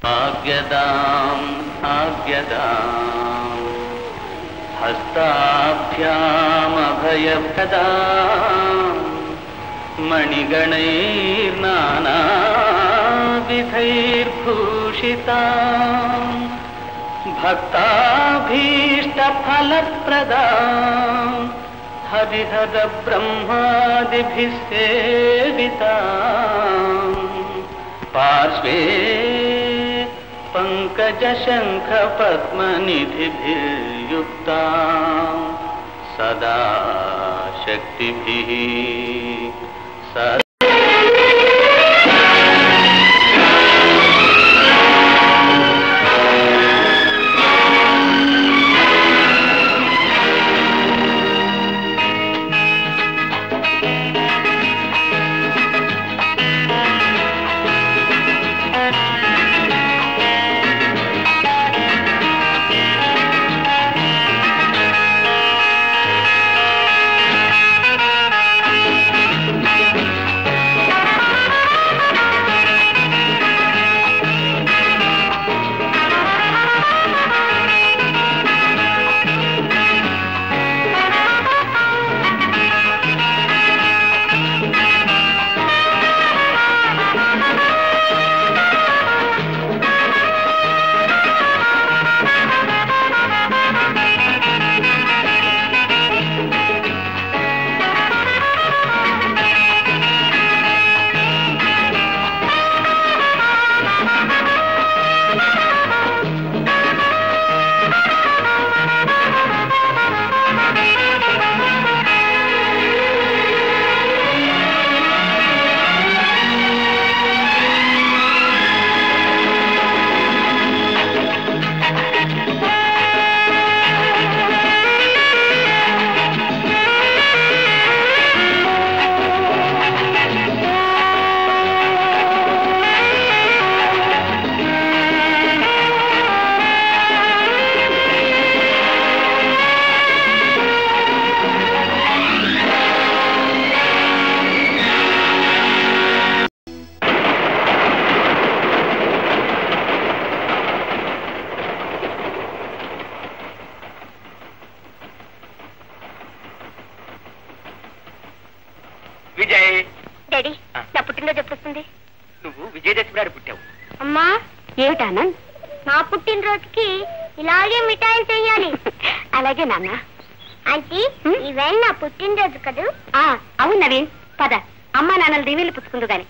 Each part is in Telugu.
ఆవ్యదాం ఆవ్యదాం హస్తాభ్యామభయప్రదాం మణిగణైర్నానావిధైర్భూషితాం భక్తాభీష్టఫలప్రదాం హరిహర బ్రహ్మాదిభిः సేవితాం పార్శ్వే पङ्कजशङ्खपद्मनिधिभिर्युक्ता सदा शक्तिभिः सदा విజయ్ డాడీ ఆ. నా పుట్టినరోజు ఎప్పుడు వస్తుంది నువ్వు విజయదశమి నాడు పుట్టావు అమ్మా ఏమిటానంద్ నా పుట్టినరోజుకి ఇలాగే మిఠాయిలు చెయ్యాలి అలాగే నాన్న ఆంటీ ఈవేళ నా పుట్టినరోజు కదూ అవును నవీన్ పద అమ్మా నాన్నలు దీవెళ్ళు పుచ్చుకుందు గాని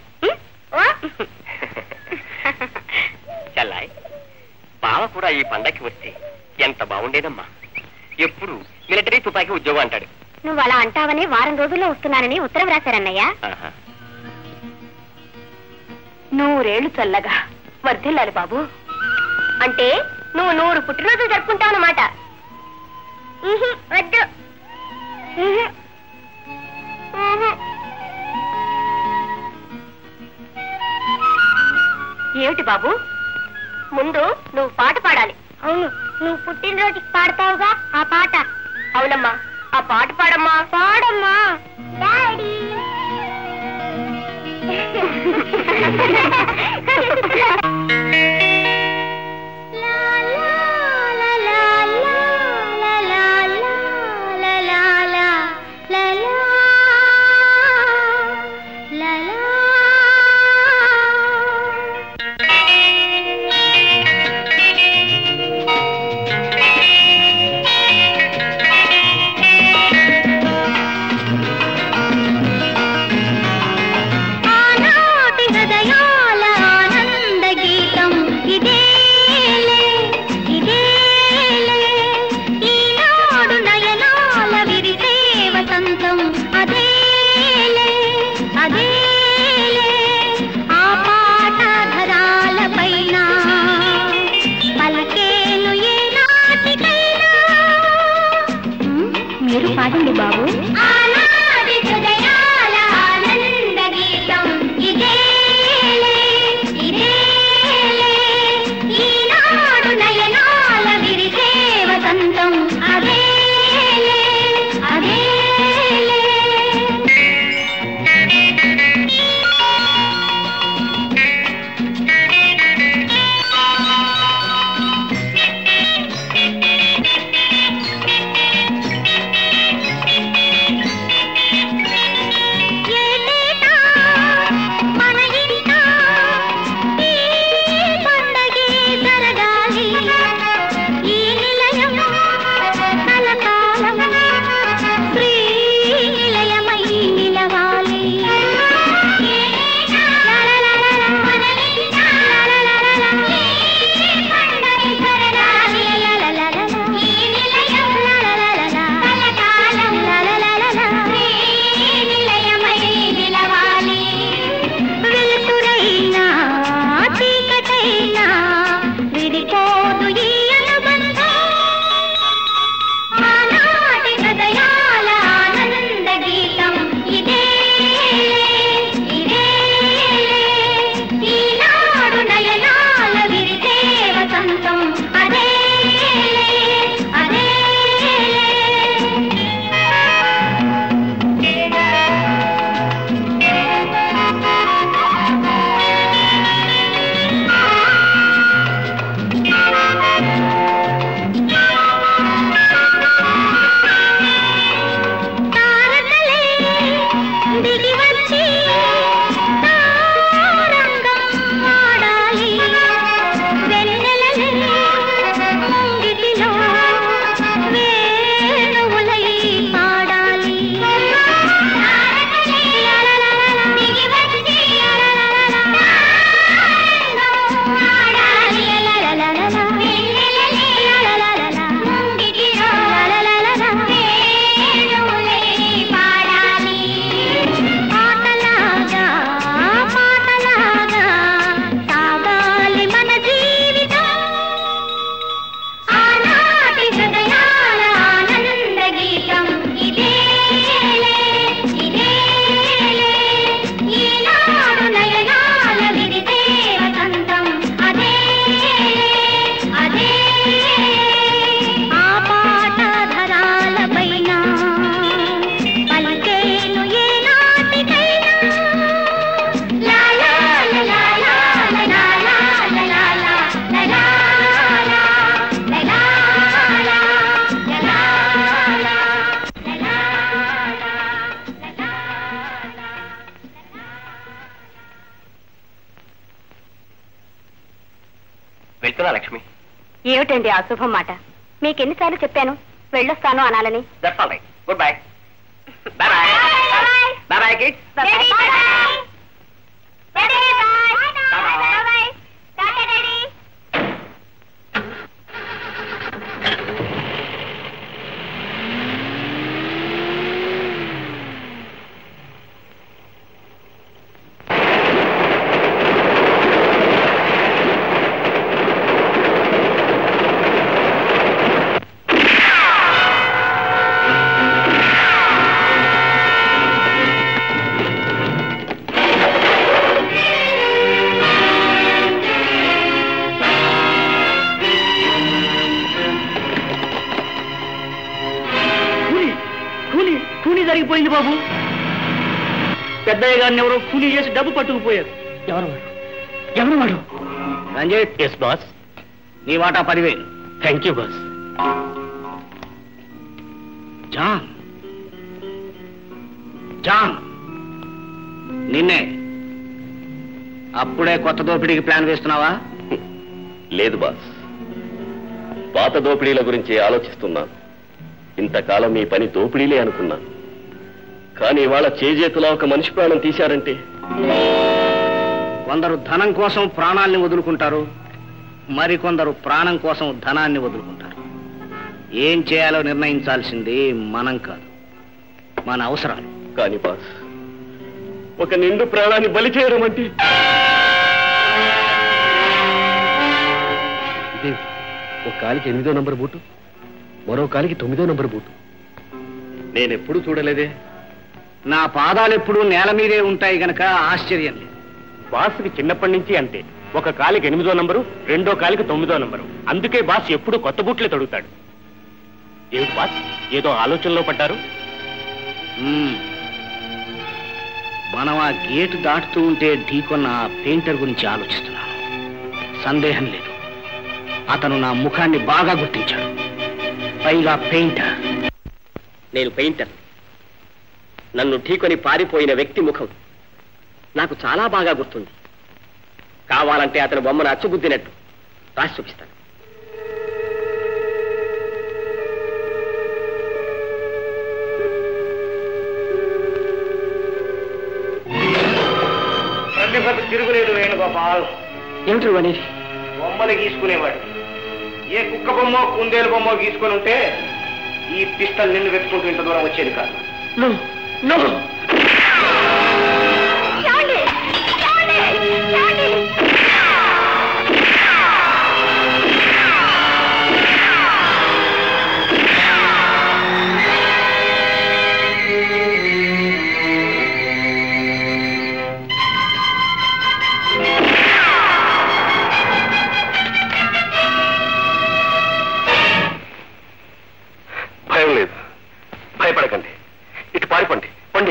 చల్లాయ్ బావ కూడా ఈ పండక్కి వస్తే ఎంత బాగుండేదమ్మా ఎప్పుడు మిలిటరీ తుపాకీ ఉద్యోగం అంటాడు నువ్వు అలా అంటావని వారం రోజుల్లో వస్తున్నానని ఉత్తరం రాశారన్నయ్య ఆహా. నూరేళ్లు చల్లగా వర్ధిల్లాలి బాబు అంటే నువ్వు నూరు పుట్టినరోజులు జరుపుకుంటావన్నమాట వద్దు ఉహు. ఉహు. ఏమిటి బాబు ముందు నువ్వు పాట పాడాలి అవును నువ్వు పుట్టినరోజుకి పాడతావుగా ఆ పాట అవునమ్మా ఆ పాట పాడమ్మా పాడమ్మా డాడీ ఆనాటి హృదయాల ఆనంద వెళ్తున్నా లక్ష్మి ఏమిటండి ఆ శుభం మాట మీకెన్నిసార్లు చెప్పాను వెళ్ళొస్తాను అనాలని that's all right goodbye bye bye bye bye kids కూలి కూలి కూలి జరిగిపోయింది బాబు పెద్దయ్య గారిని ఎవరో కూలీ చేసి డబ్బు పట్టుకుపోయారు ఎవరు వాడు ఎవరు వాడు రంజిత్ ఎస్ బాస్ నీ వాటా పదివేలు thank you boss John John నిన్నే అప్పుడే కొత్త దోపిడీకి ప్లాన్ వేస్తున్నావా లేదు బాస్ పాత దోపిడీల గురించి ఆలోచిస్తున్నాను ఇంతకాలం మీ పని దోపిడీలే అనుకున్నాను కానీ ఇవాళ చేజేతులా ఒక మనిషి ప్రాణం తీశారంటే కొందరు ధనం కోసం ప్రాణాల్ని వదులుకుంటారు మరికొందరు ప్రాణం కోసం ధనాన్ని వదులుకుంటారు ఏం చేయాలో నిర్ణయించాల్సింది మనం కాదు మన అవసరాలు కానీ బాస్ ఒక నిండు ప్రాణాన్ని బలి చేయడం అంటే ఇదే ఒక కాలికి ఎనిమిదో నంబర్ బూటు మరో కాలికి తొమ్మిదో నంబర్ బూటు నేనెప్పుడు చూడలేదే నా పాదాలు ఎప్పుడూ నేల మీదే ఉంటాయి గనక ఆశ్చర్యం లేదు బాస్కి చిన్నప్పటి నుంచి అంతే ఒక కాలికి ఎనిమిదో నంబరు రెండో కాలికి తొమ్మిదో నంబరు అందుకే బాస్ ఎప్పుడు కొత్త బూట్లే తొడుగుతాడు ఏమిటి బాస్ ఏదో ఆలోచనలో పడ్డారు మ్మ్. మనం ఆ గేటు దాటుతూ ఉంటే ఢీకొన్న ఆ పెయింటర్ గురించి ఆలోచిస్తున్నాను సందేహం లేదు అతను నా ముఖాన్ని బాగా గుర్తించాడు పైగా పెయింటర్ నేను పెయింటర్ నన్ను ఢీకొని పారిపోయిన వ్యక్తి ముఖం నాకు చాలా బాగా గుర్తుంది కావాలంటే అతని బొమ్మను అచ్చుగుద్దినట్టు రాసి చూపిస్తాను ప్రతిభకు తిరుగులేదు వేణుగోపాల్ ఏమిటి అనేది బొమ్మలు గీసుకునేవాడు ఏ కుక్క బొమ్మో కుందేలు బొమ్మో గీసుకొని ఉంటే ఈ పిస్టల్ నిన్ను వెతుకుంటూ ఇంత దూరం వచ్చేది కాదు భయం లేదు భయపడకండి ఇటు పారిపోండి పండి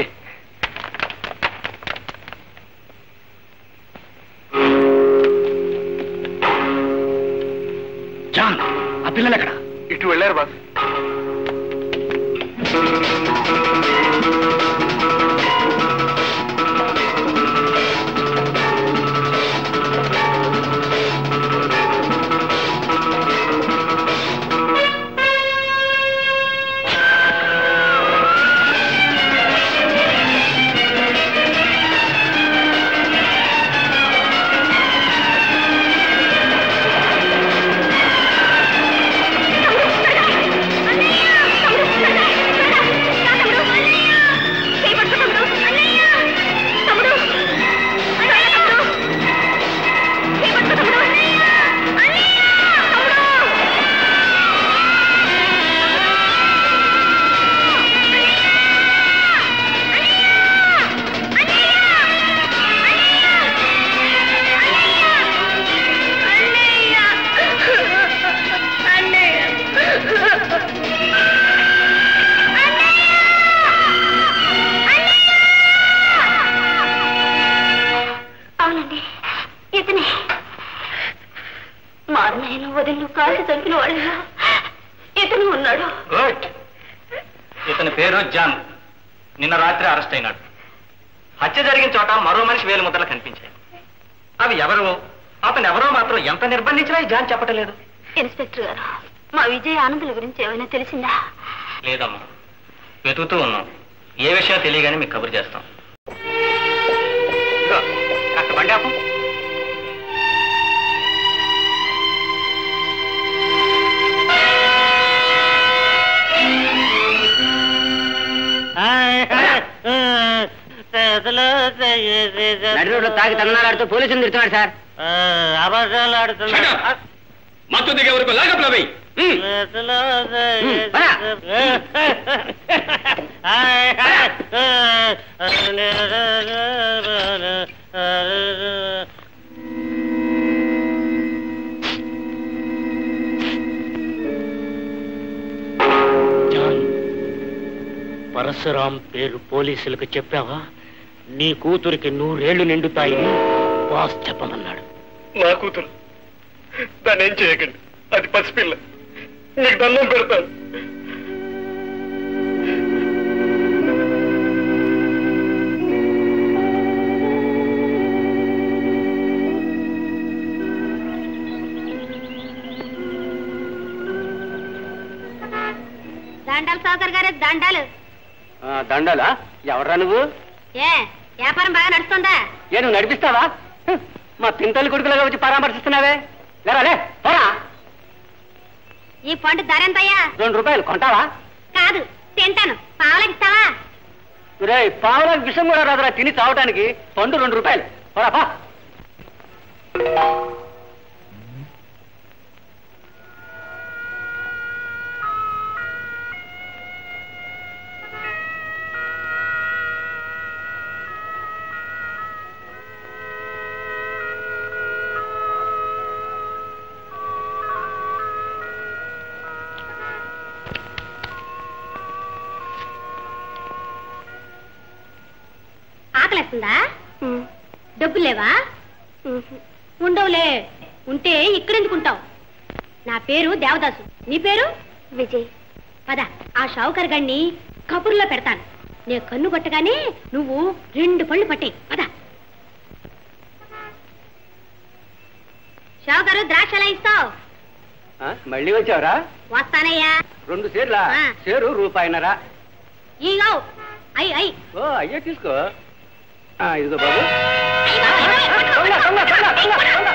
జాన్ ఆ పిల్లలు ఎక్కడ ఇటు వెళ్ళారు బాస్ అవునండి ఇతనే మా అన్నయ్యను వదిలి కాల్చి చంపిన వాళ్ళ ఇతను ఉన్నాడు గుడ్ ఇతని పేరు జాన్ నిన్న రాత్రి అరెస్ట్ అయినాడు హత్య జరిగిన చోట మరో మనిషి వేలు ముద్రలు కనిపించాయి అవి ఎవరు అతను ఎవరో మాత్రం ఎంత నిర్బంధించినా ఈ జాన్ చెప్పటం లేదు ఇన్స్పెక్టర్ గారు మా విజయ్ ఆనందుల గురించి ఏమైనా తెలిసిందా లేదమ్మా వెతుకుతూ ఉన్నాం ఏ విషయం తెలియగానే మీకు కబురు చేస్తాం ఇదిగో, కాస్త బండి ఆపు. నడి రోడ్లో తాగి తన్నాడు పోలీసులు తిడుతున్నాడు సార్ అబద్ధాలు ఆడుతున్నా మత్తు దిగే వరకు లాగప్లో వెయ్యి జాన్ పరశురాం పేరు పోలీసులకు చెప్పావా నీ కూతురికి నూరేళ్లు నిండుతాయని బాస్ చెప్పమన్నాడు నా కూతురు దాన్ని ఏం చేయకండి అది పసిపిల్ల మీకు దండం పెడతాను దండాలు సౌకర్ గారే దండాలు దండాలా ఎవరా నువ్వు ఏ వ్యాపారం బాగా నడుస్తుందా ఏ నువ్వు నడిపిస్తావా హ్, మా పింతలు కొడుకులుగా వచ్చి పరామర్శిస్తున్నావే లేరాలే పోరా ఈ పండు ధర ఎంతయ్యా రెండు రూపాయలు కొంటావా కాదు తింటాను పావులకిస్తావా రే పావులకు విషం కూడా రాదురా తిని తావటానికి పండు రెండు రూపాయలు పోరా పా ఆకలేస్తుందా డబ్బులు లేవా ఉండవులే ఉంటే ఇక్కడెందుకుంటావు నా పేరు దేవదాసు నీ పేరు విజయ్ పద ఆ షావుకర్ గణ్ణి కబుర్లో పెడతాను నే కన్ను కొట్టగానే నువ్వు రెండు పళ్ళు పట్టాయి పద షావుకరు ద్రాక్ష ఎలా ఇస్తావు ఆ, మళ్ళీ వచ్చావరా వస్తానయ్యా రెండు సేర్లా ఆ. సేరు రూపాయినరా ఈగో అయ్ అయ్ ఓ అయ్యో తీసుకో ఆ, ఇదిగో బాబు అయ్ బాబోయ్, అయ్, పట్టుకో, దొంగ, దొంగ, దొంగ, దొంగ, దొంగ, దొంగ,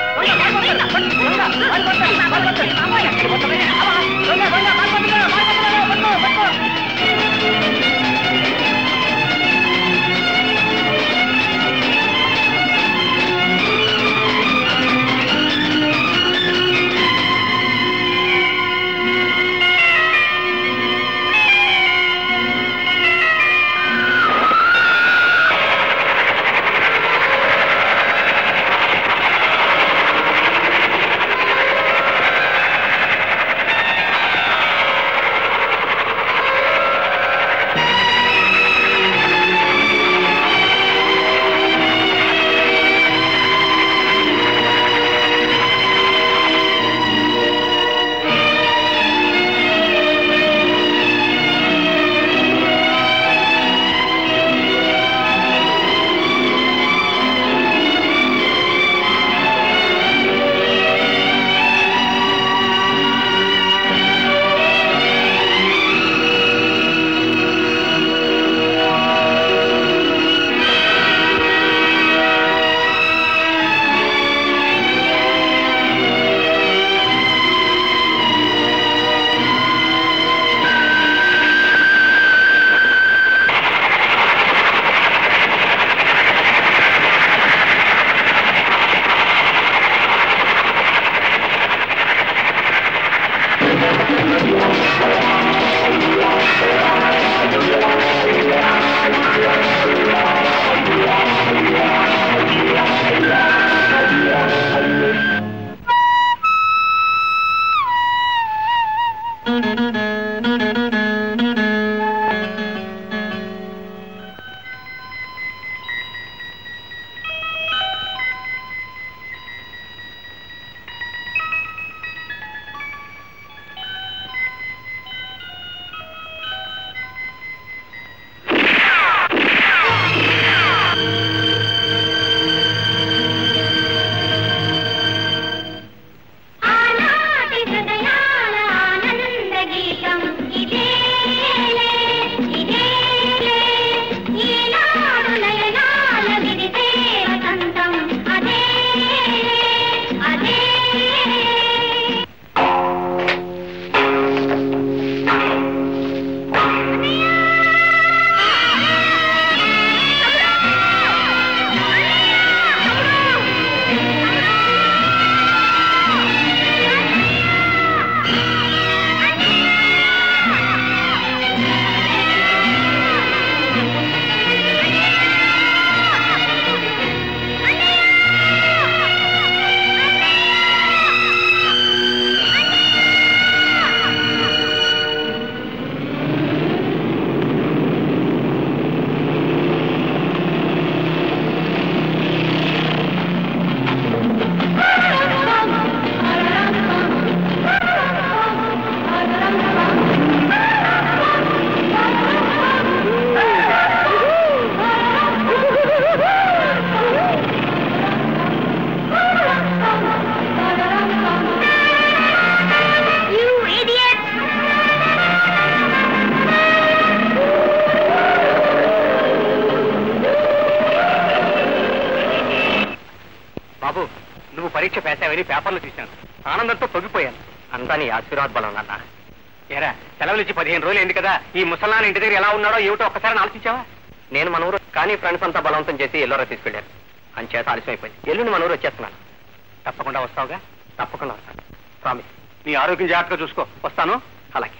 పరీక్ష పేసావని పేపర్లు చూశాను ఆనందంతో తొగిపోయాను అంతా నీ ఆశీర్వాద బలం నాన్న ఏరా సెలవులు ఇచ్చి పదిహేను రోజులు అయింది కదా ఈ ముసలాన్ని ఇంటి దగ్గర ఎలా ఉన్నాడో ఏమిటో ఒక్కసారి ఆలోచించావా నేను మన ఊరు కానీ ఫ్రెండ్స్ అంతా బలవంతం చేసి ఎల్లోరా తీసుకెళ్ళారు అంచేత ఆలస్యం అయిపోయింది ఎల్లుండి మన ఊరు వచ్చేస్తున్నాను తప్పకుండా వస్తావుగా తప్పకుండా వస్తాను ప్రామిస్ నీ ఆరోగ్యం జాగ్రత్తగా చూసుకో వస్తాను అలాగే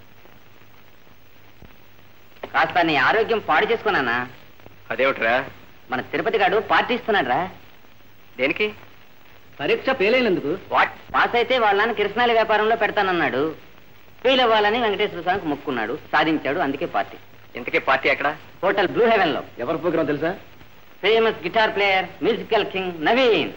కాస్త నీ ఆరోగ్యం పాడు చేసుకున్నానా అదేమిట్రా మన తిరుపతి గాడు పార్టీ ఇస్తున్నాడు రా దేనికి పరీక్ష ఫెయిలైనందుకు వాట్ పాస్ అయితే వాళ్ళని కిరసనాల వ్యాపారంలో పెడతానన్నాడు ఫెయిల్ అవ్వాలని వెంకటేశ్వర స్వామికి మొక్కున్నాడు సాధించాడు అందుకే పార్టీ ఇంతకీ పార్టీ ఎక్కడ హోటల్ బ్లూ హెవెన్ లో ఎవరి ప్రోగ్రాం తెలుసా famous guitar player musical king Naveen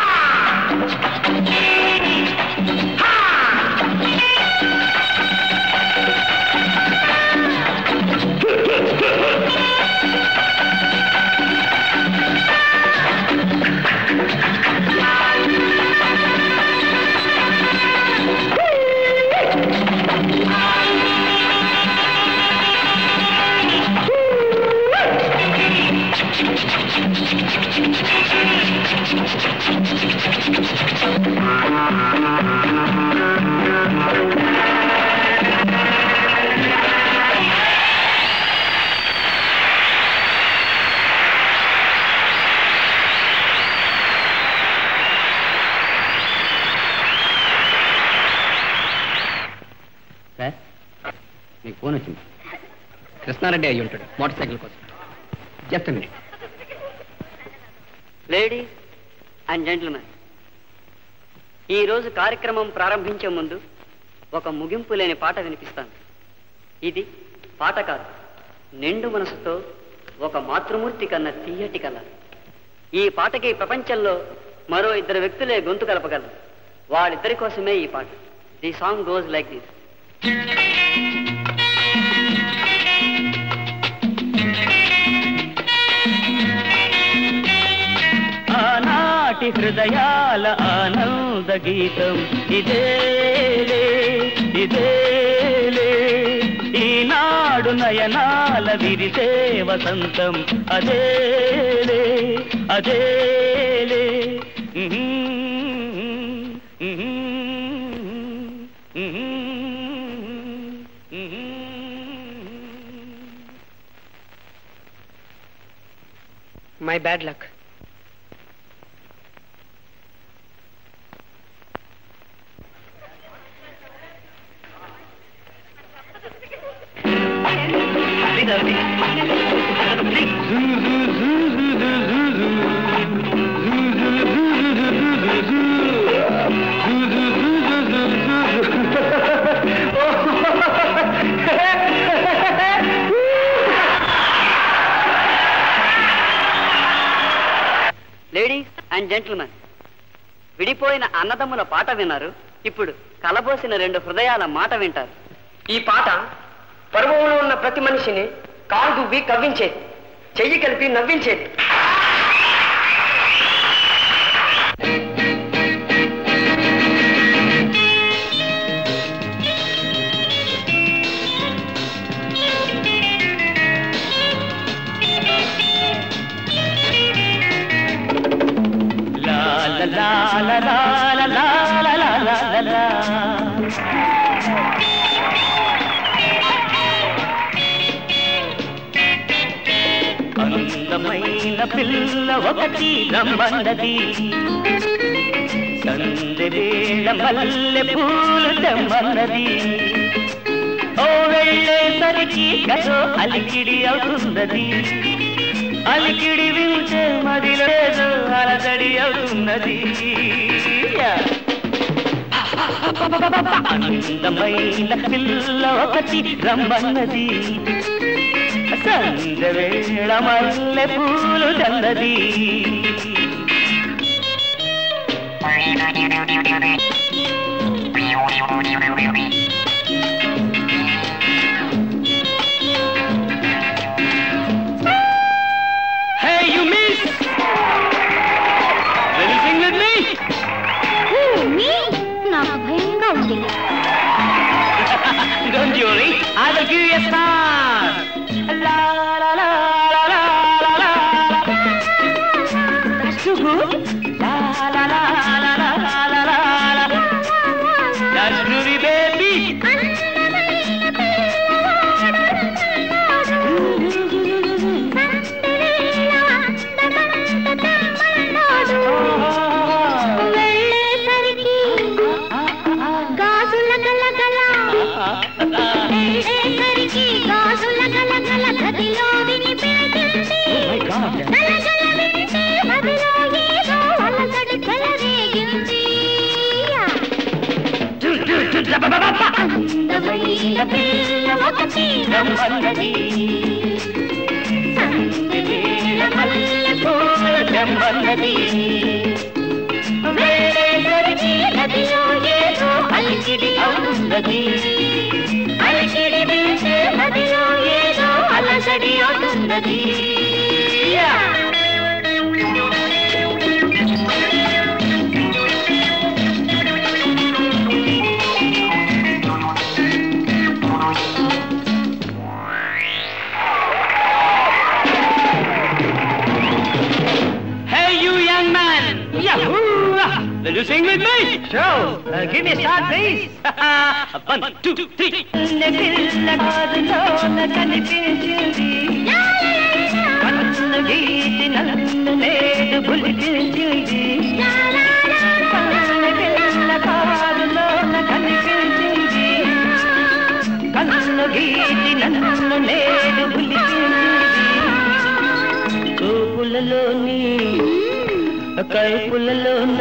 sir మీకు ఫోన్ వచ్చింది కృష్ణారెడ్డి అయ్యి ఉంటాడు మోటార్ సైకిల్ కోసం just minute ladies and gentlemen ఈ రోజు కార్యక్రమం ప్రారంభించే ముందు ఒక ముగింపు లేని పాట వినిపిస్తాను ఇది పాట కాదు నిండు మనసుతో ఒక మాతృమూర్తి కన్న తీయటి కళ ఈ పాటకి ప్రపంచంలో మరో ఇద్దరు వ్యక్తులే గొంతు కలపగలరు వాళ్ళిద్దరి కోసమే ఈ పాట the song goes like this ఆనాటి హృదయాల ఆనంద గీతం ఇదేలే ఇదేలే ఈనాడు నయనాల విరిసే వసంతం అదేలే అదేలే my bad luck ladies and gentlemen విడిపోయిన అన్నదమ్ముల పాట విన్నారు ఇప్పుడు కలబోసిన రెండు హృదయాల మాట వింటారు ఈ పాట పర్వంలో ఉన్న ప్రతి మనిషిని కాలు దువ్వి కవ్వించేది చెయ్యి కలిపి నవ్వించేది లా లా లా లా లా లా లా లా లా లా లా. అందమైన పిల్ల ఒకటి రమ్మన్నది సందె వేళ మల్లె పూలు తెమ్మన్నది ఓ వెళ్ళేసరికి గదో అలికిడి అవుతున్నది అలికిడి వింటే మది లేదు అలజడి అవుతున్నది అందమైన పిల్ల ఒకటి రమ్మన్నది సంధ్య వేళ మల్లె పూలు చల్లది Hey, you miss! Will you sing with me? నాకు భయంగా ఉంది Don't you worry, I will give you a star. La la la la la la la la. That's too good. La la la la la అందమైన పిల్ల ఒకటి రమ్మన్నది సందెవేళ మల్లెపూల రమ్మన్నది వేళేసరికి నదిలో ఏదో అలికిడి అవుతున్నది అలికిడి వేసే నదిలో ఏదో అలసడి అవుతున్నది Hey, you young man! Yahoo! Will you sing with me? Sure. Uh, give me a start, please. One, two, three. పిల్ల కాదులోన కనిపించింది కన్ను గీసి నన్ను నేడు బులిపించింది పిల్ల కాదులోన కనిపించింది కన్ను గీసి నన్ను నేడు బులిపించింది చూపులలోని కైపులలోన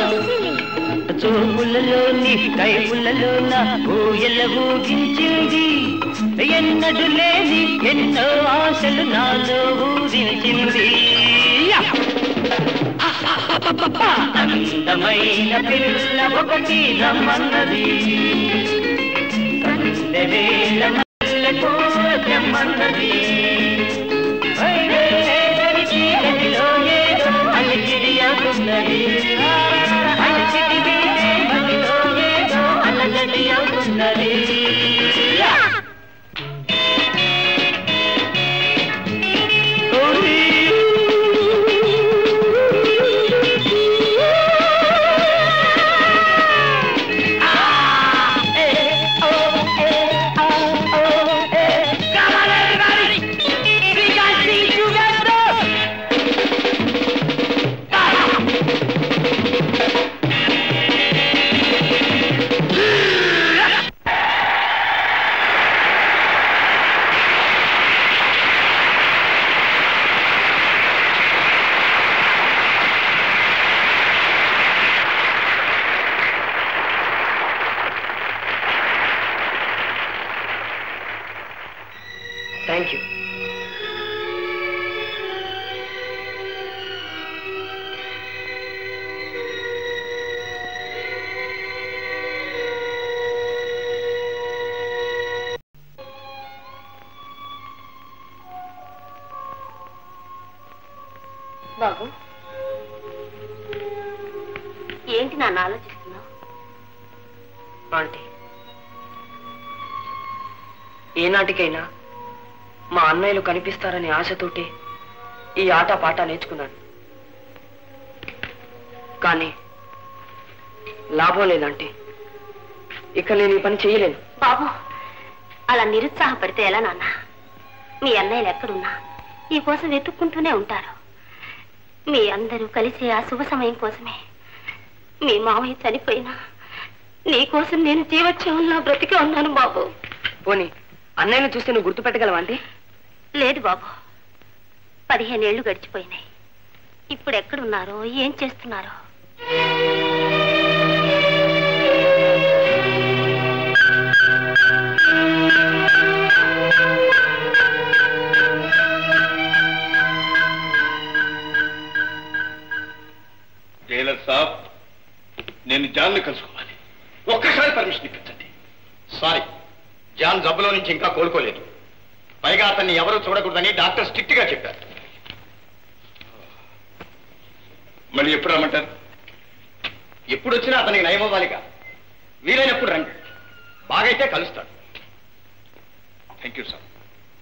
చూపులలోని కైపులలోన ఊయల ఊగించింది ఎన్నడు లేని ఎన్నో ఆశలు నాలో ఊరించింది అందమైన పిల్ల ఒకటి రమ్మన్నది సందెవేళ మల్లెపూ రమ్మన్నది గదిలో ఏదో అలికిడి అవుతున్నది అలికిడి వీడే మదిలో ఏదో అలజడి అవుతున్నది Come on, everybody! We got sing together! Thank you. బాబు ఏంటి నాన్న ఆలోచిస్తున్నావు ఆంటీ ఏనాటికైనా మా అన్నయ్యలు కనిపిస్తారని ఆశతోటే ఈ ఆట పాట నేర్చుకున్నాను కానీ లాభం లేదంటే ఇక నేను ఈ పని చేయలేను బాబు అలా నిరుత్సాహపడితే ఎలా నాన్న మీ అన్నయ్యలు ఎక్కడున్నా ఈ కోసం వెతుక్కుంటూనే ఉంటారు మీ అందరూ కలిసి ఆ శుభ సమయం కోసమే మీ మామయ్య చనిపోయినా నీ కోసం నేను జీవోత్సవంలో బ్రతికే ఉన్నాను బాబు పోనీ అన్నయ్యను చూస్తే నువ్వు గుర్తుపెట్టగలవా అంటే లేదు బాబు పదిహేనేళ్లు గడిచిపోయినాయి ఇప్పుడు ఎక్కడున్నారో ఏం చేస్తున్నారో జైలర్ సాబ్ నేను జాన్ని కలుసుకోవాలి ఒక్కసారి పర్మిషన్ ఇప్పించండి సారీ జాన్ జబ్బులో నుంచి ఇంకా కోలుకోలేదు పైగా అతన్ని ఎవరు చూడకూడదని డాక్టర్ స్ట్రిక్ట్ గా చెప్పారు మళ్ళీ ఎప్పుడు రమ్మంటారు ఎప్పుడు వచ్చినా అతనికి నయమవ్వాలిగా వీలైనప్పుడు రండి బాగైతే కలుస్తాడు థ్యాంక్ యూ సార్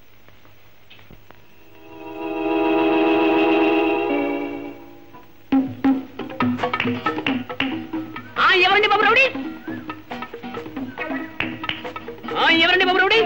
ఎవరండి బాబు రౌడీ ఆ, ఎవరండి బాబు రౌడీ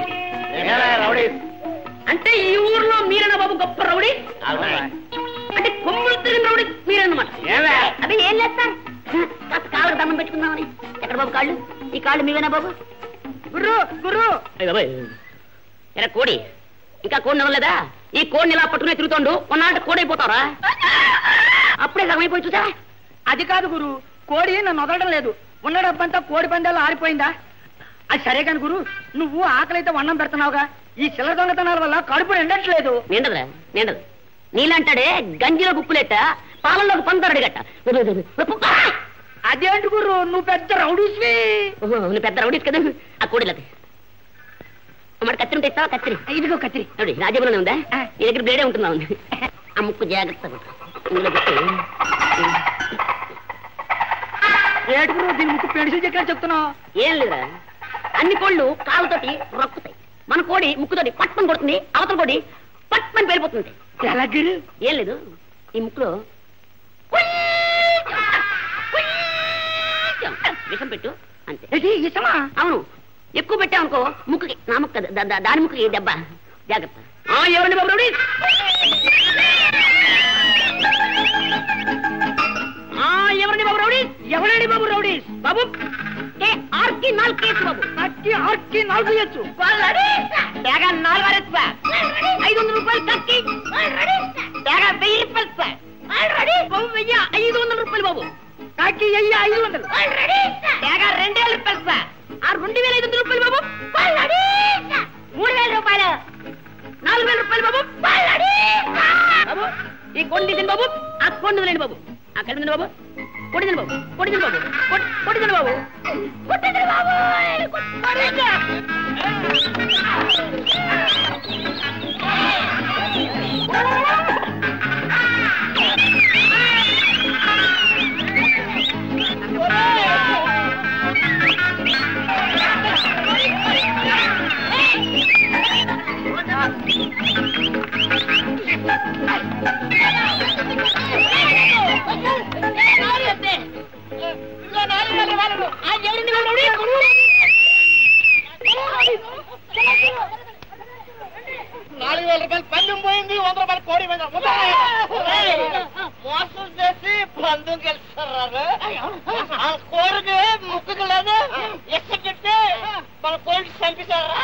అంటే ఈ ఊర్లో మీరేనా బాబు గొప్ప రౌడీ అంటే కొమ్ములు తిరిగిన రౌడీ మీరన్నమాట అవి ఏం లేదు సార్ కాస్త కాళ్ళకు దండం పెట్టుకుందామని ఎక్కడ బాబు కాళ్ళు ఈ కాళ్ళు మీవేనా బాబు గుర్రు గుర్రు ఎరా కోడి ఇంకా కోడిని ఇవ్వలేదా ఈ కోడిని ఇలా పట్టుకునే తిరుగుతోండు కొన్నాళ్ళు కోడి అయిపోతారా అప్పుడే సగం అయిపోయి చూసా అది కాదు గురు కోడి నన్ను వదలడం లేదు ఉన్న డబ్బంతా కోడి పందాలు ఆరిపోయిందా అది సరే కాని గురు నువ్వు ఆకలితో వన్నం పెడుతున్నావుగా ఈ చిల్లర దొంగతనాల వల్ల కడుపు నిండట్లేదు నిండదురా నిండదు నీలంటాడే గంజిలో గుప్పులెట్ట పాలల్లోకి పందరడి గట్ట అదేంటి గురు నువ్వు పెద్ద రౌడీస్వి ఓహో, నువ్వు పెద్ద రౌడీస్ కదా ఆ కోడిలది మరి కత్తిరి ఉంటే ఇస్తావా కత్తిరి ఇదిగో కత్తిరి రౌడీ రాజేబులోనే ఉందా ఆ. నీ దగ్గర బ్లేడే ఉంటుందా ఉంది ఆ ముక్కు జాగ్రత్త ఇందులో పెట్టి ఏటి గురు దీని ముక్కు పెడిసి చెక్కడ చెప్తున్నావు ఏం లేదురా అన్ని కోళ్ళు కాళ్ళతోటి రొక్కుతాయి మన కోడి ముక్కుతోటి పట్మని కొడుతుంది అవతల కోడి పట్మని పేలిపోతుంది ఎలా గురు ఏం లేదు ఈ ముక్కులో విషం పెట్టు అంతే ఏంటి ఇసమా అవును ఎక్కువ పెట్టావనుకో ముక్కుకి నా ముక్క దా- దా- దాని ముక్కుకి దెబ్బ జాగ్రత్త ఆ, ఎవరండి బాబు రౌడీ ఆ, ఎవరండి బాబు రౌడీ ఎవడండి బాబు రౌడీస్ బాబు ఏ ఆర్కి నాలుగు కేసు బాబు అక్కి ఆర్కి నాలుగు ఇయ్యొచ్చు తేగా నాలుగు అరెస్ట్ సార్ ఐదు వందల రూపాయలు కక్కి తేగా వెయ్యి రూపాయలు సార్ బాబు వెయ్యి ఐదు వందల రూపాయలు బాబు కాకి అయ్యి ఐదు వందలు తేగా రెండు వేల రూపాయలు సార్ ఆ రెండు వేల ఐదు వందల రూపాయలు బాబు మూడు వేల రూపాయలు నాలుగు వేల రూపాయలు బాబు బాబు ఈ కొండి తిని బాబు ఆ కొండి తినండి బాబు ఆ కలిపి తినండి బాబు కొడి తిని బాబు కొడి తిని బాబు కొడి- కొడి తిని బాబు కొట్టి తిని బాబు కొడి తిని. నాలుగు వేల రూపాయలు పల్లెం పోయింది వంద రూపాయలు కోడి మోసం చేసి పందుకు గెలుస్తారు ఆ కోడికి ముక్కుకు లేదు ఎక్కడ పెట్టి మన కోడి చంపించారా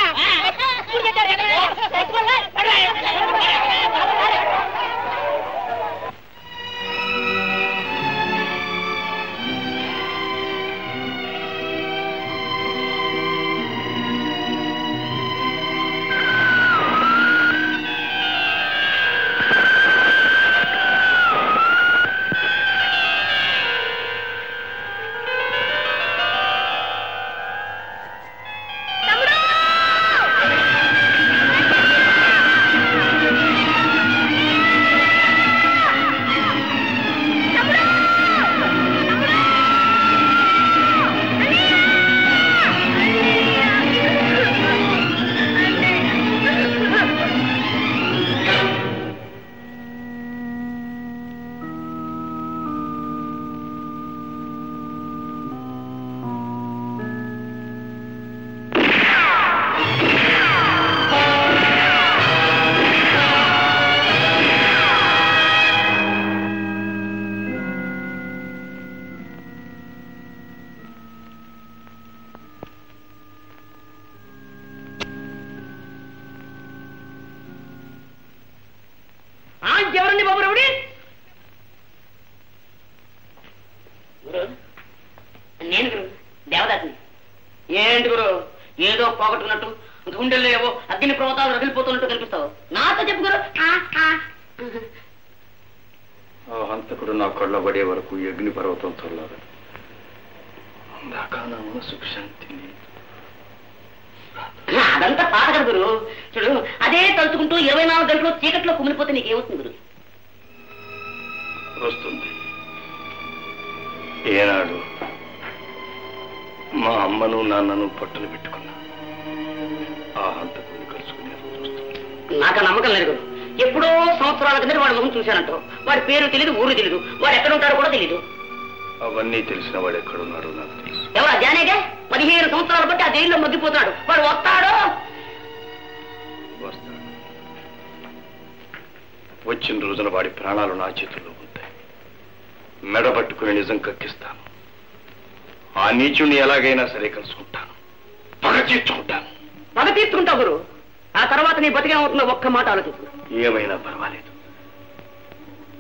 ఆ, ఎవరండి బాబు రౌడీ గురు నేను గురు దేవదాసిని ఏంటి గురు ఏదో పోగొట్టుకున్నట్టు గుండెల్లో ఏవో అగ్ని పర్వతాలు రగిలిపోతున్నట్టు కనిపిస్తావు నాతో చెప్పు గురు ఆ, ఆ. ఆ హంతకుడు నా కళ్ళ పడే వరకు అగ్ని పర్వతం చల్లారు అందాక నా మనసుకు శాంతిని అదంతా పాట కదా గురు చూడు అదే తలుచుకుంటూ ఇరవై నాలుగు గంటలు చీకట్లో కుమిలిపోతే నీకేమవుతుంది గురు వస్తుంది ఏనాడు మా అమ్మను నాన్నను పట్టులు పెట్టుకున్నా ఆ హంతకుడిని కలుసుకునే రోజు వస్తుంది నాకు ఆ నమ్మకం లేదు గురు ఎప్పుడో సంవత్సరాల కింద వాడి ముఖం చూశానంట వాడి పేరు తెలియదు ఊరు తెలియదు వాడు ఎక్కడ ఉంటాడో కూడా తెలియదు అవన్నీ తెలిసిన వాడు ఎక్కడున్నాడో నాకు తెలుసు ఎవరా జానేగా పదిహేను సంవత్సరాలు బట్టి ఆ జైల్లో మగ్గిపోతాడు వాడు వస్తాడో వస్తాడు వచ్చిన రోజున వాడి ప్రాణాలు నా చేతుల్లో ఉంటాయి మెడ పట్టుకుని నిజం కక్కిస్తాను ఆ నీచుణ్ణి ఎలాగైనా సరే కలుసుకుంటాను పగ తీర్చుకుంటాను పగ తీర్చుకుంటావు గురు ఆ తర్వాత నీ బతికేమవుతుందో ఒక్క మాట ఆలోచించు ఏమైనా పర్వాలేదు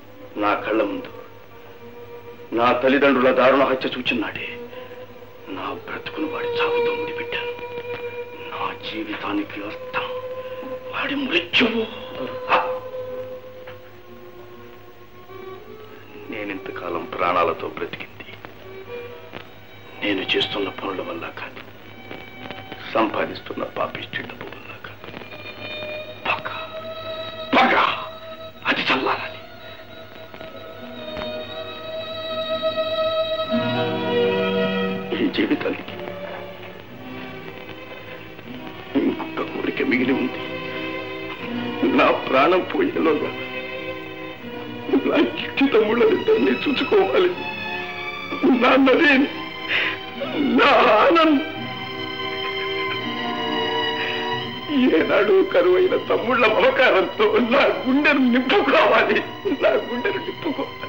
నా కళ్ళ ముందు నా తల్లిదండ్రుల దారుణ హత్య చూచినాడే నా బ్రతుకును వాడి చావుతో ముడిపెట్టాను నా జీవితానికి అర్థం వాడి మృత్యువు నేనింతకాలం ప్రాణాలతో బ్రతికింది నేను చేస్తున్న పనుల వల్ల కాదు సంపాదిస్తున్న పాపిష్టి డబ్బు వల్ల కాదు పగ పగ అది చల్లారాలి ఈ జీవితానికి ఇంకొక కోరిక మిగిలి ఉంది నా ప్రాణం పోయేలోగా నా చిట్టి తమ్ముళ్ళనిద్దరినీ చూసుకోవాలి నా నరేన్ నా ఆనంద్ ఏనాడు కరువైన తమ్ముళ్ళ మమకారంతో నా గుండెను నింపుకోవాలి నా గుండెను నింపుకోవాలి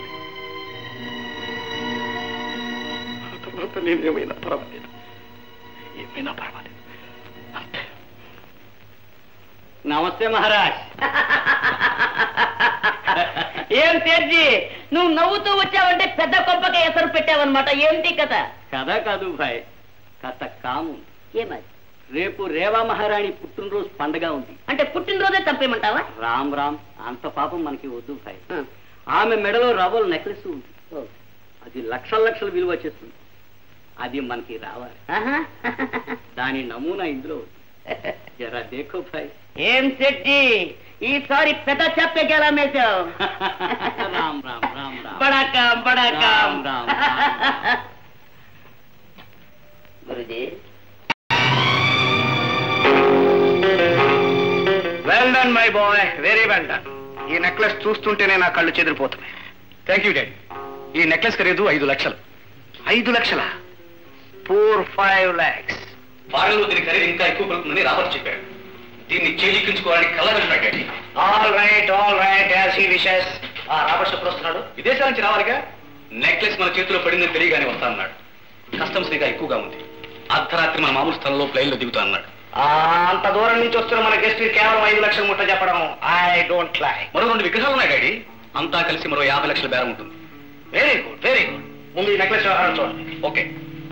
ఆ తర్వాత నేనేమైనా పర్వాలేదు ఏమైనా పర్వాలేదు నమస్తే మహారాజ్ ఏం తెర్జీ నువ్వు నవ్వుతూ వచ్చావంటే పెద్ద కొంపకి ఎసరు పెట్టావన్నమాట ఏంటి కథ కథ కాదు భాయ్ కథ కాము ఏమది రేపు రేవా మహారాణి పుట్టినరోజు పండగ ఉంది అంటే పుట్టినరోజే చంపేయమంటావా రామ్ రామ్ అంత పాపం మనకి వద్దు భాయ్ ఆమె మెడలో రవ్వల నెక్లెస్ ఉంది అది లక్షల లక్షలు విలువ చేస్తుంది అది మనకి రావాలి దాని నమూనా ఇందులో ఉంది జరా దేఖో భాయ్ ఏం సెడ్జీ ఈసారి పెద్ద చెప్పే గెలా మేసావు రామ్ రామ్ రామ్ రామ్ బడా కామ్ బడా కామ్ Ram Guruji well done my boy very well done ఈ నెక్లెస్ చూస్తుంటేనే నా కళ్ళు చెదిరిపోతున్నాయి థ్యాంక్ యూ డాడీ ఈ నెక్లెస్ ఖరీదు ఐదు లక్షలు ఐదు లక్షల ఫోర్ ఫైవ్ లాక్స్ వారంలో దీని ఖరీదు ఇంకా ఎక్కువ పడుతుందని రాబర్ట్ చెప్పాడు దీన్ని చేజిక్కించుకోవడానికి కళ్ళగంటున్నాడు daddy all right all right as he wishes ఆ రాబర్ట్ ఎప్పుడు వస్తున్నాడు విదేశాల నుంచి రావాలిగా నెక్లెస్ మన చేతిలో పడిందని తెలియగానే వస్తానన్నాడు కస్టమ్స్ నిఘా ఎక్కువగా ఉంది అర్ధరాత్రి మన మామూలు స్థలంలో ప్లేన్ లో దిగుతా అన్నాడు ఆ, అంత దూరం నుంచి వస్తున్న మన గెస్ట్ కేవలం ఐదు లక్షల ముట్ట చెప్పడం ఐ డోంట్ లైక్ మరో రెండు విగ్రహాలు ఉన్నాయి డాడీ అంతా కలిసి మరో యాభై లక్షల బేరం ఉంటుంది వెరీ గుడ్ వెరీ గుడ్ ముందు ఈ నెక్లెస్ వ్యవహారం చూడండి okay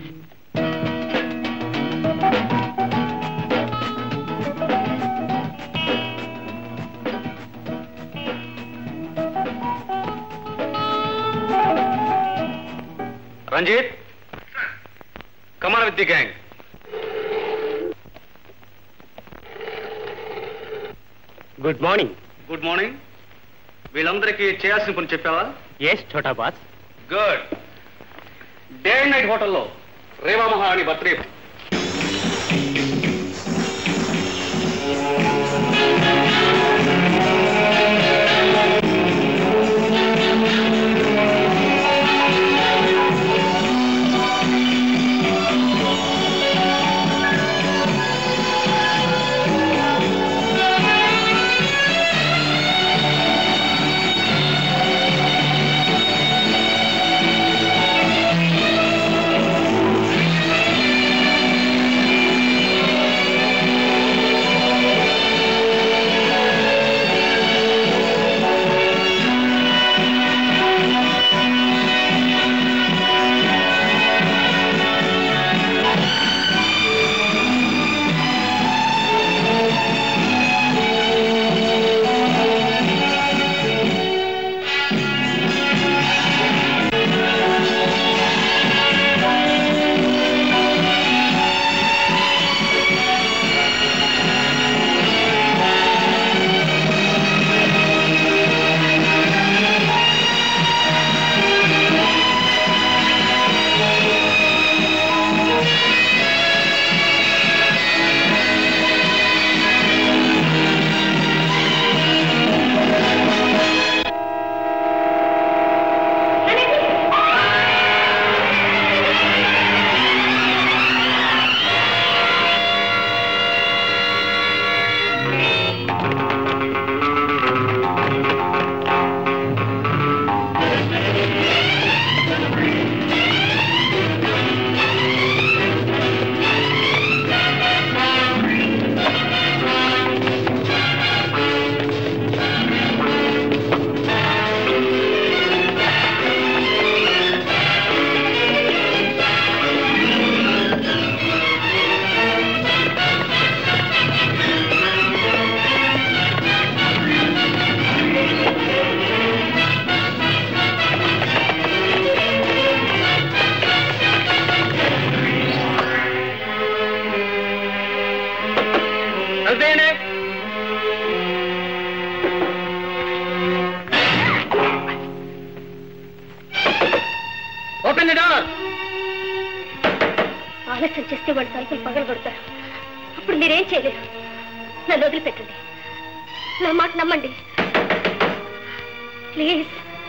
Ranjit come on with the gang good morning good morning వీళ్ళందరికీ చేయాల్సిన పని చెప్పావా ఎస్ ఛోటా boss good day and night హోటల్లో రేవా మహారాణి బర్త్డే ఆ ఆలస్యం చేస్తే వాళ్ళు తలుపులు పగలు కొడతారు అప్పుడు మీరేం చేయలేరు నన్ను వదిలిపెట్టండి నా మాట నమ్మండి ప్లీజ్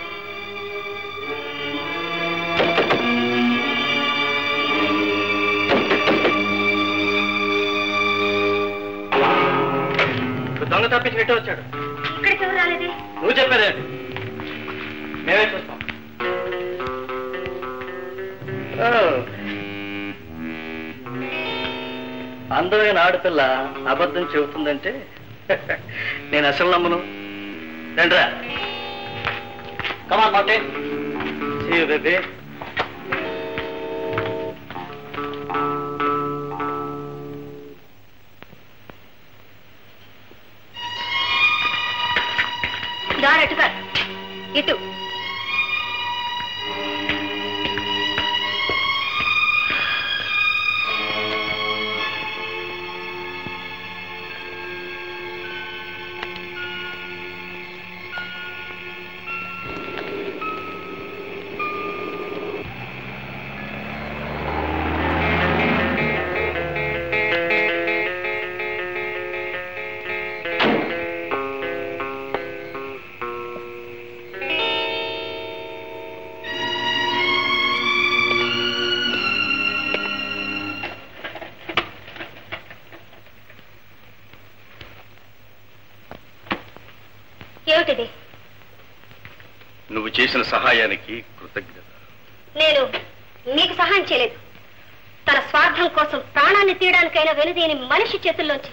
దొంగ తప్పించినట్టే వచ్చాడు ఇక్కడికి ఎవరు రాలేదే నువ్వు చెప్పేదేంటి మేమే చూస్తాం అందమైన ఆడపిల్ల అబద్ధం చెబుతుందంటే నేను అసలు నమ్మను రండిరా come on Martin see you baby దారటుగా ఇటు ఏమిటిది నువ్వు చేసిన సహాయానికి కృతజ్ఞత నేను మీకు సహాయం చేయలేదు తన స్వార్థం కోసం ప్రాణాన్ని తీయడానికైనా వెనుదీని మనిషి చేతుల్లోంచి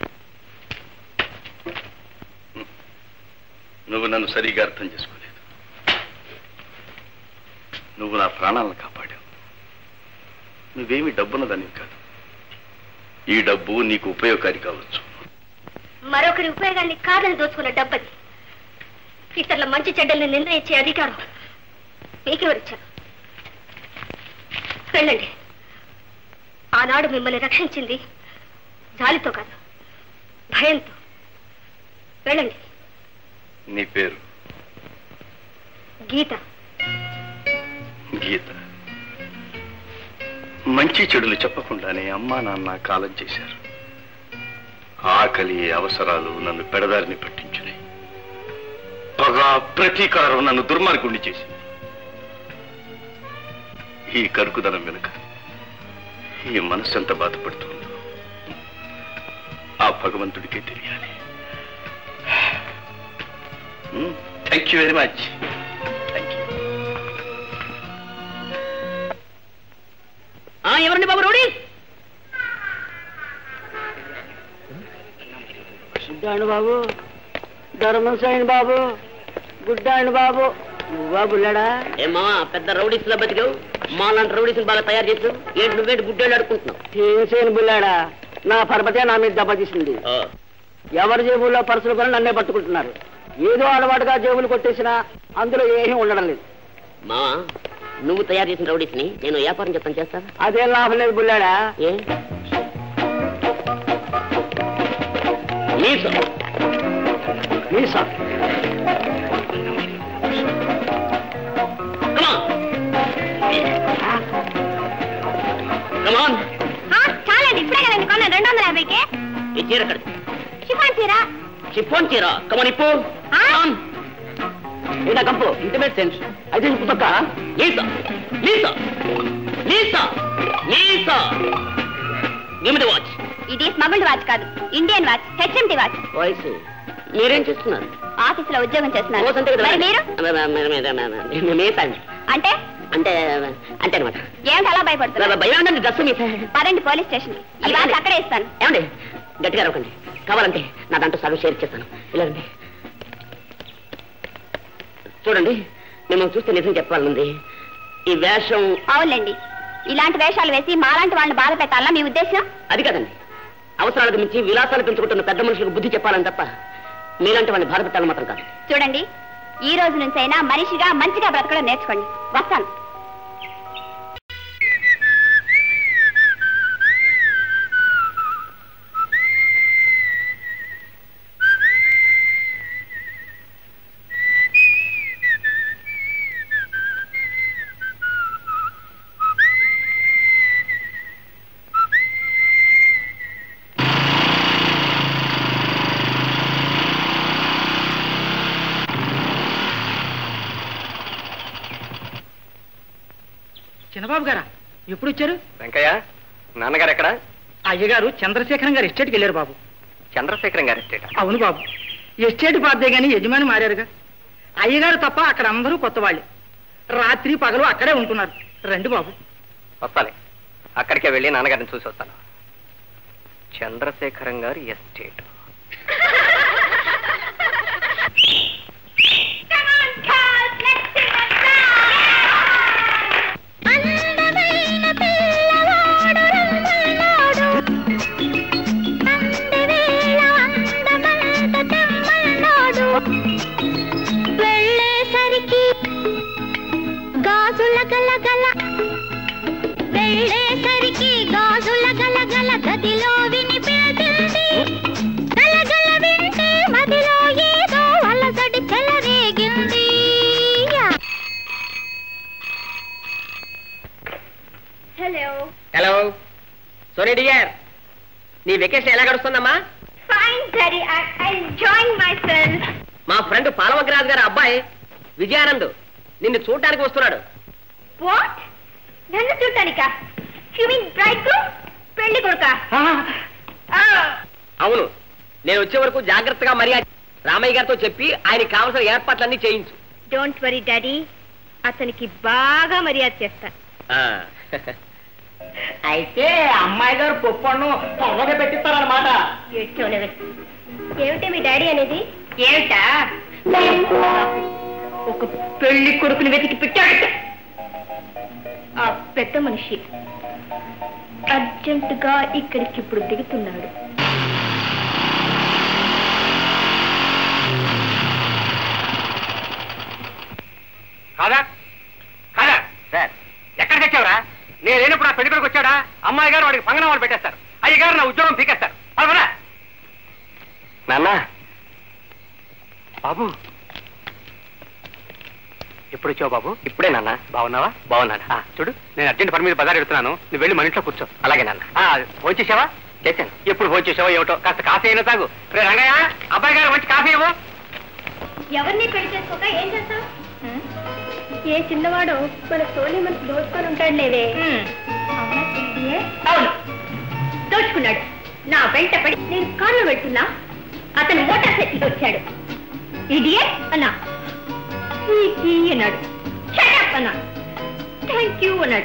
నువ్వు నన్ను సరిగా అర్థం చేసుకోలేదు నువ్వు నా ప్రాణాలను కాపాడావు నువ్వేమి డబ్బున్నదానివి కాదు ఈ డబ్బు నీకు ఉపయోగకారి కావచ్చు మరొకరి ఉపయోగాన్ని కాదని దోచుకున్న డబ్బది ఇతరుల మంచి చెడ్డల్ని నిర్ణయించే అధికారం మీకెవరిచ్చారు వెళ్ళండి ఆనాడు మిమ్మల్ని రక్షించింది జాలితో కాదు భయంతో వెళ్ళండి నీ పేరు గీత గీత మంచి చెడులు చెప్పకుండానే అమ్మా నాన్న కాలం చేశారు ఆకలి అవసరాలు నన్ను పెడదారిని పట్టించినాయి పగ ప్రతీకారం నన్ను దుర్మార్గుణ్ణి చేసింది ఈ కరుకుదనం వెనుక ఈ మనస్సు ఎంత బాధపడుతుందో ఆ భగవంతుడికే తెలియాలి thank you very much thank you ఎవరండి బాబు రౌడీ గుడ్డాడు బాబు ధర్మసాయిని బాబు గుడ్డాడు బాబు నువ్వా బుల్లాడా ఏమా పెద్ద రౌడీస్ లో బతికావు మా లాంటి రౌడీస్ బాగా తయారు చేసావు ఏంటి నువ్వేంటి గుడ్డాడు ఆడుకుంటున్నావు చేసేను బుల్లాడా నా పరపతే నా మీద దెబ్బతీసింది ఎవరి జేబుల్లో పర్సులు కొని నన్నే పట్టుకుంటున్నారు ఏదో అలవాటుగా జేబులు కొట్టేసినా అందులో ఏమీ ఉండడం లేదు మా నువ్వు తయారు చేసిన రౌడీస్ ని నేను వ్యాపారం చెప్తాను చేస్తాను అదేం లాభం లేదు బుల్లాడా ఏ మీసం మీసా కమాన్ చాలండి ఇప్పుడే కదండి కొన్నాను రెండు వందల యాభైకి ఈ చీర కడు షిఫాన్ చీర షిఫోన్ చీర కమాన్ ఇప్పు ఇలా కంపు ఇంటిమేట్ సెన్స్ అయితే పుస్తక Lisa Lisa Lisa Lisa give me the watch ఇది స్మగుల్డ్ వాచ్ కాదు Indian watch HMT watch voice మీరేం చేస్తున్నారు ఆఫీస్ లో ఉద్యోగం చేస్తున్నారు ఓ, సంతే కదా. మరి మీరు మేసాండి అంటే అంటే అంటే అనమాట ఏమిటి అలా భయపడుతున్నారు భయం ఉందండి డ్రెస్ మీ పదండి పోలీస్ స్టేషన్ ఈ వాచ్ అక్కడే ఇస్తాను ఏమండి గట్టిగా రవ్వకండి కావాలంటే నా దాంట్లో సగం షేర్ ఇచ్చేస్తాను ఇలా రండి చూడండి మిమ్మల్ని చూస్తే నిజం చెప్పాలనుంది ఈ వేషం అవునులేండి ఇలాంటి వేషాలు వేసి మాలాంటి వాళ్ళని బాధ పెట్టాలా మీ ఉద్దేశం అది కదండి అవసరాలకు మించి విలాసాలు పెంచుకుంటున్న పెద్ద మనుషులకు బుద్ధి చెప్పాలని తప్ప మీలాంటి వాళ్ళని బాధ పెట్టాలని మాత్రం కాదు చూడండి ఈ రోజు నుంచైనా మనిషిగా మంచిగా బ్రతకడం నేర్చుకోండి వస్తాను బాబు గారా ఎప్పుడు వచ్చారు వెంకయ్య నాన్నగారు ఎక్కడ అయ్యగారు చంద్రశేఖరం గారు ఎస్టేట్కి వెళ్ళారు బాబు చంద్రశేఖరం గారి ఎస్టేట్ అవును బాబు ఎస్టేట్ బాధ్యే గాని యజమాని మారారుగా అయ్యగారు తప్ప అక్కడ అందరూ కొత్త వాళ్ళే రాత్రి పగలు అక్కడే ఉంటున్నారు రండి బాబు వస్తాలే అక్కడికే వెళ్ళి నాన్నగారిని చూసి వస్తాను చంద్రశేఖరం గారి ఎస్టేట్ అందమైన పిల్లవాడు రమ్మన్నాడు అందవేళ అందమంత తెమ్మన్నాడు వెళ్ళేసరికి గాజుల గల గల వెళ్ళేసరికి గాజుల గల గల గదిలో వినిపించింది గలగల వింటే మదిలో ఏదో అలసడి చెలరేగింది హలో హలో సోనీ డియర్ నీ వెకేషన్ ఎలా గడుస్తుందమ్మా fine daddy I enjoying myself మా ఫ్రెండ్ పాలవగ్రాజ్ గారి అబ్బాయి విజయానంద్ నిన్ను చూడటానికి వస్తున్నాడు వాట్ నన్ను చూడటానికా యు మీన్ బ్రైడ్ గ్రూమ్ పెళ్లి కొడుక అవును నేను వచ్చే వరకు జాగ్రత్తగా మర్యాద రామయ్య గారితో చెప్పి ఆయనకి కావలసిన ఏర్పాట్లన్నీ చేయించు డోంట్ వరీ డాడీ అతనికి బాగా మర్యాద చేస్తా ఆ. అయితే అమ్మాయి గారు పొప్పను పొగగా పెట్టిస్తారనమాట ఏమిటి మీ డాడీ అనేది ఏమిటా ఒక పెళ్లి కొడుకుని వెతికి పెట్టాడు ఆ పెద్ద మనిషి అర్జెంటుగా ఇక్కడికి ఇప్పుడు దిగుతున్నాడు కాదా కాదా సార్ ఎక్కడికి వచ్చావురా నేను లేనప్పుడు ఆ పెళ్లి కొడుకు వచ్చాడా అమ్మాయి గారు వాడికి పంగనామాలు పెట్టేస్తారు అయ్య గారు నా ఉద్యోగం పీకేస్తారు పదరా నాన్న బాబు ఎప్పుడు వచ్చావు బాబు ఇప్పుడే నాన్న బాగున్నావా బాగున్నాను ఆ, చూడు నేను అర్జెంట్ పని మీద బజార్ వెళ్తున్నాను నువ్వు వెళ్ళి మన ఇంట్లో కూర్చో అలాగే నాన్న ఫోన్ చేసావా చేశాను ఎప్పుడు ఫోన్ చేసావో ఏమిటో కాస్త కాఫీ అయినా తాగు రే రంగయ్య అబ్బాయి గారు మంచి కాఫీ ఇవ్వు ఎవరిని పెళ్లి చేసుకోక ఏం చేస్తావు ఏ చిన్నవాడు మన సోని మనకు దోచుకొని ఉంటాడు లేవే అవునా చిన్నదియే? అవును దోచుకున్నాడు నా వెంట పడి నేను కారులో వెళ్తున్నా అతను మోటార్ సైకిల్ వచ్చాడు ఇడియే అన్నా ఈ ఈ అన్నాడు షటప్ అన్నా థ్యాంక్ యూ అన్నాడు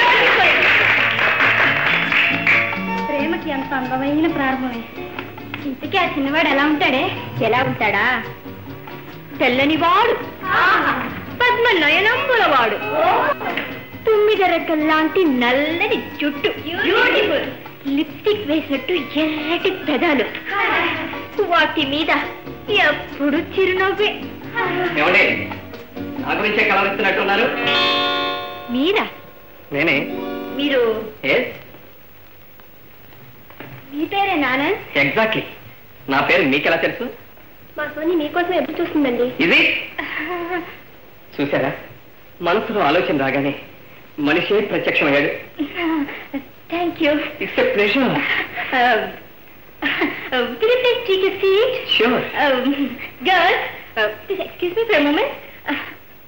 ప్రేమకి అంత అందమైన ప్రారంభమే ఇంతకీ ఆ చిన్నవాడు ఎలా ఉంటాడే ఎలా ఉంటాడా తెల్లని వాడు పద్మ నయనంబుల వాడు తుమ్మిద రెక్కల్లాంటి నల్లని జుట్టు బ్యూటిఫుల్ లిప్స్టిక్ వేసినట్టు ఎర్రటి పెదాలు వాటి మీద ఎప్పుడు చిరునవ్వే ఏమండి నా గురించే కలవరిస్తున్నట్టున్నారు మీరా నేనే మీరు ఎస్ మీ పేరే నానా ఎగ్జాక్ట్లీ నా పేరు మీకెలా తెలుసు మా సోని మీకోసం ఎప్పుడు చూస్తుందండి ఇది చూసారా మనసులో ఆలోచన రాగానే మనిషే ప్రత్యక్షమయ్యాడు thank you it's a pleasure Will you please take a seat? Sure. Um, girls, uh, please excuse me for a moment. Uh,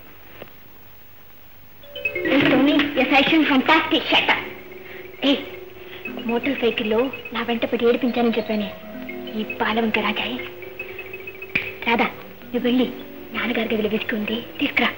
hey, Tony, your fashion fantastic. Shut up. Hey, మోటార్ సైకిల్లో నా వెంట పడి ఏడిపించానని చెప్పానే ఈ పాలవంక రాజాయే రాదా నువ్వు వెళ్ళి నాన్నగారి గదిలో వెతుకుంది తీసుకురా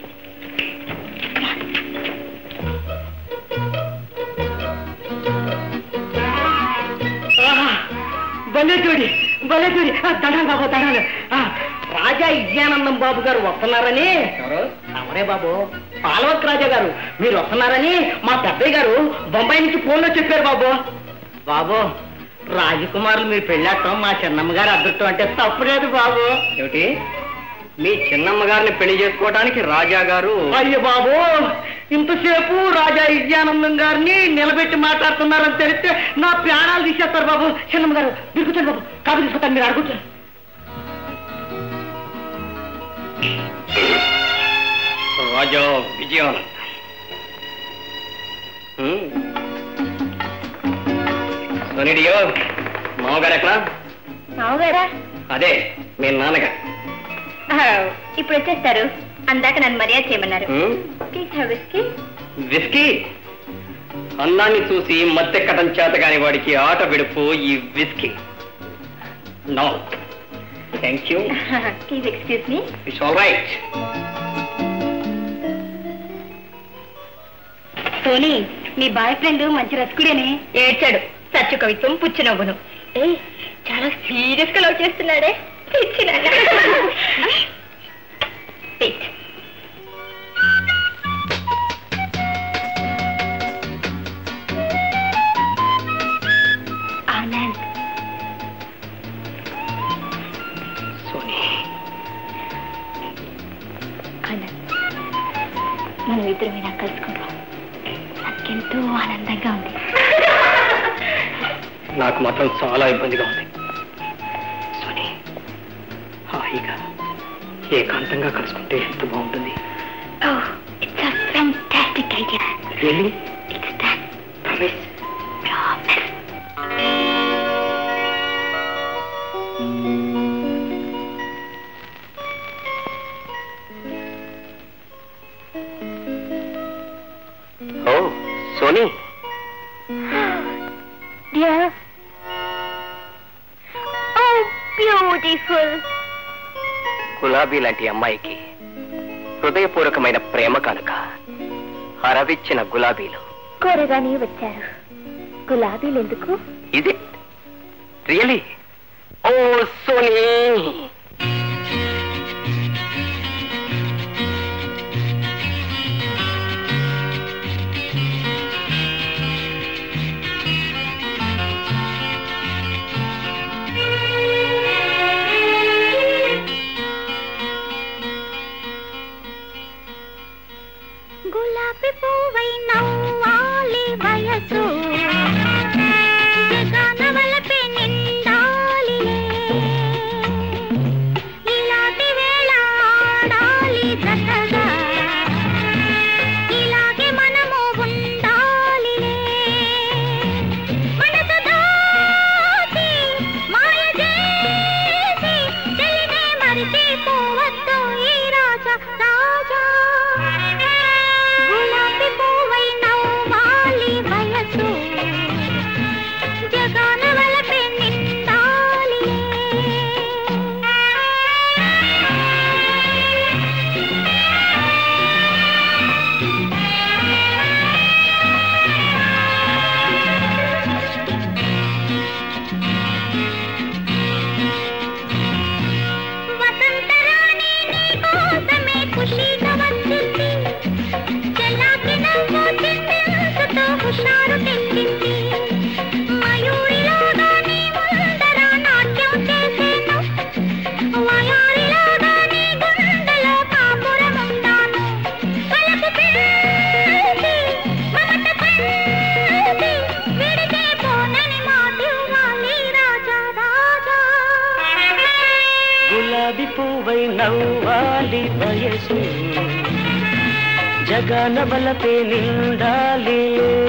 బలేటూడి బలేటూడి దండాలు బాబు దండాలు ఆ, రాజా విజయానందం బాబు గారు వస్తున్నారని అవరే బాబు పాలవక్ రాజా గారు మీరు వస్తున్నారని మా పెద్దయ్య గారు బొంబాయి నుంచి ఫోన్లో చెప్పారు బాబు బాబు రాజకుమారులు మీరు పెళ్ళాటం మా చిన్నమ్మ గారు అదృష్టం అంటే తప్పులేదు బాబు ఏమిటి మీ చిన్నమ్మ గారిని పెళ్లి చేసుకోవడానికి రాజా గారు అయ్యో బాబు ఇంతసేపు రాజా విజయానందం గారిని నిలబెట్టి మాట్లాడుతున్నారని తెలిస్తే నా ప్రాణాలు తీసేస్తారు బాబు చిన్నమ్మ గారు మీరు కూర్చోండి బాబు కాదు తీసుకుంటాను మీరు అడుగుతారు రాజా విజయానంద్ సోనిడియో మామగారు ఎక్కడ మామగారా అదే మీ నాన్నగారు ఇప్పుడు వచ్చేస్తారు అందాక నన్ను మర్యాద చేయమన్నారు హ్మ్? ప్లీజ్ హ్యావ్ విస్కీ విస్కీ అన్నాన్ని చూసి మత్తెక్కటం చేత కాని వాడికి ఆట విడుపు ఈ whisky no thank you please excuse me it's all right Sony మీ బాయ్ ఫ్రెండ్ మంచి రసికుడేనే ఏడ్చాడు సత్య కవిత్వం పుచ్చి నవ్వును ఏ చాలా సీరియస్ గా లవ్ చేస్తున్నాడే పిచ్చినాక. Wait. ఆనంద్ సోనీ ఆనంద్ మనం ఇద్దరం ఇలా కలుసుకుంటాం నాకెంతో ఆనందంగా ఉంది నాకు మాత్రం చాలా ఇబ్బందిగా ఉంది సోనీ హాయిగా ఏకాంతంగా కలుసుకుంటే ఎంత బాగుంటుంది Oh, it's a fantastic idea. Really? It's done. Promise? Promise. Oh Sony Dear. Oh, beautiful. గులాబీ లాంటి అమ్మాయికి హృదయపూర్వకమైన ప్రేమ కనుక అరవిచ్చిన గులాబీలు కోరగానే వచ్చారు గులాబీలు ఎందుకు ఇది రియలీ ఓ సోనీ గులాబీ పువ్వై నవ్వాలి వయసు జగాన వలపే నిండాలిలే ఇలాంటి వేళ ఆడాలి జతగా ఇలాగే మనము ఉండాలిలే మనసు దాటి మాయ చేసి తెలినే మరిచిపోవద్దు ఈ రాజా రాజా గులాబీ పువ్వై నవ్వాలి వయసు జగాన వలపే నిండాలి వసంతరాణి నీ కోసమే ఖుషీగా వచ్చింది చెల్లాకి నవ్వు చిందించుతూ హుషారు తెచ్చింది మయూరిలాగా నీ ముందర నాట్యం చేసేను వయారిలాగా నీ గుండెలో కాపురముందాను కలపు పెంచి మమత పంచి విడితే పోనని మాటివ్వాలి రాజా రాజా గులాబీ పువ్వై నవ్వాలి వయసు జగన బలపే నిండాలి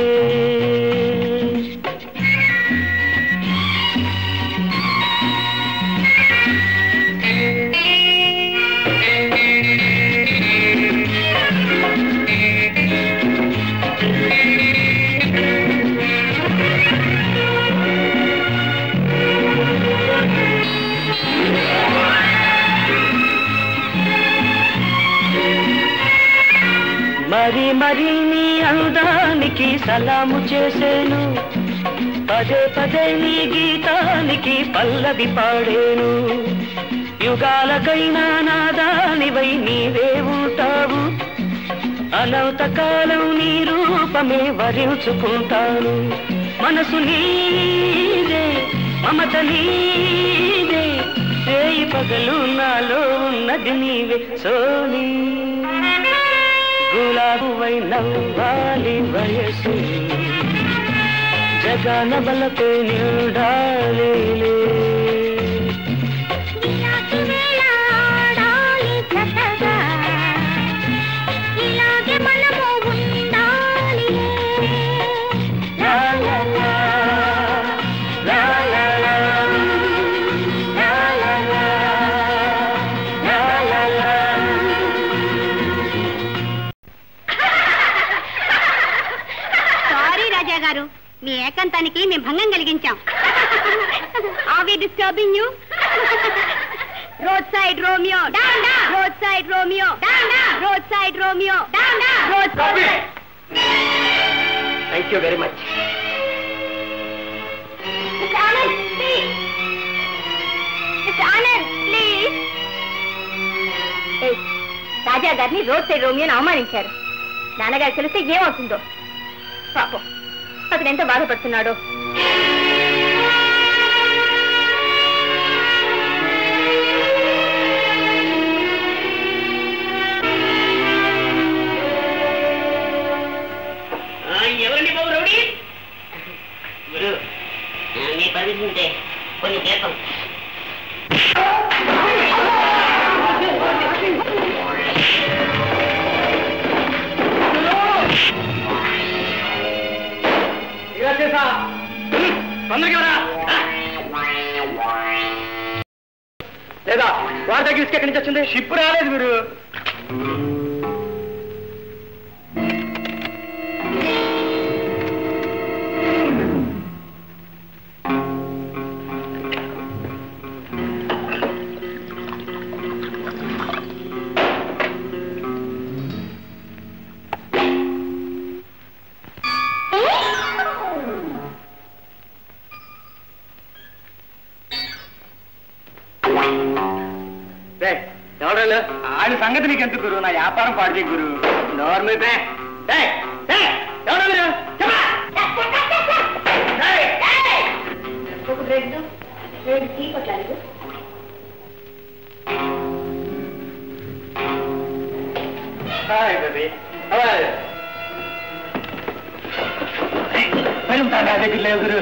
మరి మరి నీ అందానికి సలాము చేసేను పదే పదే నీ గీతానికి పల్లవి పాడేను యుగాలకైనా నాదానివై నీవే ఉంటావు అనంత కాలం నీ రూపమే వరించుకుంటాను మనసు నీదే మమత నీదే చేయి పగలు నాలో ఉన్నది నీవే సోనీ గులాబువై నవ్వాలి వయసు జగన బలపై నిండాలి ఇలాంటి వేళ ఆడాలి జతగా ఇలాగే మనము ఉండాలి లా లా లా, లా లా లా, లా లా లా, లా లా లా. సారీ రాజా ఏకాంతానికి మేము భంగం కలిగించాం are we disturbing you roadside Romeo roadside Romeo roadside Romeo road thank you very much Anand please Anand please Raja గారిని రోడ్ సైడ్ రోమియోని అవమానించారు నాన్నగారు తెలిస్తే ఏమవుతుందో పాపం అతను ఎంత బాధపడుతున్నాడో ఎవరండి బాబు రౌడీ గురు నీ పర్మిషన్ ఉంటే కొన్ని చేస్తాం తొందరగా రా. లేదా వారి దగ్గర ఇసుక ఎక్కడి నుంచి వచ్చింది షిప్ రాలేదు మీరు ఎవడలు ఆయన సంగతి నీకు ఎందుకు గురు నా వ్యాపారం పాడు చేయి గురు నోర్మి బే ఎవడ మీరు చెప్పా రెండు రెండు టీ కొట్లాడు హాయ్ బేబీ హాయ్ పని ఉంటా నా దగ్గర లేవు గురు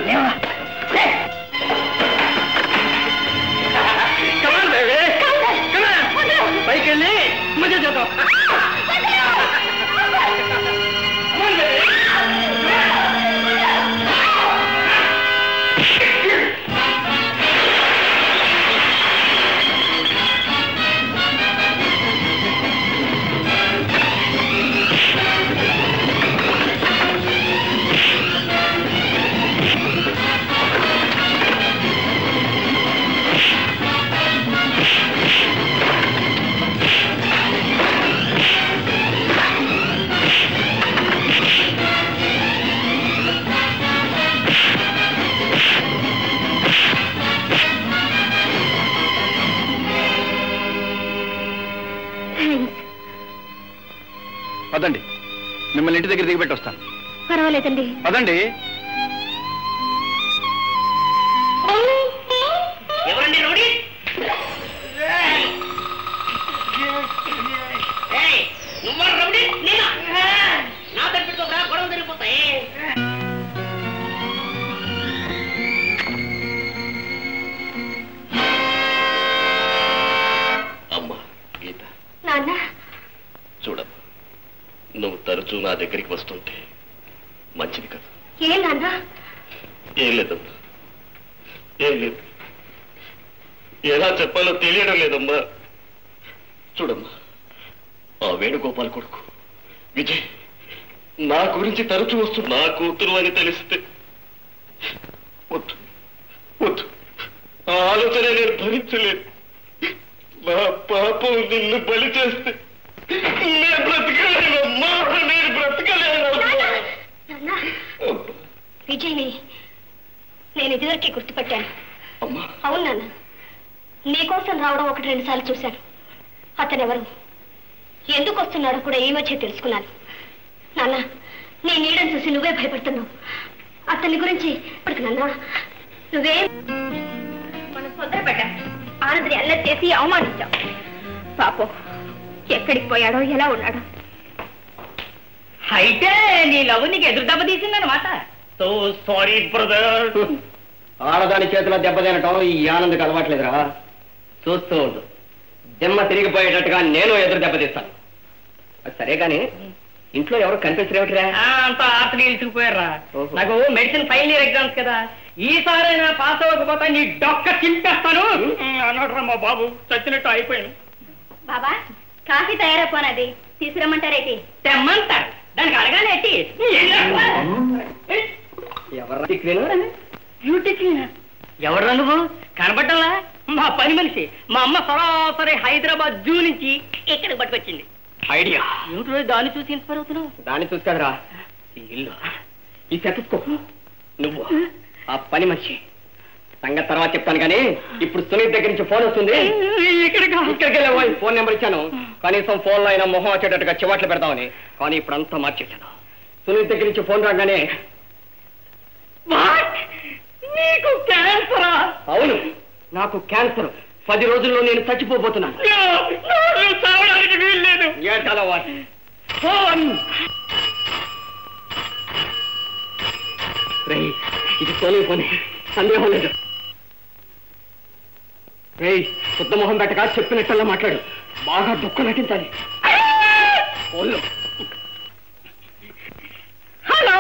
కమాన్ బేబీ కమాన్ పైకి వెళ్ళి మధ్య చేద్దాం పదండి మిమ్మల్ని ఇంటి దగ్గర దిగబెట్టి వస్తాను పర్వాలేదండి పదండి ఎవరండి రౌడీ ఏయ్, నువ్వా రౌడీ నేనా నా తప్పితో గొడవ జరిగిపోతాయి అమ్మా గీత నాన్న చూడమ్మా నువ్వు తరచూ నా దగ్గరికి వస్తుంటే మంచిది కదా ఏ నాన్న ఏం లేదమ్మా ఏం లేదు ఎలా చెప్పాలో తెలియడం లేదమ్మా చూడమ్మా ఆ వేణుగోపాల్ కొడుకు విజయ్ నా గురించి తరచూ వస్తూ నా కూతురు అని తెలిస్తే వద్దు వద్దు ఆ ఆలోచన నేను భరించలేదు నా పాపం నిన్ను బలి చేస్తే నేను బ్రతకలేనమ్మా నేను బ్రతకలేనమ్మా నాన్న విజయ్ని నేను ఇదివరకే గుర్తుపట్టాను అమ్మా అవును నాన్న నీకోసం రావడం ఒకటి రెండు సార్లు చూశాను అతనెవరు ఎందుకు వస్తున్నాడో కూడా ఈ మధ్య తెలుసుకున్నాను నాన్న నీ నీడని చూసి నువ్వే భయపడుతున్నావు అతని గురించి ఇప్పటికి నాన్న నువ్వే మనం తొందరపడ్డా ఆనందని అల్ల చేసి అవమానించాం పాపం ఎక్కడికి పోయాడో ఎలా ఉన్నాడో అయితే నీ లవ్ నీకు ఎదురు దెబ్బ తీసిందనమాట సో సారీ బ్రదర్ ఆడదాని చేతిలో దెబ్బతినటం ఈ ఆనందకు అలవాట్లేదురా చూస్తూ ఉండు దిమ్మ తిరిగిపోయేటట్టుగా నేను ఎదురు దెబ్బతీస్తాను అది సరే కానీ ఇంట్లో ఎవరు కనిపించరేమిటిరా అంత ఆర్తలు ఇసుకుపోయారా ఓహో. నాకు మెడిసిన్ ఫైనల్ ఇయర్ ఎగ్జామ్స్ కదా ఈసారైనా పాస్ అవ్వకపోతే నీ డొక్క చింపేస్తాను అన్నాడు మా బాబు చచ్చినట్టు అయిపోయాను బాబా కాఫీ తయారైపోనది తీసుకురమ్మంటారేటి తెమ్మంటారు దానికి అడగాలేటి ఎవరు క్లీనర్ బ్యూటీ క్లీనర్ ఎవరు నువ్వు కనబడ్డలా మా పని మనిషి మా అమ్మ సరాసరి హైదరాబాద్ జూ నుంచి ఇక్కడికి పట్టుకొచ్చింది ఐడియా ఏమిటో దాన్ని చూసి ఇన్స్పైర్ అవుతున్నావు దాన్ని చూసుకోదరా ఈ ఇల్లు ఈ చెత్తసుకో నువ్వు ఆ పని మనిషి సంగతి తర్వాత చెప్తాను కానీ ఇప్పుడు సునీత్ దగ్గర నుంచి ఫోన్ వస్తుంది ఇక్కడికి ఇక్కడికి వెళ్ళే ఫోన్ నెంబర్ ఇచ్చాను కనీసం ఫోన్ లో అయినా మొహం వచ్చేటట్టుగా చివాట్లు పెడతామని కానీ ఇప్పుడు అంతా మార్చేశాను సునీత్ దగ్గర నుంచి ఫోన్ రాగానే నీకు క్యాన్సరా అవును నాకు క్యాన్సర్ పది రోజుల్లో నేను చచ్చిపోబోతున్నాను చావడానికి వీల్లేదు ఏటాల వాటి ఫోన్ రేయ్ ఇది సోనీ ఫోన్ సందేహం లేదు రేయ్ శుద్ధ మొహం పెట్టక చెప్పినట్టల్లా మాట్లాడు బాగా దుఃఖం నటించాలి ఫోన్లో హలో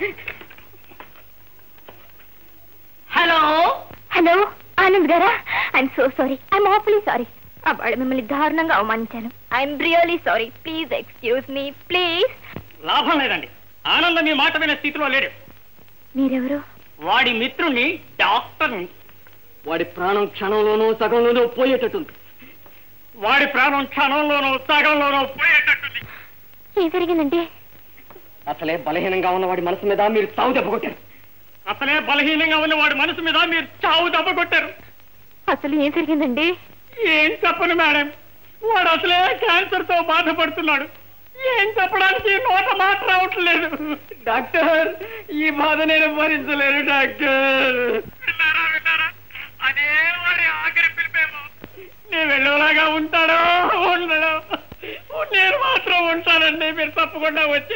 హలో హలో ఆనంద్ గారా I'm so sorry I'm awfully sorry అవాళ మిమ్మల్ని దారుణంగా అవమానించాను I'm really sorry please excuse me please లాభం లేదండి ఆనందం మీ మాట వినే స్థితిలో లేడు మీరెవరు వాడి మిత్రుణ్ణి డాక్టర్ని వాడి ప్రాణం క్షణంలోనూ సగంలోనూ పోయేటట్టుంది వాడి ప్రాణం క్షణంలోనూ సగంలోనూ పోయేటట్టుంది ఏం జరిగిందండి అసలే బలహీనంగా ఉన్న వాడి మనసు మీద మీరు తావు దెబ్బ కొట్టారు అసలే బలహీనంగా ఉన్న వాడి మనసు మీద మీరు చావు దెబ్బ కొట్టారు అసలు ఏం జరిగిందండి ఏం చెప్పను మేడం వాడు అసలే క్యాన్సర్ తో బాధపడుతున్నాడు ఏం చెప్పడానికి నోట మాట రావట్లేదు డాక్టర్ ఈ బాధ నేను భరించలేను డాక్టర్ విన్నారా విన్నారా అదే వాడి ఆఖరి పిలిపేమో నేను వెళ్ళేలాగా ఉంటాడో ఉండడో నేను మాత్రం ఉంటానండి మీరు తప్పకుండా వచ్చి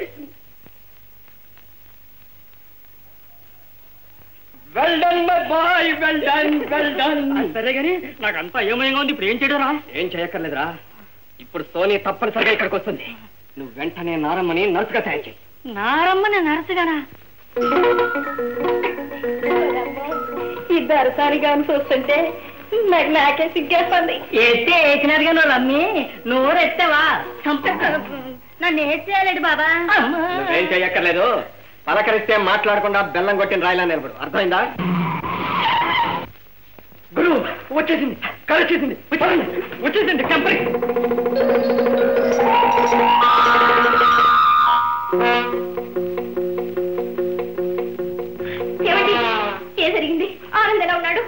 well done my boy well done well done సరే గాని నాకంతా ఏమయంగా ఉంది ఇప్పుడు ఏం చేయడరా ఏం చేయక్కర్లేదురా ఇప్పుడు సోనీ తప్పనిసరిగా ఇక్కడికి వస్తుంది నువ్వు వెంటనే నారమ్మని నర్సుగా తయారు చేయి నారమ్మని నరసగానా ఈ దరసానిగా చూస్తుంటే నాకు నాకే సిగ్గేస్తుంది ఎత్తే వేసినారు కానీ అమ్మి నోరు ఎత్తావా నన్ను ఏం చేయాలండి బాబా నువ్వేం చేయక్కర్లేదు పలకరిస్తే మాట్లాడకుండా బెల్లం కొట్టిన రాయిలా నిలబడు అర్థమైందా గురు వచ్చేసింది కలిసేసింది వచ్చేసింది వచ్చేసింది కంపెనీ ఏమండి ఏం జరిగింది ఆనంద్ ఎలా ఉన్నాడు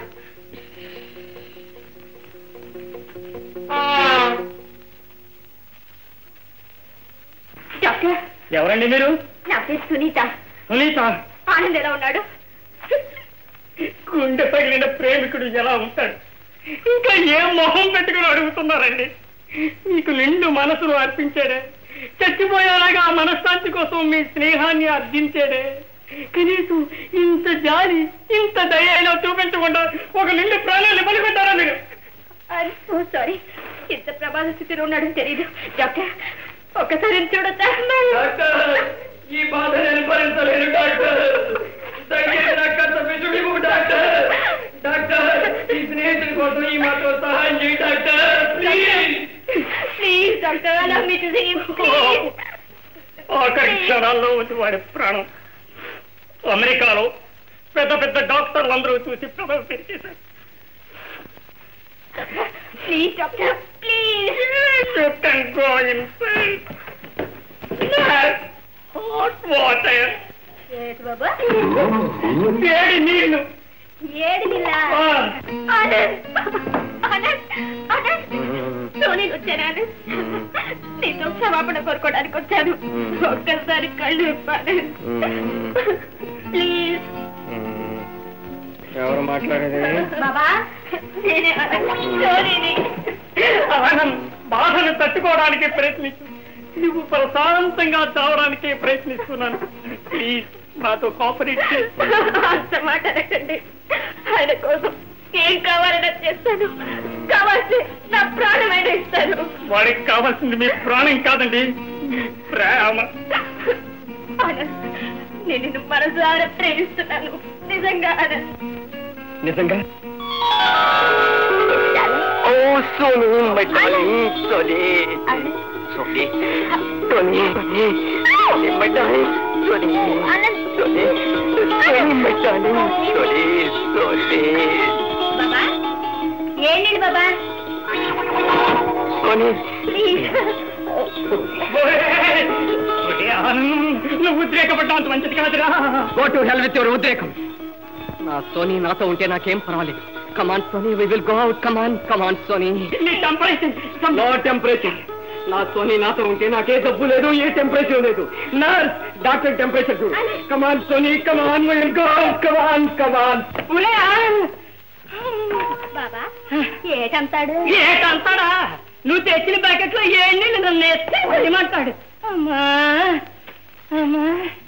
డాక్టర్ ఎవరండి మీరు నా పేరు సునీత సునీత ఆనంద్ ఎలా ఉన్నాడు గుండె పగిలిన ప్రేమికుడు ఎలా ఉంటాడు ఇంకా ఏం మొహం పెట్టుకుని అడుగుతున్నారండి మీకు నిండు మనసును అర్పించాడే చచ్చిపోయేలాగా ఆ మనశ్శాంతి కోసం మీ స్నేహాన్ని అర్జించాడే కనీసం ఇంత జాలి ఇంత దయ అయినా చూపించకుండా ఒక నిండు ప్రాణాన్ని బలిపెట్టారా మీరు ఐఎమ్ సో సారీ ఇంత ప్రమాద స్థితిలో ఉన్నాడని తెలియదు డాక్టర్ ఒక్కసారి చూడొచ్చా డాక్టర్ ఈ బాధ నేను భరించలేను డాక్టర్ దయచేసి నాకు అంత విసుగు ఇవ్వు, డాక్టర్ డాక్టర్ ఈ స్నేహితుడి కోసం ఈ మాత్రం సహాయం చేయి డాక్టర్ ప్లీజ్ ప్లీజ్ డాక్టర్ అలా మీ ప్లీజ్ ఆఖరి క్షణాల్లో ఉంది వాడి ప్రాణం అమెరికాలో పెద్ద పెద్ద డాక్టర్లు అందరూ చూసి ప్రభావం పెరిచేశారు please doctor please You can go inside. Nurse, hot water. ఏంటి బాబా వేడి నీళ్లు ఏడు నిలా ఆ. ఆనంద్ ఆనంద్ ఆనంద్ సోనీ వచ్చాను ఆనంద్ నీతో క్షమాపణ కోరుకోవడానికి వచ్చాను ఒక్కసారి కళ్ళు ఇప్పాను ప్లీజ్ ఎవరు మాట్లాడేది బాబా నేనే ఆనంద్ సోనీని ఆనంద్ బాధను తట్టుకోవడానికి ప్రయత్నించు నువ్వు ప్రశాంతంగా చావడానికి ప్రయత్నిస్తున్నాను ప్లీజ్ నాతో కోఆపరేట్ చేయి అంత మాట అనకండి ఆయన కోసం ఏం కావాలన్నా చేస్తాను కావాల్సి నా ప్రాణమైన ఇస్తాను వాడికి కావాల్సింది మీ ప్రాణం కాదండి మీ ప్రేమ ఆనంద్ నేను నిన్ను మనసారా ప్రేమిస్తున్నాను నిజంగా ఆనంద్ నిజంగా oh Sonu my darling Sony Anand Sony Sony Sony my darling Sony Anand Sony బాబా ఏంటండి బాబా నువ్వు ఉద్రేకపడ్డా అంత మంచిది కాదురా go to hell with your ఉద్రేకం నా సోనీ నాతో ఉంటే నాకేం పర్వాలేదు come on Sony we will go out come on come on Sony నీ టెంపరేచర్ నో టెంపరేచర్ నా సోనీ నాతో ఉంటే నాకే జబ్బు లేదు ఏ టెంపరేచర్ లేదు నర్స్ డాక్టర్ టెంపరేచర్ చూడు come on Sony come on will go come on come on బాబా ఏటంతాడు ఏటంతాడా నువ్వు తెచ్చిన ప్యాకెట్ లో ఏ నీళ్ళు నన్ను ఎత్తే ఏమంటాడు అమ్మా అమ్మా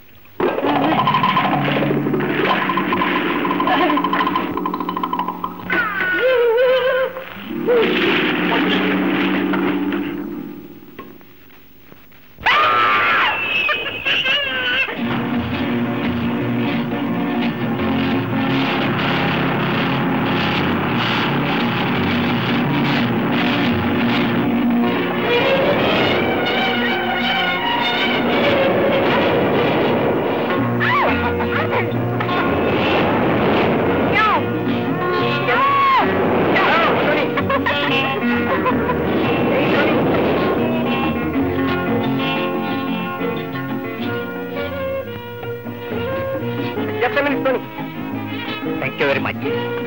just minute Sony thank you very much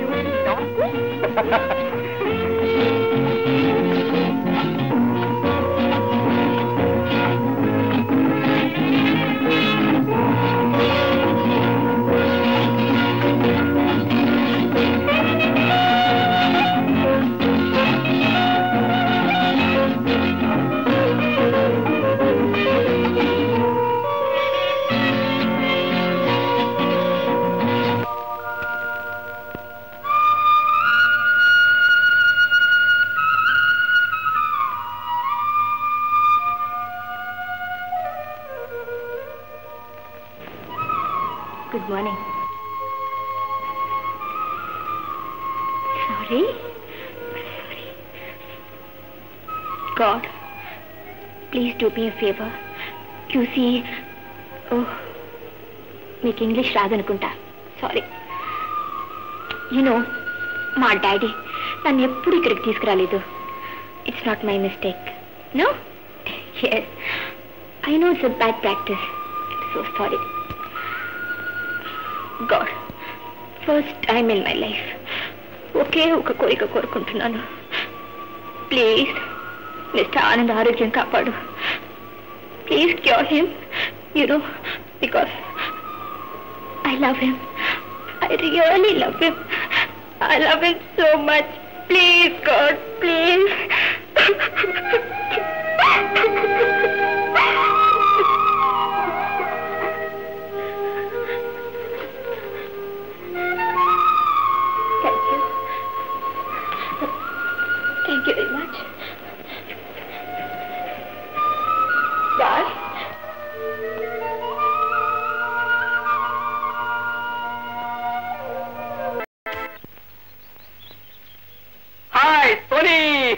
good morning sorry God please do me favour చూసి ఓహ్ మీకు ఇంగ్లీష్ రాదనుకుంటా సారీ యూనో మా డాడీ నన్ను ఎప్పుడు ఇక్కడికి తీసుకురాలేదు it's not my mistake no yes I know it's a bad practice so sorry God first time in my life ఒకే ఒక కోరిక కోరుకుంటున్నాను ప్లీజ్ మిస్టర్ ఆనంద్ ఆరోగ్యం కాపాడు please cure him you know because I love him I really love him I love him so much please God please Thank you. Thank you very much. Bye. Hi Sony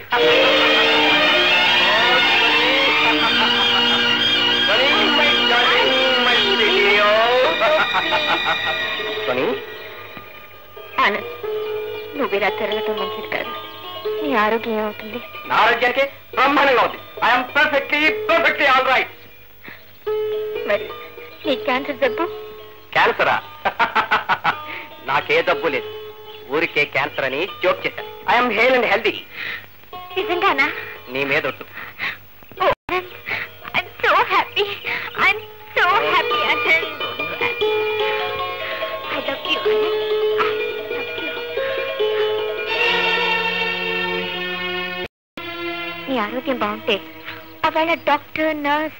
Sony Anand నువ్వు ఇలా తిరగటం మంచిది కాదు నీ ఆరోగ్యం ఏమవుతుంది నా ఆరోగ్యానికి బ్రహ్మాండంగా ఉంది I'm perfectly perfectly all right మరి నీ క్యాన్సర్ జబ్బు క్యాన్సరా నాకే జబ్బు లేదు ఊరికే క్యాన్సర్ అని జోక్ చేశాను ఐఎమ్ హేల్ అండ్ హెల్దీ నిజంగానా నీ మీద ఒట్టు Oh, Anand, I'm so happy. I'm so happy, Anand. I love you, Anand. I love you. నీ ఆరోగ్యం బాగుంటే ఒకవేళ డాక్టర్ నర్స్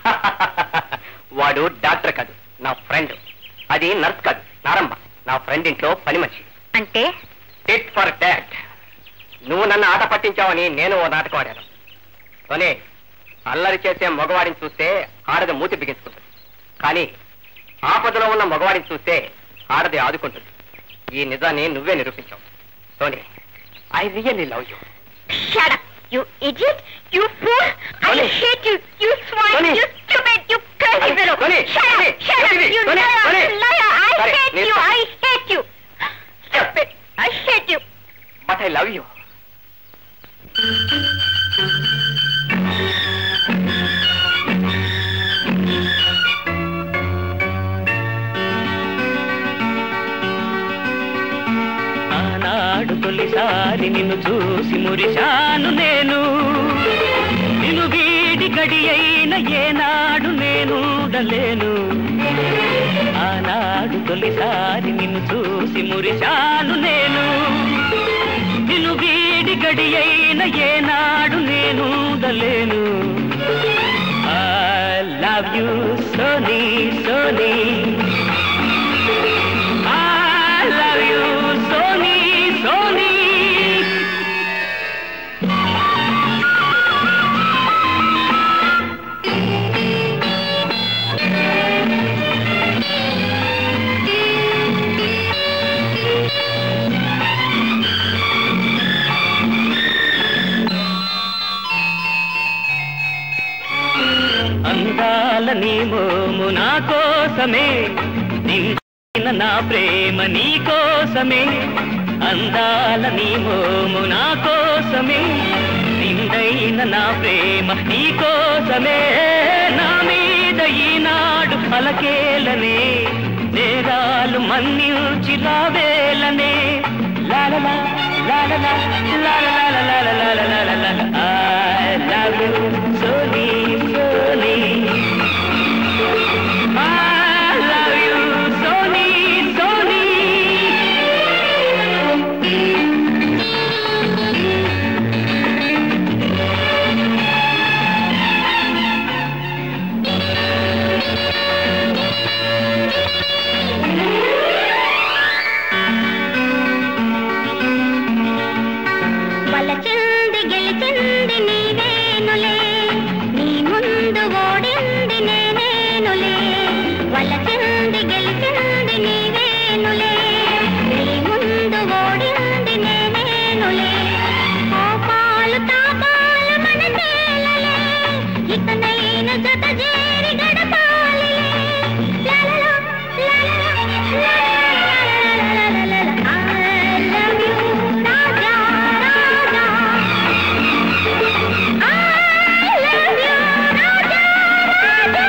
వాడు డాక్టర్ కాదు నా ఫ్రెండ్ అది నర్స్ కాదు నారమ్మ నా ఫ్రెండ్ ఇంట్లో పని మనిషి అంటే టిట్ ఫర్ డాట్ నువ్వు నన్ను ఆట పట్టించావని నేను ఓ నాటకం ఆడాను తోనే అల్లరి చేసే మగవాడిని చూస్తే ఆడది మూతి బిగించుకుంటుంది కానీ ఆపదలో ఉన్న మగవాడిని చూస్తే ఆడది ఆదుకుంటుంది ఈ నిజాన్ని నువ్వే నిరూపించావు Sony I really love you Shut up. You idiot! You fool! I Tony. hate you! You swine! Tony. You stupid! You crazy fellow! Tony. Shut up! Tony. Shut up! Tony. You Tony. liar! Tony. You liar! I Sorry. hate Please you! stop. I hate you! Stupid! I hate you! But I love you ఆనాడు తొలిసారి నిన్ను చూసి మురిశాను నేను నిన్ను వీడి గడి అయిన ఏనాడు నేనుండలేను ఆనాడు తొలిసారి నిన్ను చూసి మురిశాను నేను నిన్ను వీడి గడి అయిన ఏనాడు నేనుండలేను I love you Sony Sony I love you, Sony, Sony. అందాల నీ మోము నా కోసమే నిన్న నా ప్రేమ నీ కోసమే అందాల నీ మోము నా కోసమే నిండైన నా ప్రేమ నీ కోసమే నా మీద ఈనాడు అలకేలనే నేరాలు మన్నించి లావేలనే లాలలా లాలలా లాలలా I love you, Sony, Sony. I love you, Sony, Sony. వలచింది గెలిచింది నీవేనులే నీ ముందు ఓడింది నేనేనులే వలచింది గెలిచింది నీవేనులే నీ ముందు ఓడింది నేనేనులే కోపాలు తాపాలు మన తేలలే ఇకనైన జత చేరి గడపాలిలే లాలలా, లాలలా, లాలలా, I love you, Raja, Raja. I love you, Raja, రాజా.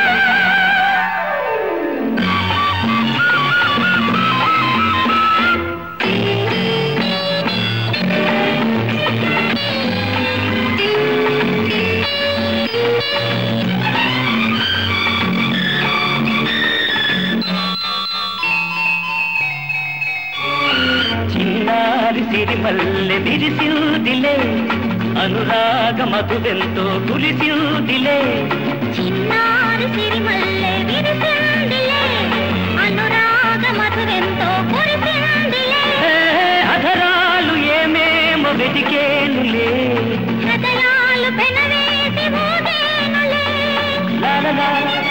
చిన్నారి సిరిమల్లె విరిసిల్దిలే అనురాగ మధువెంతో కురిసిల్దిలే చిన్నారి సిరిమల్లె విరిసిందిలే అనురాగ మధురెంతో కురిసిందిలే ఏ అధరాలు ఏమేమో వెతికేనులే హృదయాలు పెనవేసి ఊగేనులే లాలలా,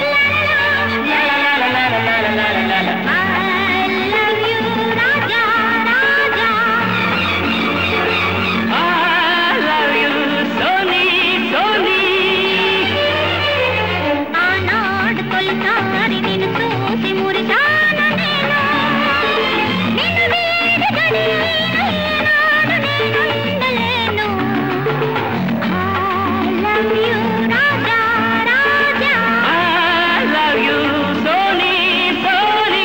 లాలలాలలాలలాలలాలలాల. I love you, Raja Raja I love you, Sony, Sony. ఆనాడు తొలిసారి నిన్ను చూసి మురిశాను నేను నిన్ను వీడి గడి ఈనాడు నేనుండలేను I love you, Raja Raja I love you, Sony, Sony.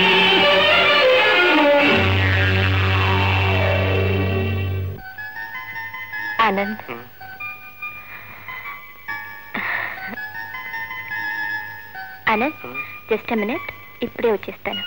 Anand Anand just minute ఇప్పుడే వచ్చేస్తాను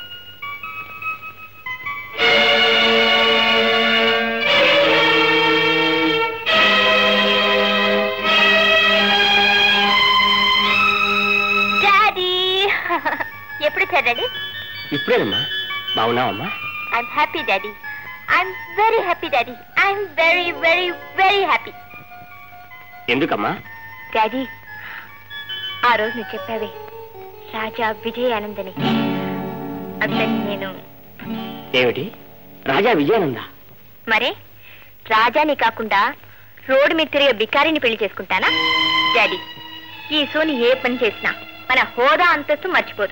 డాడీ ఎప్పుడు వచ్చారు డాడీ ఇప్పుడేనమ్మా బాగున్నావమ్మా I'm happy daddy I'm very happy daddy I'm very very very happy ఎందుకమ్మా డాడీ ఆ రోజు నువ్వు చెప్పావే రాజా విజయానందని అతన్ని నేను ఏమిటి రాజా విజయానంద మరే రాజాని కాకుండా రోడ్డు మీద తిరిగే బికారిని పెళ్లి చేసుకుంటానా డాడీ ఈ సోని ఏ పని చేసినా మన హోదా అంతస్తు మర్చిపోదు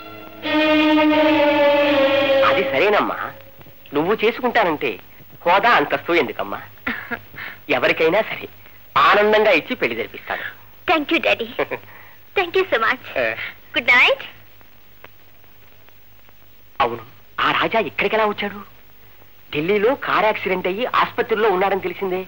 అది సరేనమ్మా నువ్వు చేసుకుంటానంటే హోదా అంతస్తు ఎందుకమ్మా ఎవరికైనా సరే ఆనందంగా ఇచ్చి పెళ్లి జరిపిస్తాను thank you daddy thank you so much good night అవును ఆ రాజా ఇక్కడికి ఎలా వచ్చాడు ఢిల్లీలో కార్ యాక్సిడెంట్ అయ్యి ఆసుపత్రిలో ఉన్నాడని తెలిసిందే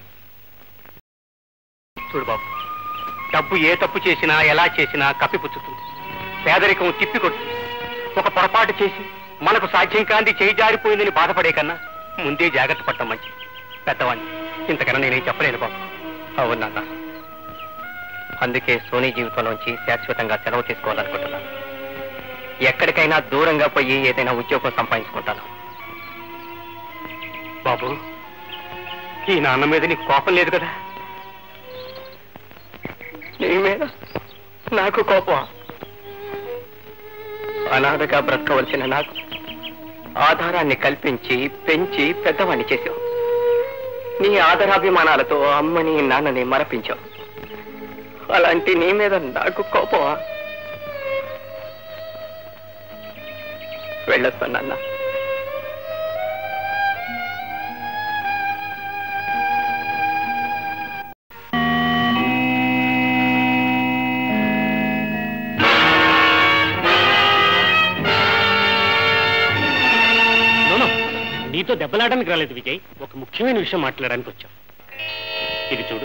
చూడు బాబు డబ్బు ఏ తప్పు చేసినా ఎలా చేసినా కప్పిపుచ్చుతుంది పేదరికం తిప్పికొడుతుంది ఒక పొరపాటు చేసి మనకు సాధ్యం కాంతి చేయి జారిపోయిందని బాధపడే కన్నా ముందే జాగ్రత్త పడటం మంచిది పెద్దవాణ్ణి ఇంతకన్నా నేనేం చెప్పలేను బాబు అవును నాన్న అందుకే సోనీ జీవితం నుంచి శాశ్వతంగా సెలవు తీసుకోవాలనుకుంటున్నాను ఎక్కడికైనా దూరంగా పోయి ఏదైనా ఉద్యోగం సంపాదించుకుంటాను బాబు ఈ నాన్న మీద నీకు కోపం లేదు కదా నీ మీద నాకు కోపం అనాథగా బ్రతకవలసిన నాకు ఆధారాన్ని కల్పించి పెంచి పెద్దవాణ్ణి చేశావు నీ ఆధారాభిమానాలతో అమ్మని నాన్నని మరపించావు అలాంటి నీ మీద నాకు కోపమా వెళ్ళొస్తానన్నా నోనో నీతో దెబ్బలాడడానికి రాలేదు విజయ్ ఒక ముఖ్యమైన విషయం మాట్లాడడానికి వచ్చాం ఇది చూడు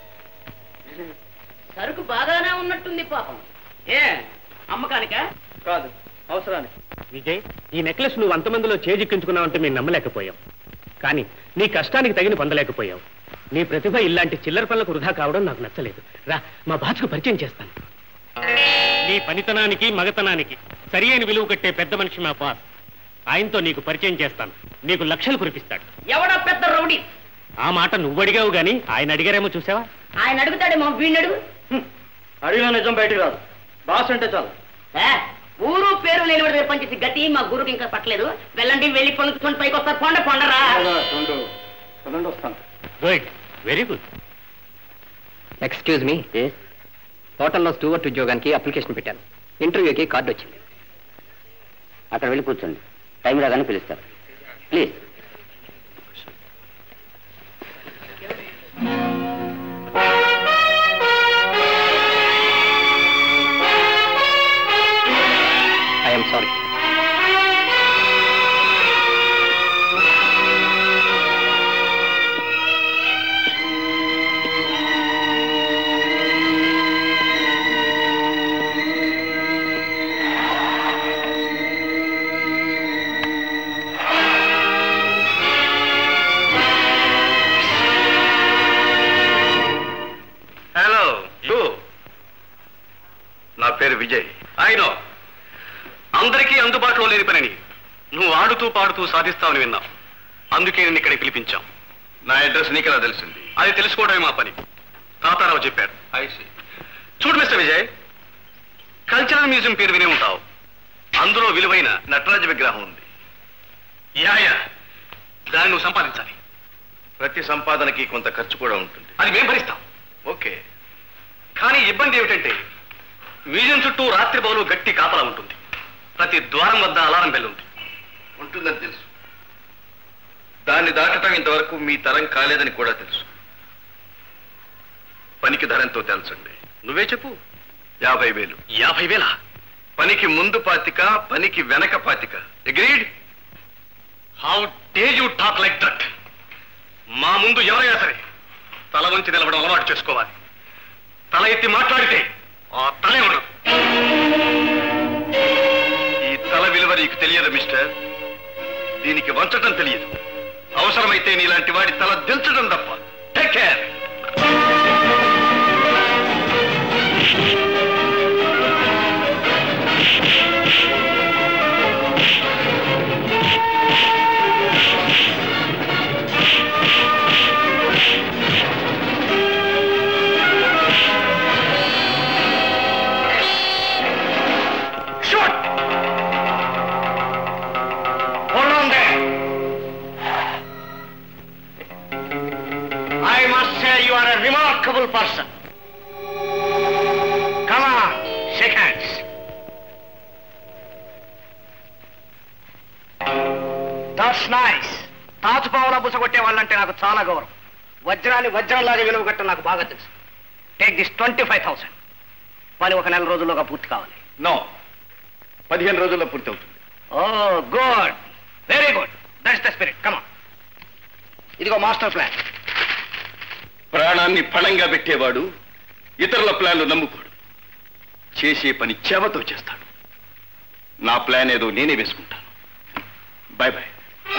సరుకు బాగానే ఉన్నట్టుంది పాపం ఏ అమ్మకానికా కాదు అవసరానికి విజయ్ ఈ నెక్లెస్ నువ్వు అంతమందిలో చేజిక్కించుకున్నావంటే మేము నమ్మలేకపోయాం కానీ నీ కష్టానికి తగిన పొందలేకపోయావు నీ ప్రతిభ ఇలాంటి చిల్లర పనులకు వృధా కావడం నాకు నచ్చలేదు రా మా బాచుకు పరిచయం చేస్తాను నీ పనితనానికి మగతనానికి సరి అయిన విలువ కట్టే పెద్ద మనిషి మా బాస్ ఆయనతో నీకు పరిచయం చేస్తాను నీకు లక్షలు కురిపిస్తాడు ఎవడా పెద్ద రౌడీ ఆ మాట నువ్వు అడిగావు గాని ఆయన అడిగారేమో చూసావా ఆయన అడుగుతాడేమో వీడిని అడుగు అడిగిన నిజం బయటకు రాదు బాస్ అంటే చాలు ఏ, ఊరు పేరు లేని వాడి దగ్గర పనిచేసి గతి మా గురువుకి ఇంకా పట్టలేదు వెళ్ళండి వెళ్ళి పనుకుని పైకి వస్తారు పొండ పొండరా వస్తాను good very good excuse me హోటల్లో స్టూవర్ట్ ఉద్యోగానికి అప్లికేషన్ పెట్టాను ఇంటర్వ్యూకి కార్డు వచ్చింది అక్కడ వెళ్ళి కూర్చోండి టైం రాగానే పిలుస్తారు please I'm sorry hello you నా పేరు విజయ్ ఆయన అందరికీ అందుబాటులో లేని పనిని నువ్వు ఆడుతూ పాడుతూ సాధిస్తావని విన్నాం అందుకే నేను ఇక్కడికి పిలిపించాం నా అడ్రస్ నీకెలా తెలిసింది అది తెలుసుకోవడమే మా పని తాతారావు చెప్పాడు ఐసి చూడు మిస్టర్ విజయ్ కల్చరల్ మ్యూజియం పేరు వినే ఉంటావు అందులో విలువైన నటరాజ విగ్రహం ఉంది యాయా దాన్ని నువ్వు సంపాదించాలి ప్రతి సంపాదనకి కొంత ఖర్చు కూడా ఉంటుంది అది మేము భరిస్తాం ఓకే కానీ ఇబ్బంది ఏమిటంటే మ్యూజియం చుట్టూ రాత్రి బౌలు గట్టి కాపలా ఉంటుంది ప్రతి ద్వారం వద్ద అలారం బెల్ ఉంది ఉంటుందని తెలుసు దాన్ని దాటడం ఇంతవరకు మీ తరం కాలేదని కూడా తెలుసు పనికి ధరంతో తేల్చండి నువ్వే చెప్పు యాభై వేలు యాభై వేల పనికి ముందు పాతిక పనికి వెనక పాతిక agreed how dare you talk like that మా ముందు ఎవరైనా సరే తల వంచి నిలబడం అలవాటు చేసుకోవాలి తల ఎత్తి మాట్లాడితే ఆ తలే ఉండదు ఈ తల విలువ నీకు తెలియదు మిస్టర్ దీనికి వంచటం తెలియదు అవసరమైతే నీలాంటి వాడి తల దించడం తప్ప take care Shoot! Hold on there. I must say you are remarkable person comma shake hands that's nice తాచుపావులా బుసగొట్టే వాళ్ళంటే నాకు చాలా గౌరవం వజ్రాన్ని వజ్రంలాగా విలువ కట్ట నాకు బాగా తెలుసు take this twenty five thousand పని ఒక నెల రోజుల్లోగా పూర్తి కావాలి నో పదిహేను రోజుల్లో పూర్తవుతుంది oh good very good that's the spirit comma ఇదిగో మాస్టర్ ప్లాన్ ప్రాణాన్ని పణంగా పెట్టేవాడు ఇతరుల ప్లాన్లు నమ్ముకోడు చేసే పని చెవతో చేస్తాడు నా ప్లాన్ ఏదో నేనే వేసుకుంటాను bye bye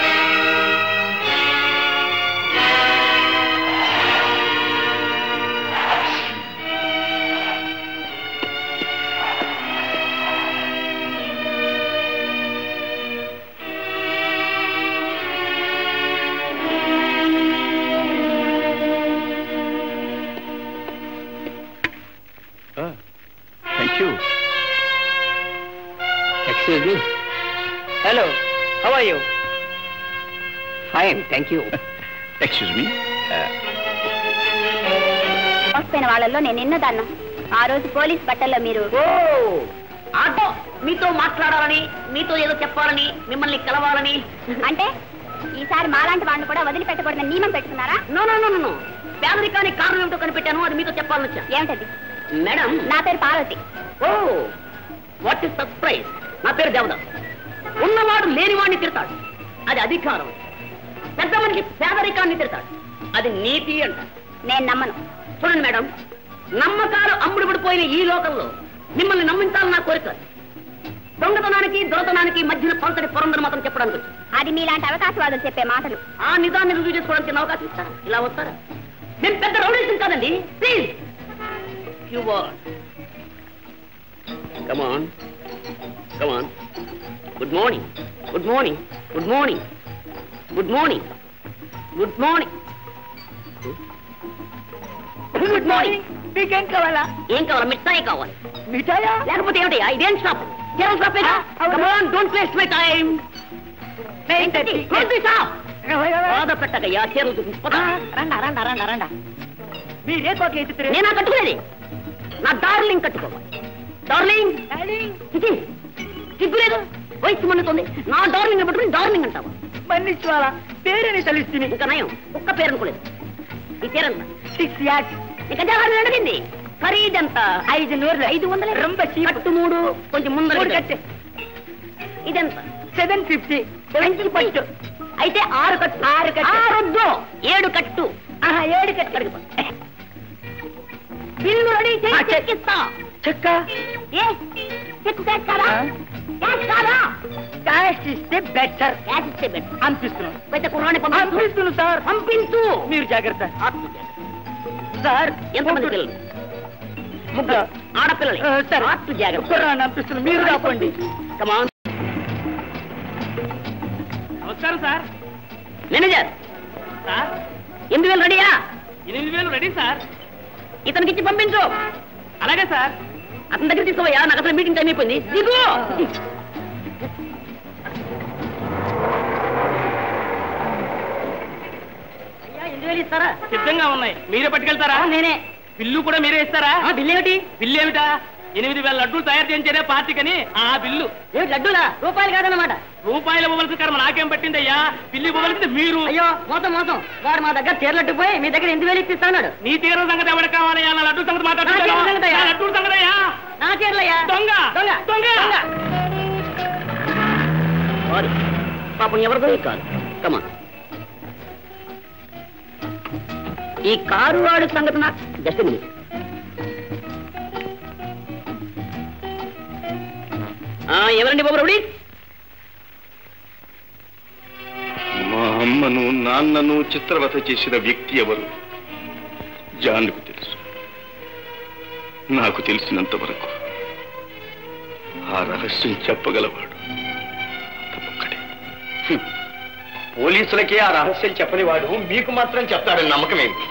thank you excuse me hello how are you fine thank you excuse me మోసపోయిన వాళ్ళల్లో నేను నిన్నదాన్ను ఆ రోజు పోలీస్ బట్టల్లో మీరు ఓ ఆటో మీతో మాట్లాడాలని మీతో ఏదో చెప్పాలని మిమ్మల్ని కలవాలని అంటే ఈసారి మాలాంటి వాళ్ళని కూడా వదిలిపెట్టకూడదని నియమం పెట్టుకున్నారా నో నో నో నో పేదరికానికి కారణం ఏమిటో కనిపెట్టాను అది మీతో చెప్పాలని వచ్చా ఏమిటది మేడం నా పేరు Parvati oh what is surprise నా పేరు దేవదాస్ ఉన్నవాడు లేనివాడిని తిడతాడు అది అధికారం పెద్ద మనిషి పేదరికాన్ని తిడతాడు అది నీతి అంట నేను నమ్మను చూడండి మేడం నమ్మకాలు అమ్ముడు పడిపోయిన ఈ లోకంలో మిమ్మల్ని నమ్మించాలని నా కోరిక దొంగతనానికి దొరతనానికి మధ్యన పంతటి పొరందరు మాత్రం చెప్పడానికి వచ్చాను. అది మీలాంటి అవకాశవాదులు చెప్పే మాటలు ఆ నిజాన్ని రుజువు చేసుకోవడానికి చిన్న అవకాశం ఇస్తారా ఇలా వస్తారా నేను పెద్ద రౌడీసం కాదండి please you come on come on good morning good morning good morning good morning good morning good morning మీకేం కావాలా ఏం కావాలా మిఠాయి కావాలి మిఠాయా లేకపోతే ఏమిటి ఇదేం shop Kiran shop come on don't waste my time బాధ పెట్టకయ్యా చీరలు చూపించు పద. రండా రండా రండా రండా మీరే కోట్లు వేసి నేనా కట్టుకునేది నా డార్లింగ్ కట్టుకోవాలి డార్లింగ్ ఇది సిగ్గులేదు వయసు మండుతుంది నా డార్లింగ్ పట్టుకుని డార్లింగ్ అంటావా మన్నిచ్చువాలా పేరుని తలిస్తుంది ఇంకా నయం ఒక్క పేరు అనుకోలేదు ఈ పేరంత సిక్స్ యాక్స్ ఇక జవాబు అడిగింది ఖరీదంత ఐదు నూరులు ఐదు వందల రొంబ cheap. కట్టు మూడు కొంచెం ముందర మూడు ఇద్దాం. కట్టు. ఇదెంత సెవెన్ ఫిఫ్టీ సెవెంటీ ఫస్ట్ అయితే ఆరు కట్టు ఆరు కట్టు. ఆరొద్దు ఏడు కట్టు ఆహా, ఏడు కట్టు అడిగిపో. బిల్లు రెడీ చేసి చెక్కిస్తా చెక్క ఏ చెక్కు క్యాష్ కాదా క్యాష్ కాదా క్యాష్ ఇస్తే బెటర్ క్యాష్ ఇస్తే బెటర్ అనిపిస్తున్నాను పెద్ద కుర్రాన్ని పంపించు అనిపిస్తున్నాను సార్ పంపించు మీరు జాగ్రత్త ఆత్మ జాగ్రత్త. సార్ ఎంతమంది పిల్లలు ముగ్గురు ఆడపిల్లలు ఆ, సరే. ఆత్మ జాగ్రత్త కుర్రాన్ని అనిపిస్తున్నాను మీరు కాపండి కమాన్ నమస్కారం సార్ మేనేజర్ సార్ ఎనిమిది వేలు రెడీయా ఎనిమిది వేలు రెడీ సార్ ఇతనికి ఇచ్చి పంపించు అలాగే సార్ అతని దగ్గర తీసుకోవయ్యా నాకు అసలు మీటింగ్ టైం అయిపోయింది దిగు అయ్యా ఎనిమిది వేలు ఇస్తారా సిద్ధంగా ఉన్నాయి మీరే పట్టుకెళ్తారా ఆ, నేనే బిల్లు కూడా మీరే ఇస్తారా ఆ, బిల్లు ఏమిటి బిల్లు ఏమిటా ఎనిమిది వేల లడ్డూలు తయారు చేయించేదే పార్టీకని ఆ బిల్లు ఏమిటి లడ్డూలా రూపాయలు కాదన్నమాట రూపాయలు ఇవ్వవలసిన కర్మ నాకేం పట్టిందయ్యా బిల్లు ఇవ్వవలసింది మీరు అయ్యో మోసం మోసం వాడు మా దగ్గర చీరలట్టు పోయి మీ దగ్గర ఎనిమిది వేలు ఇప్పిస్తాడు నీ తీరం సంగతి ఎవరికి కావాలయ్యా నా లడ్డూ సంగతి నా తీరం సంగతి మాట్లాడుతున్నా అయ్యా. లడ్డూల సంగతయ్యా నా చీరలయ్యా దొంగ దొంగ దొంగ సారీ పాపం ఎవరిదో ఈ కారు కమా ఈ కారు వాడి సంగతి నాకు జస్ట్ మినిట్ ఎవరండి బాబు రౌడీ మా అమ్మను నాన్నను చిత్రవత చేసిన వ్యక్తి ఎవరు జాన్కు తెలుసు నాకు తెలిసినంత వరకు ఆ రహస్యం చెప్పగలవాడు అతనొక్కడే. హ్మ్. పోలీసులకే ఆ రహస్యం చెప్పని వాడు మీకు మాత్రం చెప్తాడని నమ్మకం ఏంటి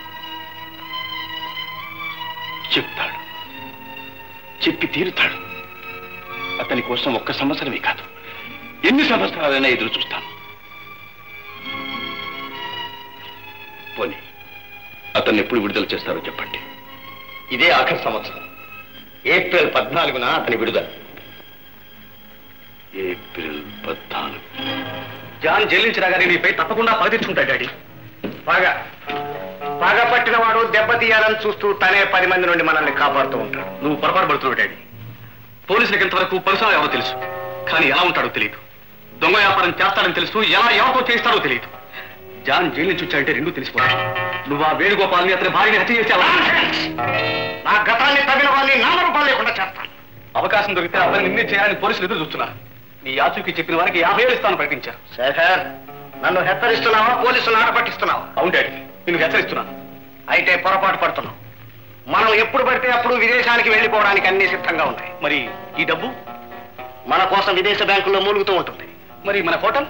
చెప్తాడు చెప్పి తీరుతాడు అతని కోసం ఒక్క సంవత్సరమే కాదు ఎన్ని సంవత్సరాలైనా ఎదురు చూస్తాను పోనీ అతన్ని ఎప్పుడు విడుదల చేస్తారో చెప్పండి ఇదే ఆఖరి సంవత్సరం ఏప్రిల్ పద్నాలుగున అతని విడుదల ఏప్రిల్ పద్నాలుగు జాన్ జైలించిన గారి నీపై తప్పకుండా పగతీర్చుకుంటాడు డాడీ బాగా పగ పట్టిన వాడు దెబ్బతీయాలని చూస్తూ తనే పది మంది నుండి మనల్ని కాపాడుతూ ఉంటాడు నువ్వు పొరపాటు పడుతున్నావు డాడీ పోలీసులకు ఇంతవరకు పరుసరావు ఎవరో తెలుసు కానీ ఎలా ఉంటాడో తెలియదు దొంగ వ్యాపారం చేస్తాడని తెలుసు ఎలా ఎవరితో చేస్తాడో తెలియదు జాన్ జైలు నుంచి వచ్చాడంటే రెండూ తెలిసిపోయాయి నువ్వు ఆ వేణుగోపాల్ని అతని భార్యని హత్య చేసావా నా గతాన్ని తగిన వాళ్ళని నామరూపాలు లేకుండా చేస్తాను అవకాశం దొరికితే అతన్ని నిన్నే చేయాలని పోలీసులు ఎదురు చూస్తున్నారు నీ యాచుకి చెప్పిన వారికి యాభై ఏళ్ళు ఇస్తాను ప్రకటించారు శేఖర్ నన్ను హెచ్చరిస్తున్నావా పోలీసులు ఆట పట్టిస్తున్నావా అవును డాడీ నిన్ను హెచ్చరిస్తున్నాను అయితే పొరపాటు పడుతున్నాం మనం ఎప్పుడు పడితే అప్పుడు విదేశానికి వెళ్ళిపోవడానికి అన్ని సిద్ధంగా ఉన్నాయి మరి ఈ డబ్బు మన కోసం విదేశ బ్యాంకుల్లో మూలుగుతూ ఉంటుంది మరి మన హోటల్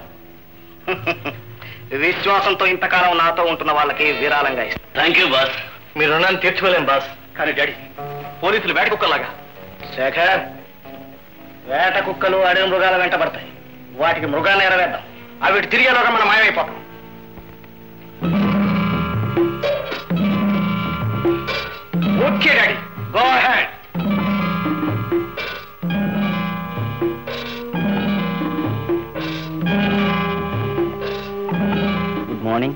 విశ్వాసంతో ఇంతకాలం నాతో ఉంటున్న వాళ్ళకి విరాళంగా ఇస్తాం థ్యాంక్ యూ బాస్ మీ రుణాన్ని తీర్చుకోలేం బాస్ కానీ డాడీ పోలీసులు వేట కుక్కలాగా శేఖర్ వేట కుక్కలు అడవి మృగాల వెంట పడతాయి వాటికి మృగాన్ని ఎరవేద్దాం అవి తిరిగేలోగా మనం మాయమైపోతాం okay daddy go ahead good morning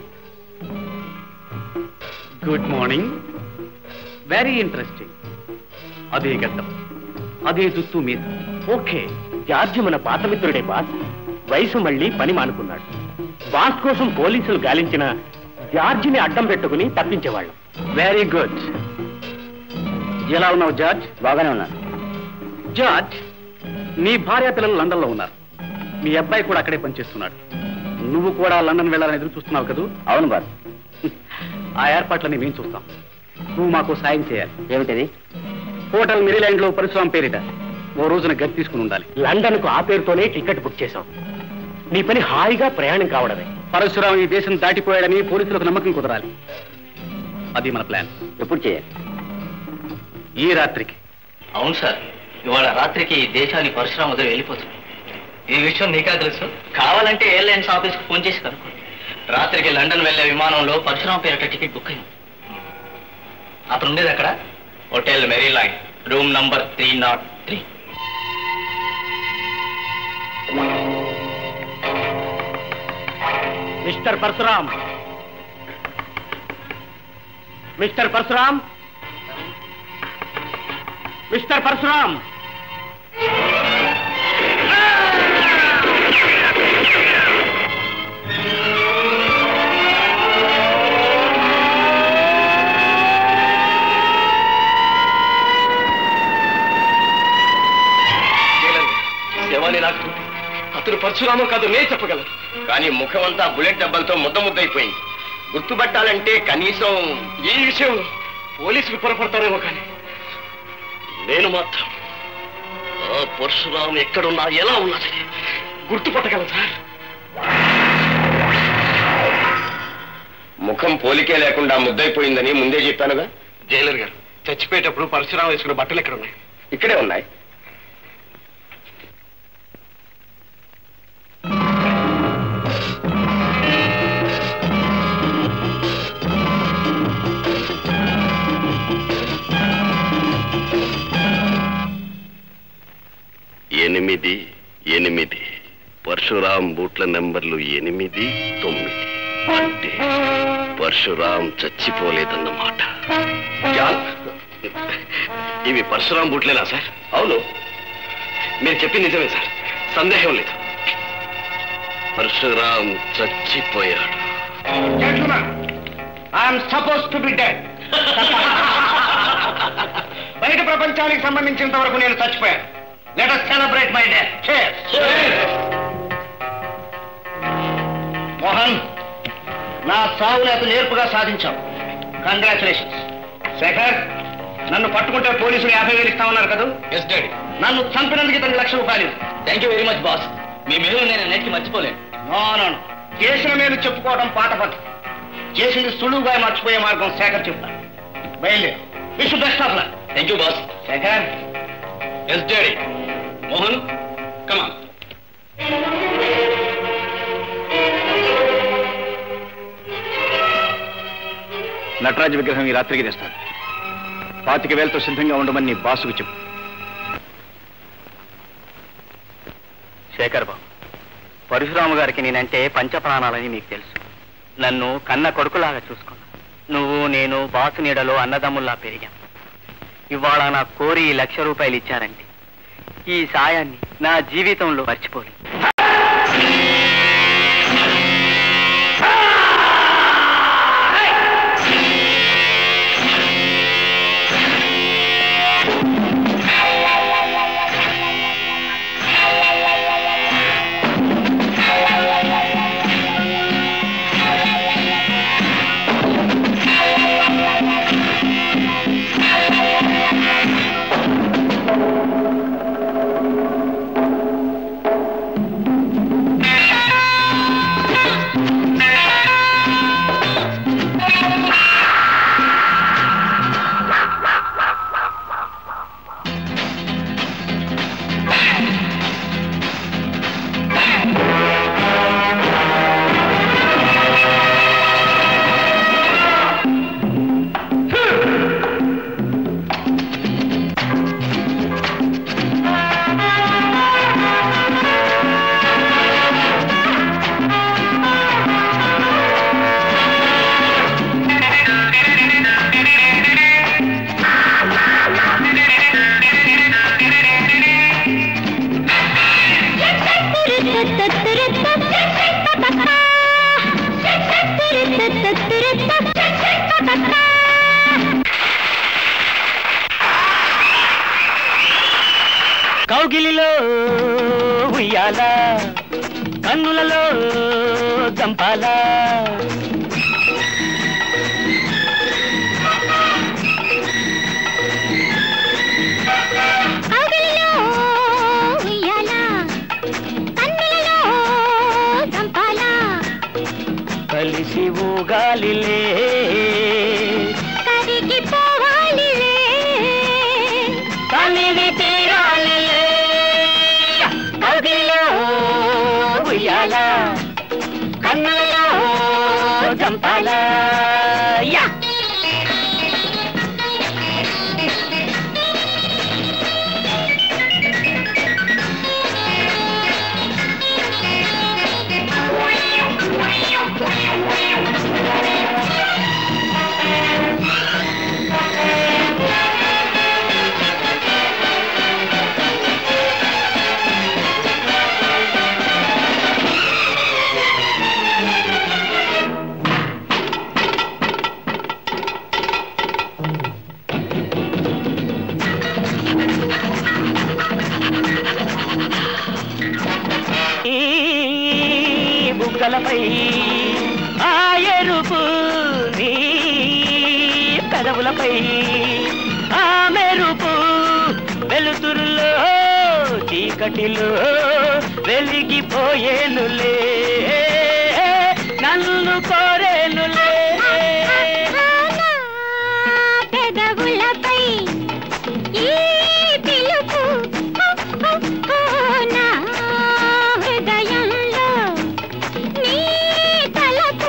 good morning very interesting అదే గడ్డం అదే జుత్తు మీద ఓకే జార్జి మన పాత మిత్రుడే బాస్ వయసు మళ్ళీ పని మానుకున్నాడు బాస్ కోసం పోలీసులు గాలించిన జార్జిని అడ్డం పెట్టుకుని తప్పించేవాళ్ళం వెరీ గుడ్ ఎలా ఉన్నావు జార్జ్ బాగానే ఉన్నాను జార్జ్ నీ భార్య పిల్లలు లండన్లో ఉన్నారు మీ అబ్బాయి కూడా అక్కడే పనిచేస్తున్నాడు నువ్వు కూడా లండన్ వెళ్ళాలని ఎదురు చూస్తున్నావు కదూ అవును బాస్ ఆ ఏర్పాట్లన్నీ మేము చూస్తాం నువ్వు మాకు సాయం చేయాలి ఏమిటది హోటల్ మెరీలాండ్ లో పరిశ్రమ పేరిట ఓ రోజున గది తీసుకుని ఉండాలి లండన్ కు ఆ పేరుతోనే టికెట్ బుక్ చేశాం నీ పని హాయిగా ప్రయాణం కావడమే పరశురాం ఈ దేశం దాటిపోయాడని పోలీసులకు నమ్మకం కుదరాలి అది మన ప్లాన్ ఎప్పుడు చేయాలి ఈ రాత్రికి అవును సార్ ఇవాళ రాత్రికి ఈ దేశాన్ని పరశురామ వదిలి వెళ్ళిపోతుంది ఈ విషయం నీకా తెలుసు కావాలంటే ఎయిర్లైన్స్ ఆఫీస్కి ఫోన్ చేసి కనుక్కోండి రాత్రికి లండన్ వెళ్లే విమానంలో పరశురామ పేరట టికెట్ బుక్ అయింది అతను ఉండేది అక్కడ hotel Marilyn room number three not three mister Parashuram mister Parashuram mister Parashuram శవాన్ని నాకు అతను పరశురామం కాదు నేను చెప్పగలను కానీ ముఖం అంతా బుల్లెట్ దెబ్బలతో ముద్ద ముద్దయిపోయింది గుర్తుపట్టాలంటే కనీసం ఈ విషయంలో పోలీసులు పొరపడతారేమో కానీ నేను మాత్రం ఆ పరశురాం ఎక్కడున్నా ఎలా ఉన్నది గుర్తుపట్టగలను సార్ ముఖం పోలికే లేకుండా ముద్దయిపోయిందని ముందే చెప్పానుగా జైలర్ గారు చచ్చిపోయేటప్పుడు పరశురాం వేసుకున్న బట్టలు ఎక్కడ ఉన్నాయి ఇక్కడే ఉన్నాయి ఎనిమిది ఎనిమిది పరశురాం బూట్ల నెంబర్లు ఎనిమిది తొమ్మిది అంటే పరశురాం చచ్చిపోలేదన్నమాట జాన్ ఇవి పరశురాం బూట్లేనా సార్ అవును మీరు చెప్పింది నిజమే సార్ సందేహం లేదు పరశురాం చచ్చిపోయాడు I'm suppose to be dead బయట ప్రపంచానికి సంబంధించినంత వరకు నేను చచ్చిపోయాను let us celebrate my day Mohan నా సావుని అతను నేర్పుగా సాధించావు కంగ్రాచులేషన్స్ శేఖర్ నన్ను పట్టుకుంటే పోలీసులు యాభై వేలు ఇస్తామన్నారు కదా ఎస్ డాడీ నన్ను చంపినందుకు ఇతను లక్ష రూపాయలు thank you very much boss మీ మేలు నేను నెట్కి మర్చిపోలేను నో నో నో. చేసిన మేలు చెప్పుకోవడం పాత పద్ధతి చేసింది సులువుగా మర్చిపోయే మార్గం శేఖర్ చెప్తాను బయలుదేరు wish best of luck thank you boss Shekhar yes daddy Mohan comma Nataraja విగ్రహం ఈ రాత్రికి తెస్తాను పాతిక వేలతో సిద్ధంగా ఉండమని నీ బాసుకు చెప్పు శేఖర్ బాబు పరశురామ గారికి నేనంటే పంచప్రాణాలని మీకు తెలుసు నన్ను కన్న కొడుకులాగా చూసుకున్నా నువ్వు నేను బాసు నీడలో అన్నదమ్ముల్లా పెరిగాం ఇవాళ నా కోరి ఈ లక్ష రూపాయలు ఇచ్చారంటే ఈ సాయాన్ని నా జీవితంలో మర్చిపోలేదు కౌగిలిలో ఉయ్యాల కన్నులలో జంపాల కౌగిలిలో ఉయ్యాల, కన్నులలో చంపాల. కలిసి ఊగాలిలే కరిగిపోవాలిలే. తనివి తీరాలిలే కౌగిలిలో ఉయ్యాల కన్నులలో జంపాల యా ఈ బుగ్గలపై ఆ ఎరుపు నీ పెదవులపై ఆ మెరుపు వెలుతురులో చీకటిలో వెలిగిపోయేనులే నన్ను కోరేనులే పెదవులపై ఈ పిలుపు నా హృదయంలో నీ తలపు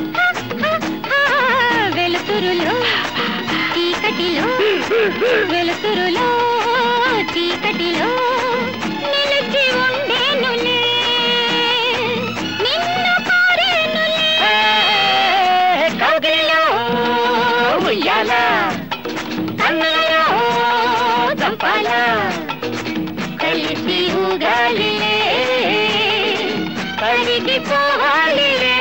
వెలుతురులో చీకటిలో వెలుతురులో చీకటిలో నిలిచి ఉండేనులే నిన్ను కోరేనులే కౌగిలిలో ఉయ్యాల కన్నులలో చంపాల కలిసి ఊగాలిలే కరిగిపోవాలిలే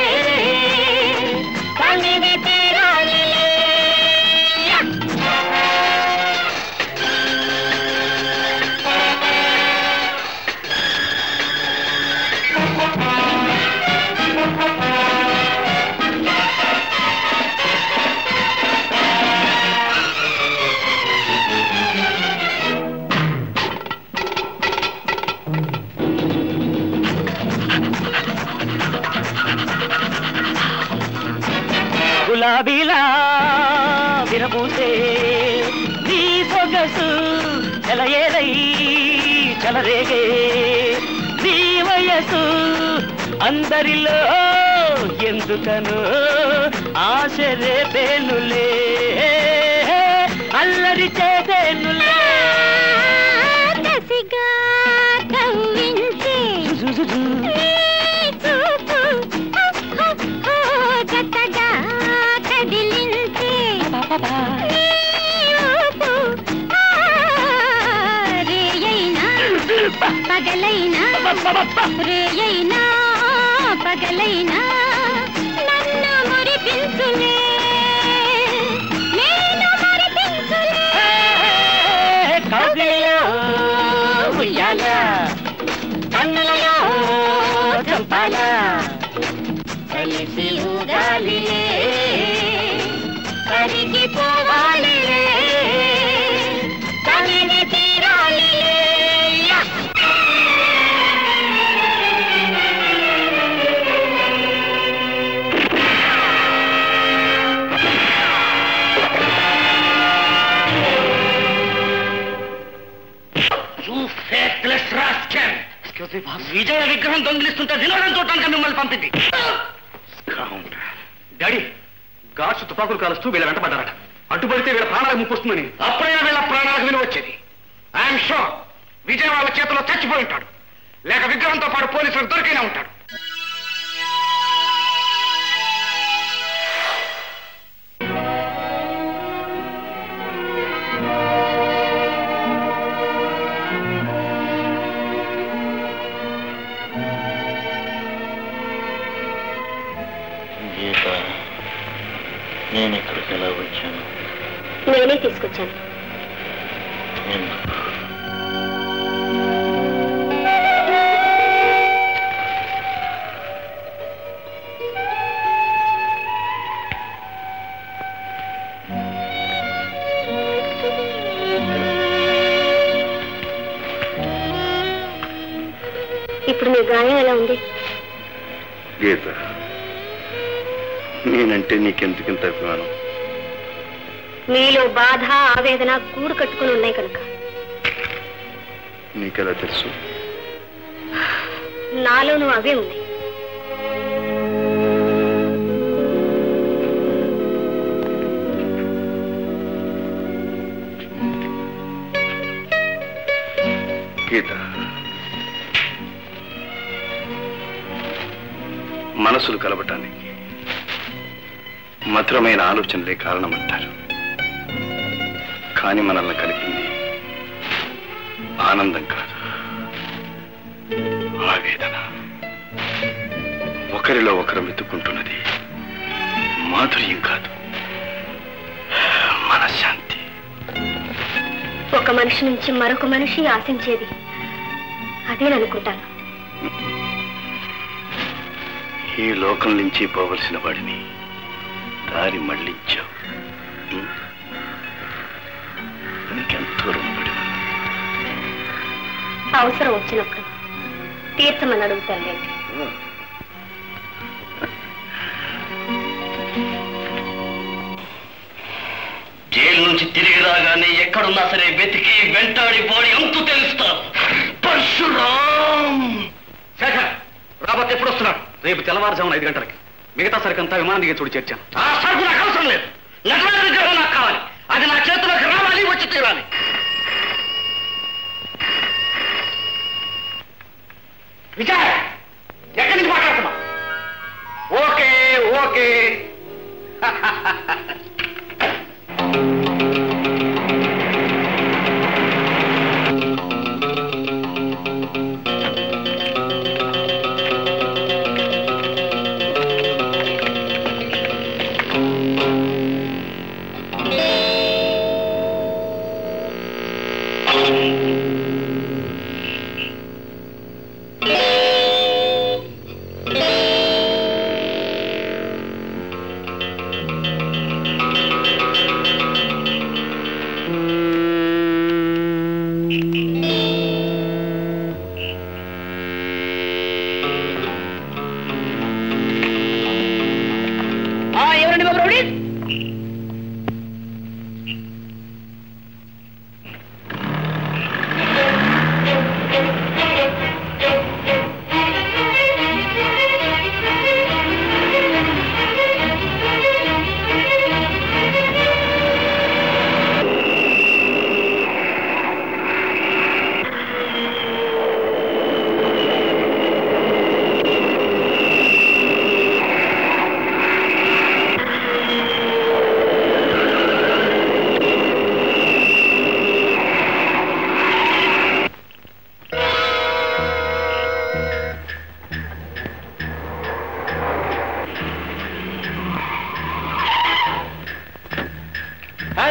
కనివి తీరాలిలే గులాబీలా విరబూసే నీ సొగసు ఎలయేలై చలరేగే నీ వయసు అందరిలో ఎందుకను ఆశ రేపేనులే అల్లరి చేదేనులే కసిగా కవ్వించే నీ చూపు ఓ జతగా కదిలించే నీ ఊపు ఆ, రేయైనా పగలైనా రేయైనా పగలైనా నన్ను మురిపించులే నేను మురిపించులే కౌగిలిలో ఉయ్యాల కన్నులలో చంపాల కలిసి ఊగాలిలే కరిగిపోవాలిలే తనిని తీరాలిలే యా! విజయ విగ్రహం దొంగిలిస్తుంటే వినోదం చూడటానికి మిమ్మల్ని పంపింది డాడీ గాడ్స్ తుపాకులు కాలుస్తూ వీళ్ళ వెంటబడ్డారట అడ్డుపడితే వీళ్ళ ప్రాణాలకు ముప్పొస్తుందని అప్పుడైనా వీళ్ళ ప్రాణాలకు విలువ వచ్చేది ఐఎమ్ షూర్ విజయ్ వాళ్ళ చేతిలో చచ్చిపోయి ఉంటాడు లేక విగ్రహంతో పాటు పోలీసులకు దొరికైనా ఉంటాడు గీత నేను ఇక్కడికి ఎలా వచ్చాను నేనే తీసుకొచ్చాను ఎందుకు ఇప్పుడు మీ గాయం ఎలా ఉంది గీత నేనంటే నీకెందుకింత అభిమానం మీలో బాధ ఆవేదన కూడు కట్టుకుని ఉన్నాయి కనుక నీకెలా తెలుసు నాలోనూ అవే ఉన్నాయి గీత మనసులు కలవటానికి మధురమైన ఆలోచనలే కారణమంటారు కానీ మనల్ని కలిపింది ఆనందం కాదు ఆవేదన ఒకరిలో ఒకరు వెతుక్కుంటున్నది మాధుర్యం కాదు మనశ్శాంతి ఒక మనిషి నుంచి మరొక మనిషి ఆశించేది అదేననుకుంటాను ఈ లోకం నుంచి పోవలసిన వాడిని దారి మళ్ళించావు ఉం? నీకెంతో రుణపడి ఉన్నా. అవసరం వచ్చినప్పుడు తీర్చమని అడుగుతాను లేండి జైలు నుంచి తిరిగి రాగానే ఎక్కడున్నా సరే వెతికి వెంటాడి బాడీ అంతు తెలుస్తాం పరశురాం శేఖర్ రాబోత్ ఎప్పుడు వస్తున్నాడు రేపు తెల్లవారుజామున ఐదు గంటలకి మిగతా సరికంతా విమానం దిగి చూడి చేర్చాను ఆ సరుకు నాకు అవసరం లేదు నటన విగ్రహం నాకు కావాలి అది నా చేతిలోకి రావాలి వచ్చి తీరాలి విజయ్ ఎక్కడి నుంచి మాట్లాడుతున్నావు ఓకే ఓకే ఎవరండి బాబు rowdy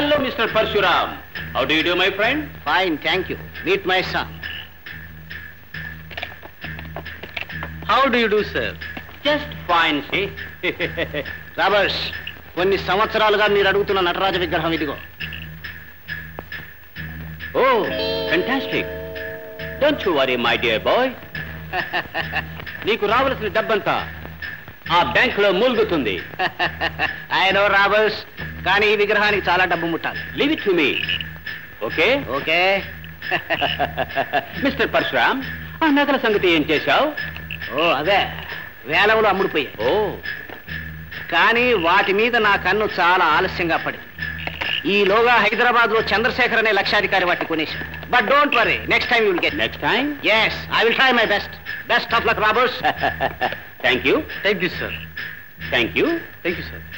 hello mister Parashuram how do you do my friend fine thank you meet my son how do you do sir just fine say Roberts కొన్ని సంవత్సరాలుగా మీరు అడుగుతున్న నటరాజ విగ్రహం ఇదిగో oh fantastic don't you worry my dear boy నీకు రావలసిన డబ్బంతా ఆ బ్యాంక్ లో మూలుగుతుంది ఐ నో రాబర్స్ కానీ ఈ విగ్రహానికి చాలా డబ్బు ముట్టాలి leave it to me okay okay mister Parashuram ఆ నగల సంగతి ఏం చేశావు ఓ అదే వేలంలో అమ్ముడుపోయాయి ఓ కానీ వాటి మీద నా కన్ను చాలా ఆలస్యంగా పడింది ఈలోగా హైదరాబాద్ లో చంద్రశేఖర్ అనే లక్షాధికారి వాటిని కొనేశాడు but don't worry next time will get next time yes I will try my best best of luck Roberts thank you take this sir thank you thank you sir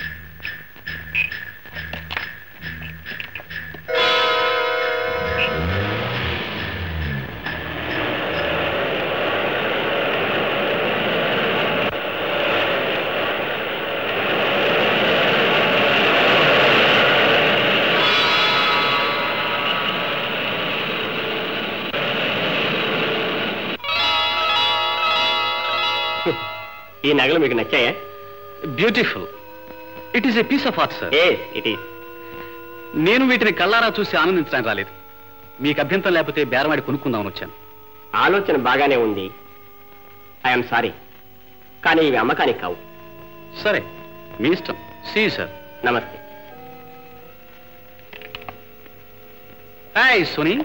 ఈ నగలు మీకు నచ్చాయా beautiful it is a piece of art sir ఏ ఇట్ ఈస్ నేను వీటిని కళ్ళారా చూసి ఆనందించడానికి రాలేదు మీకు అభ్యంతరం లేకపోతే బేరమాడి కొనుక్కుందామని వచ్చాను ఆలోచన బాగానే ఉంది ఐఎమ్ సారీ కానీ ఇవి అమ్మకానికి కావు సరే మీ ఇష్టం సీ సార్ నమస్తే హాయ్ సునీ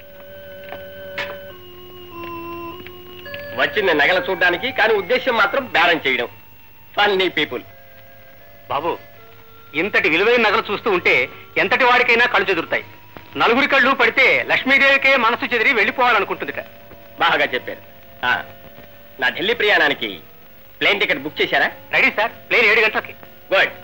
వచ్చిన నగలు చూడడానికి కానీ ఉద్దేశం మాత్రం బేరం చేయడం ఫన్నీ పీపుల్ బాబు ఇంతటి విలువైన నగలు చూస్తూ ఉంటే ఎంతటి వాడికైనా కళ్ళు చెదురుతాయి నలుగురి కళ్ళు పడితే లక్ష్మీదేవికే మనసు చెదిరి వెళ్ళిపోవాలనుకుంటుందిట బాగా చెప్పారు ఆ, నా ఢిల్లీ ప్రయాణానికి ప్లేన్ టికెట్ బుక్ చేశారా రెడీ సార్ ప్లేన్ ఏడు గంటలకి గుడ్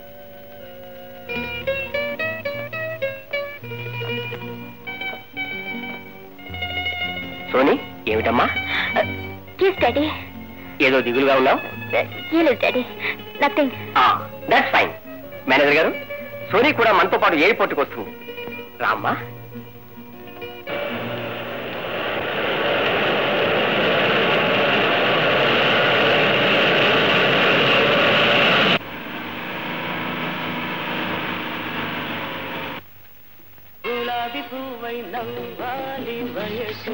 సోనీ ఏమిటమ్మా ఎస్ డాడీ ఏదో దిగులుగా ఉన్నావు లేదు daddy nothing that's fine manager గారు సోనీ కూడా మనతో పాటు ఎయిర్పోర్ట్కి వస్తుంది రామ్మా గులాబీ పువ్వై నవ్వాలి వయసు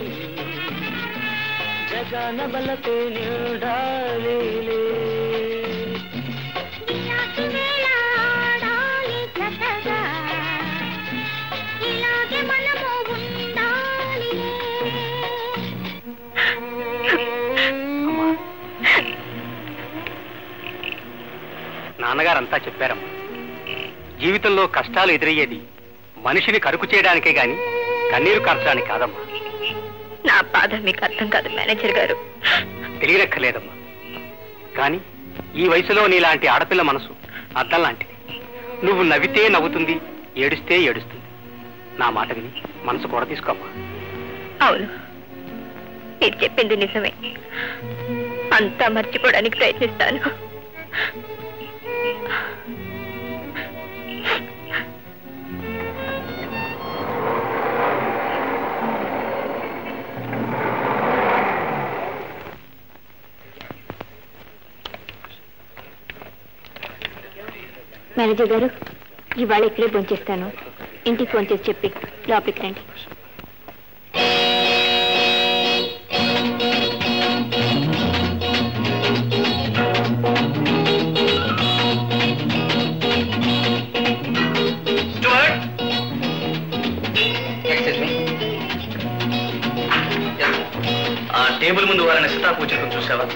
జగాన బలపే నిండాలి ఇలాగే మనము ఉండాలి నాన్నగారంతా చెప్పారమ్మా జీవితంలో కష్టాలు ఎదురయ్యేది మనిషిని కరుకు చేయడానికే గాని కన్నీరు కార్చడానికి కాదమ్మా నా బాధ మీకు అర్థం కాదు మేనేజర్ గారు తెలియనక్కర్లేదమ్మా కానీ ఈ వయసులో నీలాంటి ఆడపిల్ల మనసు అద్దం లాంటిది నువ్వు నవ్వితే నవ్వుతుంది ఏడుస్తే ఏడుస్తుంది నా మాట విని మనసు కూడా తీసుకోమ్మా అవును మీరు చెప్పింది నిజమే అంతా మర్చిపోవడానికి ప్రయత్నిస్తాను మేనేజర్ గారు ఇవాళ ఇక్కడే భోంచేస్తాను ఇంటికి ఫోన్ చేసి చెప్పి లోపలికి రండి ఆ టేబుల్ ముందు వారిని సీతాపూజకం చూసావా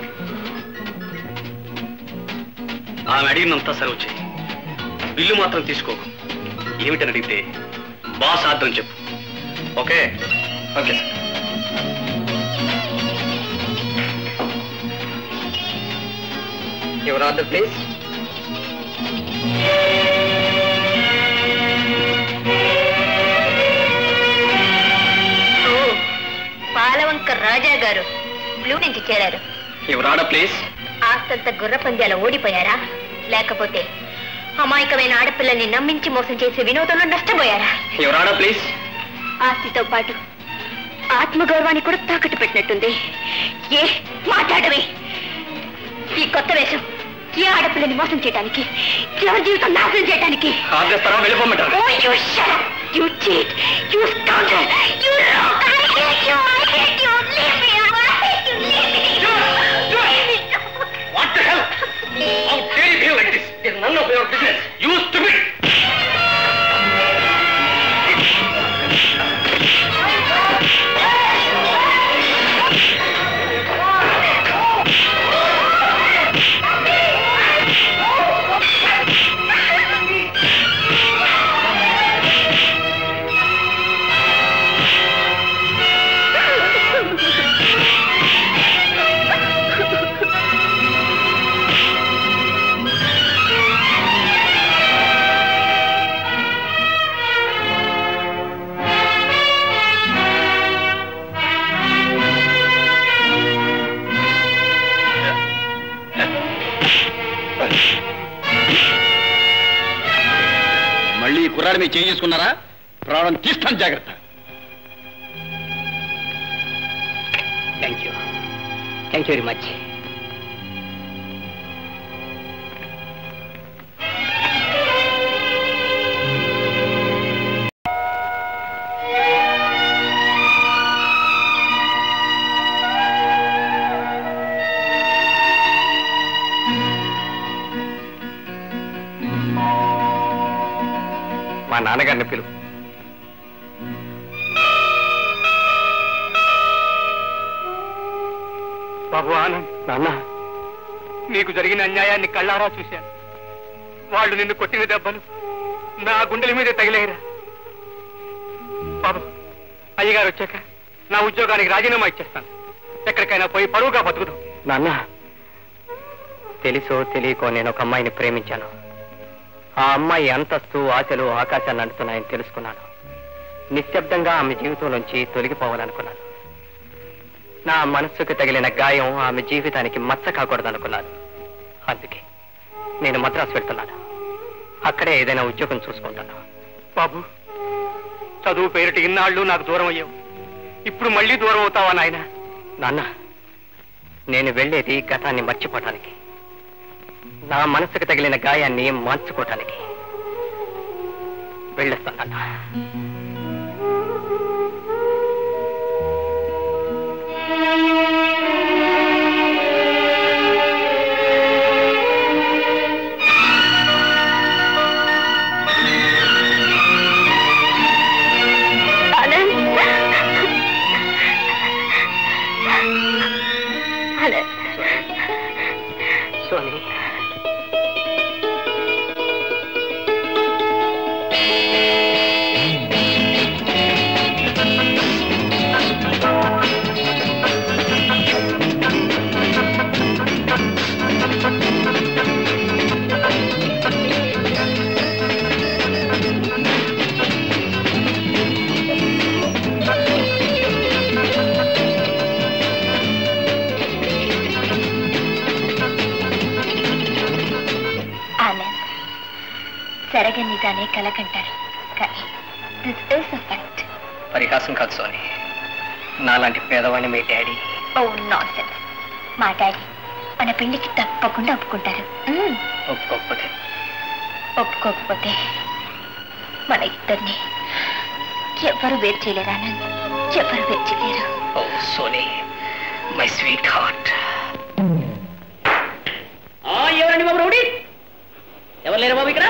ఆమె అడిగినంతా సెలవు చేయి బిల్లు మాత్రం తీసుకోకు ఏమిటని అడిగితే బాస్ ఆర్డర్ చెప్పు okay okay sir your order please oh Palavanka Raja గారు బ్లూ నుంచి చేరారు యువర్ ఆర్డర్ ప్లీజ్ ఆస్తంత గుర్ర పంద్యాల ఓడిపోయారా లేకపోతే అమాయకమైన ఆడపిల్లల్ని నమ్మించి మోసం చేసే వినోదంలో నష్టపోయారా ఎవరాడా ప్లీజ్ ఆస్తితో పాటు ఆత్మగౌరవాన్ని కూడా తాకట్టు పెట్టినట్టుంది ఏ మాట్లాడవే ఈ కొత్త వేషం ఏ ఆడపిల్లని మోసం చేయడానికి ఎవరి జీవితం నాశనం చేయడానికి ఆపేస్తారా వెళ్ళిపోమంటారు Oh, you shut up! You cheat! You scoundrel! You rogue! I hate you! I hate you! Leave me! I hate you! Leave me! Leave me! What the hell? How dare you behave like this? It is none of your business. You stupid! మళ్ళీ ఈ కుర్రాడు మీరు చేంజ్ చేసుకున్నారా ప్రాణం తీస్తాను జాగ్రత్త thank you thank you very much మా నాన్నగారిని పిలువు బాబు ఆనంద్ నాన్న నీకు జరిగిన అన్యాయాన్ని కళ్ళారా చూశాను వాళ్ళు నిన్ను కొట్టిన దెబ్బలు నా గుండెల మీద తగిలేరా బాబు అయ్యగారు వచ్చాక నా ఉద్యోగానికి రాజీనామా ఇచ్చేస్తాను ఎక్కడికైనా పోయి పరువుగా బతుకుదు నాన్న తెలుసో తెలియకో నేను ఒక అమ్మాయిని ప్రేమించాను ఆ అమ్మాయి అంతస్తు ఆశలు ఆకాశాన్ని అంటున్నాయని తెలుసుకున్నాను నిశ్శబ్దంగా ఆమె జీవితం నుంచి తొలగిపోవాలనుకున్నాను నా మనస్సుకు తగిలిన గాయం ఆమె జీవితానికి మచ్చ కాకూడదనుకున్నాను అందుకే నేను మద్రాసు వెళ్తున్నాను అక్కడే ఏదైనా ఉద్యోగం చూసుకుంటాను బాబు చదువు పేరిట ఇన్నాళ్ళు నాకు దూరం అయ్యావు ఇప్పుడు మళ్ళీ దూరం అవుతావా నాయన నాన్న నేను వెళ్ళేది గతాన్ని మర్చిపోవటానికి నా మనసుకు తగిలిన గాయాన్ని మార్చుకోవటానికి వెళ్ళొస్తానన్నా సోని ఆనంద్ జరగనిదానే కలకంటారు కానీ దిస్ ఇస్ అ ఫ్యాక్ట్ పరిహాసం కాదు సోని నాలాంటి పేదవాడిని మీ డాడీ ఓ నాన్ సెన్స్ మా డాడీ మన పెళ్లికి తప్పకుండా ఒప్పుకుంటారు మ్మ్. ఒప్పుకోకపోతే ఒప్పుకోకపోతే మన ఇద్దరిని ఎవ్వరు వేరు చేయలేరు ఆనంద్ ఎవ్వరు వేరు చేయలేరు oh Soni my sweetheart ఎవరండి బాబు రౌడీ ఎవరు లేరు బాబు ఇక్కడ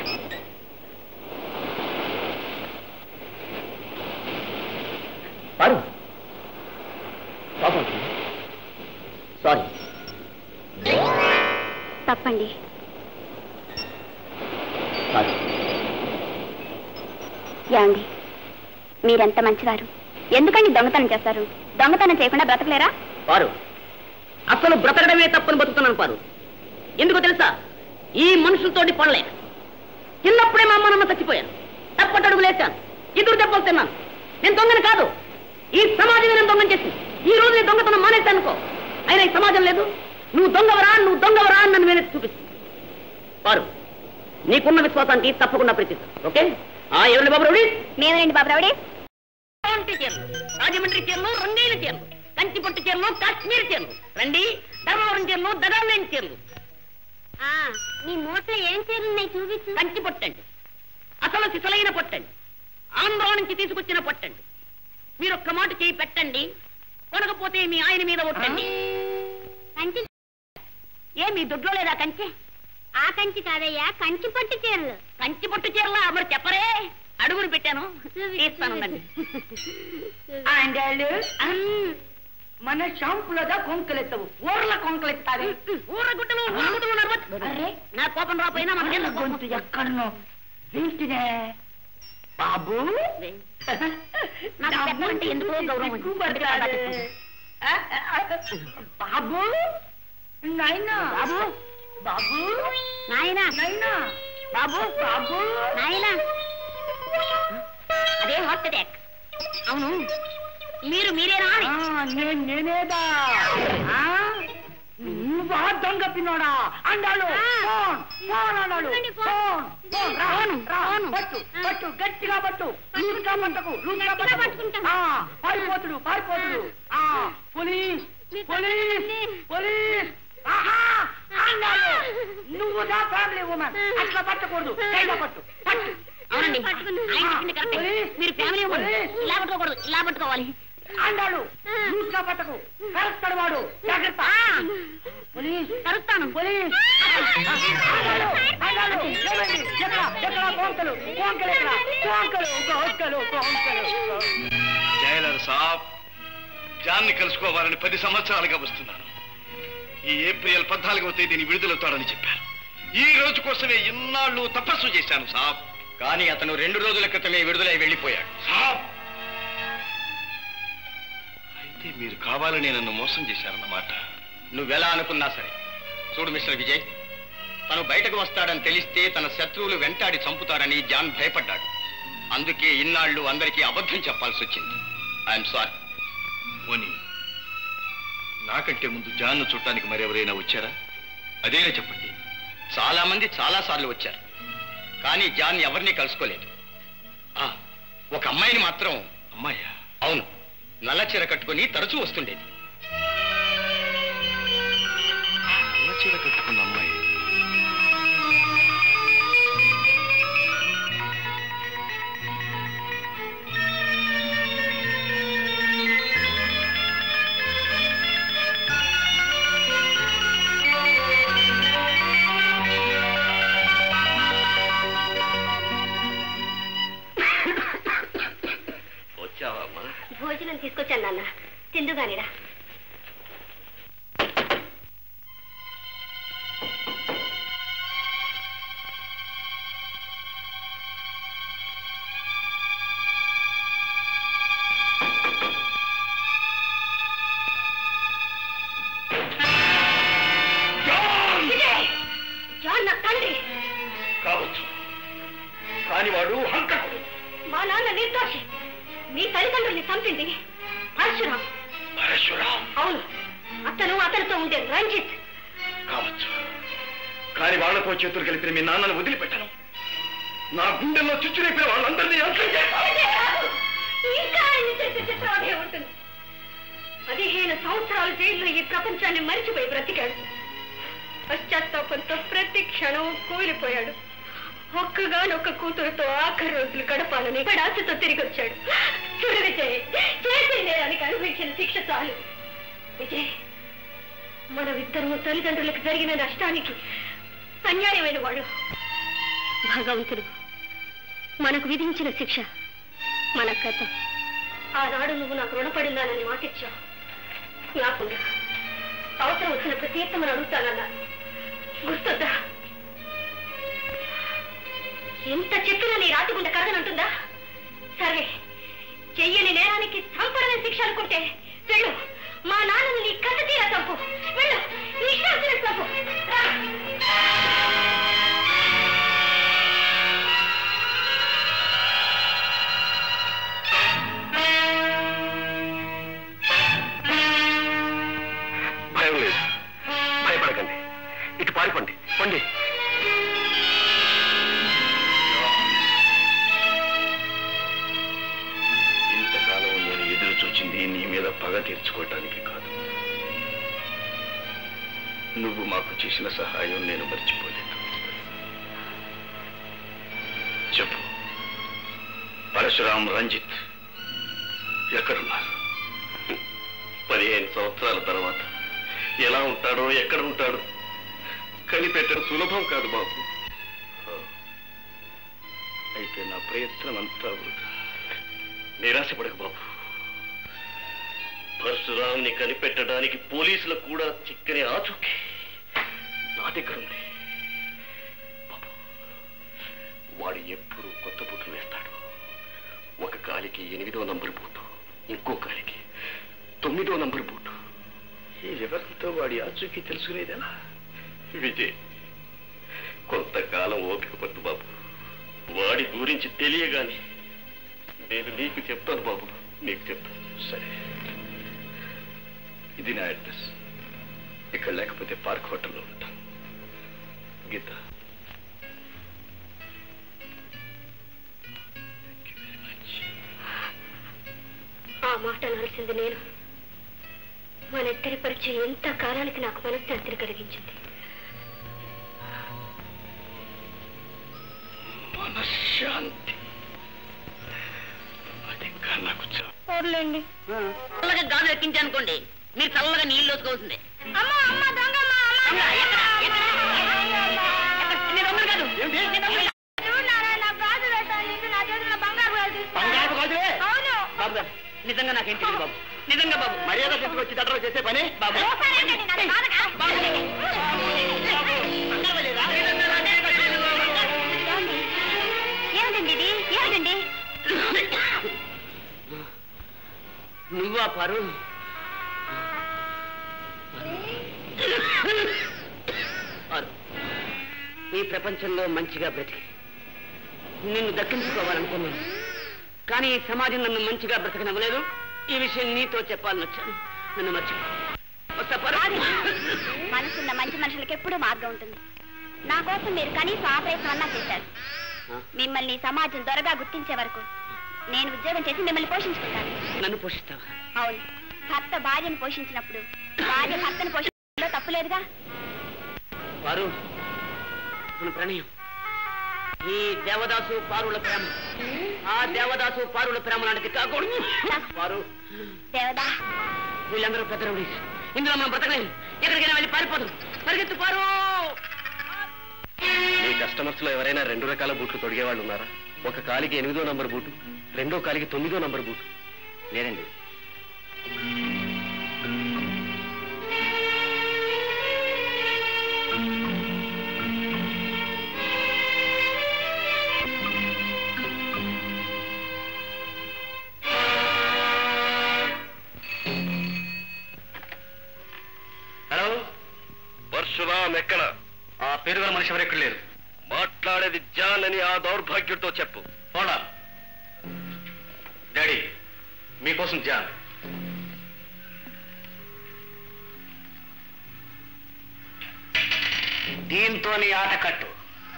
పారు పాపం సారీ తప్పండి సారీ ఏమండి మీరెంత మంచివారు ఎందుకండి దొంగతనం చేస్తారు దొంగతనం చేయకుండా బ్రతకలేరా పారు అసలు బ్రతకడమే తప్పని బతుకుతున్నాను పారు ఎందుకో తెలుసా ఈ మనుషులతోటి పడలేక చిన్నప్పుడే మా అమ్మ నాన్న చచ్చిపోయాను తప్పటడుగు లేచాను ఎదురు దెబ్బలు తిన్నాను నేను దొంగని కాదు ఈ సమాజం నేను దొంగని చేసింది ఈ రోజు నేను దొంగతనం మానేశాను అనుకో అయినా ఈ సమాజం లేదు నువ్వు దొంగవరా నువ్వు దొంగవరా అని నన్ను వేరే చూపిస్తుంది పారు నీకున్న విశ్వాసానికి తప్పకుండా ప్రతిస్తాను ఓకే ఆ ఎవరిని బాబు రౌడీ మేమేంటి బాబు రౌడీ రాజమండ్రి చీరలు రాజమండ్రి చీరలు రంగైన చీరలు కంచి పట్టు చీరలు కాశ్మీర్ చీరలు రండి ధర్మవరం చీరలు దడాలేని చీరలు ఆ, నీ మూటలో ఏం చీరలున్నాయి చూపించు కంచి పొట్టండి అసలు సిసలైన పొట్టండి ఆంధ్ర నుంచి తీసుకొచ్చిన పొట్టండి మీరు ఒక్క మాట చేయి పెట్టండి కొనకపోతే మీ ఆయన మీద ఒట్టండి కంచి ఏ మీ దొడ్లో లేదా కంచి ఆ కంచి కాదయ్యా కంచి పట్టు చీరలు కంచి పొట్టు చీరలా మరి చెప్పరే అడుగులు పెట్టాను తీస్తానుండండి ఆండాళ్ళు మన షాంపులోదా కొంకలెత్తవు ఊర్ల కొంకలెత్తావే ఊర గుట్టలు ఊర గుట్టలు నడవచ్చు అరే నా కోపం రాపోయినా మన మన గొంతు ఎక్కడనో వింటినే బాబు నాకు చెప్పాలంటే ఎందుకో గౌరవం ఉంది. సిగ్గుపడతాడు. ఆ, ఆ, ఆ, బాబు నాయనా బాబు బాబు నాయనా నాయనా బాబు బాబు నాయనా అదే హార్ట్ అటాక్ అవును మీరు మీరేనా అని? ఆ, నేను నేనేదా ఆ? నువ్వా దొంగ పిన్నోడా అండాలు ఫోన్ ఫోన్ అన్నాడు ఫోన్ ఫోన్ రా రా పట్టు పట్టు గట్టిగా పట్టు లూజ్గా పట్టకు లూజ్గా పట్టకు ఆ, పారిపోతుడు పారిపోతుడు ఆ పోలీస్ పోలీస్ పోలీస్ ఆహా అండాలు నువ్వు దా ఫ్యామిలీ ఉమెన్ అట్లా పట్టకూడదు కైలా పట్టు పట్టు అవునండి ఆయన చెప్పింది కరెక్టే. మీరు ఫ్యామిలీ ఉన్నారు. ఇలా పట్టుకోకూడదు ఇలా పట్టుకోవాలి అండాలు లూజ్గా పట్టకు కరుస్తాడు వాడు జాగ్రత్త పోలీస్ కరుస్తాను పోలీస్ అండాలు అండాలు ఏమైంది ఎక్కడ ఎక్కడ కోంకలు కోంకలు ఎక్కడ కోంకలు కోంకలు కోంకలు జైలర్ సాబ్ జాన్ని కలుసుకోవాలని పది సంవత్సరాలుగా వస్తున్నాను ఈ ఏప్రిల్ పద్నాలుగవ తేదీని విడుదలవుతాడని చెప్పారు ఈ రోజు కోసమే ఇన్నాళ్ళు తపస్సు చేశాను సాబ్ కానీ అతను రెండు రోజుల క్రితమే విడుదలై వెళ్ళిపోయాడు సాబ్ అయితే మీరు కావాలని నన్ను మోసం చేశారన్నమాట నువ్వెలా అనుకున్నా సరే చూడు మిస్టర్ విజయ్ తను బయటకు వస్తాడని తెలిస్తే తన శత్రువులు వెంటాడి చంపుతారని జాన్ భయపడ్డాడు అందుకే ఇన్నాళ్ళు అందరికీ అబద్ధం చెప్పాల్సి వచ్చింది ఐఎమ్ సారీ పోనీ నాకంటే ముందు జాన్ను చూడటానికి మరెవరైనా వచ్చారా అదేనా చెప్పండి చాలా మంది చాలా సార్లు వచ్చారు కానీ జాన్ ఎవరిని కలుసుకోలేదు ఆ, ఒక అమ్మాయిని మాత్రం అమ్మాయ్యా అవును నల్ల చీర కట్టుకుని తరచూ వస్తుండేది నల్ల చీర కట్టుకున్న అమ్మాయి వచ్చావమ్మా భోజనం తీసుకొచ్చాను నాన్న తిందుగానిరా విజయ్! జాన్ నా తండ్రి కావచ్చు కాని వాడు హంతకుడు మా నాన్న నిర్దోషి మీ తల్లిదండ్రుల్ని చంపింది పరశురాం పరశురాం అవును అతను అతనితో ఉండే రంజిత్ కావచ్చు కాని వాళ్లతో చేతులు కలిపిన మీ నాన్నను వదిలిపెట్టను నా గుండెల్లో చుచ్చురేపిన వాళ్ళందరినీ అంతం చేస్తాను ఇంకా ఆయన చేసే చిత్రం ఉంటుంది పదిహేను సంవత్సరాల జైల్లో ఈ ప్రపంచాన్ని మరిచిపోయి బ్రతికాడు పశ్చాత్తాపంతో ప్రతి క్షణం కూలిపోయాడు ఒక్కగానొక్క కూతురుతో ఆఖరి రోజులు గడపాలని ఆశతో తిరిగి వచ్చాడు చూడు విజయ్ చేసే నేరానికి అనుభవించిన శిక్ష చాలు విజయ్ మనమిద్దరము తల్లిదండ్రులకు జరిగిన నష్టానికి అన్యాయమైన వాడు భగవంతుడు మనకు విధించిన శిక్ష మన గతం ఆనాడు నువ్వు నాకు రుణపడిందానని మాటిచ్చావు జ్ఞాపంగా అవసరం వచ్చినప్పుడు తీర్థమని అడుగుతానన్నా గుర్తుందా ఎంత చెప్పినా నీ రాతిగుండ కరగనంటుందా సరే చెయ్యని నేరానికి చంపడమే శిక్ష అనుకుంటే వెళ్ళు మా నాన్నని నీ కథ తీరా చంపు వెళ్ళు నీ ఇష్టం వచ్చినట్టు చంపు రా. భయం లేదు భయపడకండి ఇటు పారిపోండి పండి పగ తీర్చుకోవటానికి కాదు నువ్వు మాకు చేసిన సహాయం నేను మర్చిపోలేదు చెప్పు పరశురాం రంజిత్ ఎక్కడున్నారు పదిహేను సంవత్సరాల తర్వాత ఎలా ఉంటాడో ఎక్కడ ఉంటాడో కనిపెట్టడం సులభం కాదు బాబు అయితే నా ప్రయత్నం అంతా వృధా నిరాశపడకు బాబు పరశురాంని కనిపెట్టడానికి పోలీసులకు కూడా చిక్కని ఆచూకీ నా దగ్గర ఉంది బాబు, వాడు ఎప్పుడు కొత్త బూట్లు వేస్తాడు ఒక కాలికి ఎనిమిదో నంబర్ బూటు ఇంకో కాలికి తొమ్మిదో నంబర్ బూటు ఈ వివరంతో వాడి ఆచూకీ తెలుసుకునేదేనా విజయ్ కొంతకాలం ఓపిక పట్టు బాబు వాడి గురించి తెలియగాని నేను నీకు చెప్తాను బాబు నీకు చెప్తాను సరే ఇది నా అడ్రస్ ఇక్కడ లేకపోతే పార్క్ హోటల్లో ఉంటాను గీత ఆ మాట నడిచింది నేను మనిద్దరి పరిచయం ఎంత కాలానికి నాకు మనశ్శాంతిని కలిగించింది మనశ్శాంతి అది ఇంకా నాకు చా- పోర్లేండి చల్లగా గాజు ఎక్కించానుకోండి మీరు చల్లగా నీళ్ళు వేసుకోవాల్సిందే దొంగ, ఎక్కడ? ఎక్కడ? ఎక్కడ? నేను దొంగను కాదు. నేను దొంగను బంగారు గాజులే? అవును బాబు గారు నిజంగా నాకేం తెలియదు బాబు నిజంగా బాబు మర్యాద తీసుకొచ్చి దట్టలో చేసే పని బాబు ఏమిటండి ఇది ఏమిటండి నువ్వా పారు పారు ఈ ప్రపంచంలో మంచిగా బ్రతికి నిన్ను దక్కించుకోవాలనుకున్నాను కానీ ఈ సమాజం నన్ను మంచిగా బ్రతకనివ్వలేదు ఈ విషయం నీతో చెప్పాలని వచ్చాను నన్ను మర్చిపో వస్తా పారు మనసున్న మంచి మనుషులకి ఎప్పుడూ మార్గం ఉంటుంది నా కోసం మీరు కనీసం ఆ ప్రయత్నం అన్నా చేశారు మిమ్మల్ని ఈ సమాజం త్వరగా గుర్తించే వరకు నేను ఉద్యోగం చేసి మిమ్మల్ని పోషించుకుంటాను నన్ను పోషిస్తావా అవును భర్త భార్యను పోషించినప్పుడు భార్య భర్తను పోషించడంలో తప్పులేదుగా పారు మన ప్రణయం ఈ దేవదాసు పారుల ప్రేమ ఆ దేవదాసు పారుల ప్రేమ లాంటిది కాకూడదు పారు దేవదా వీళ్ళందరూ పెద్ద రౌడీస్ ఇందులో మనం బ్రతకలేము ఎక్కడికైనా వెళ్ళి పారిపోదు పరిగెత్తు పారు మీ కస్టమర్స్ లో ఎవరైనా రెండు రకాల బూట్లు తొడిగే వాళ్ళు ఉన్నారా ఒక కాలికి ఎనిమిదో నంబర్ బూటు రెండో కాలికి తొమ్మిదో నంబర్ బూటు లేదండి హలో పరశురాం ఎక్కడ ఆ పేరు గల మనిషి ఎవరు ఎక్కడ లేరు మాట్లాడేది జాన్ అని ఆ దౌర్భాగ్యుడితో చెప్పు పోడా డాడీ మీకోసం జాన్ దీంతో నీ ఆట కట్టు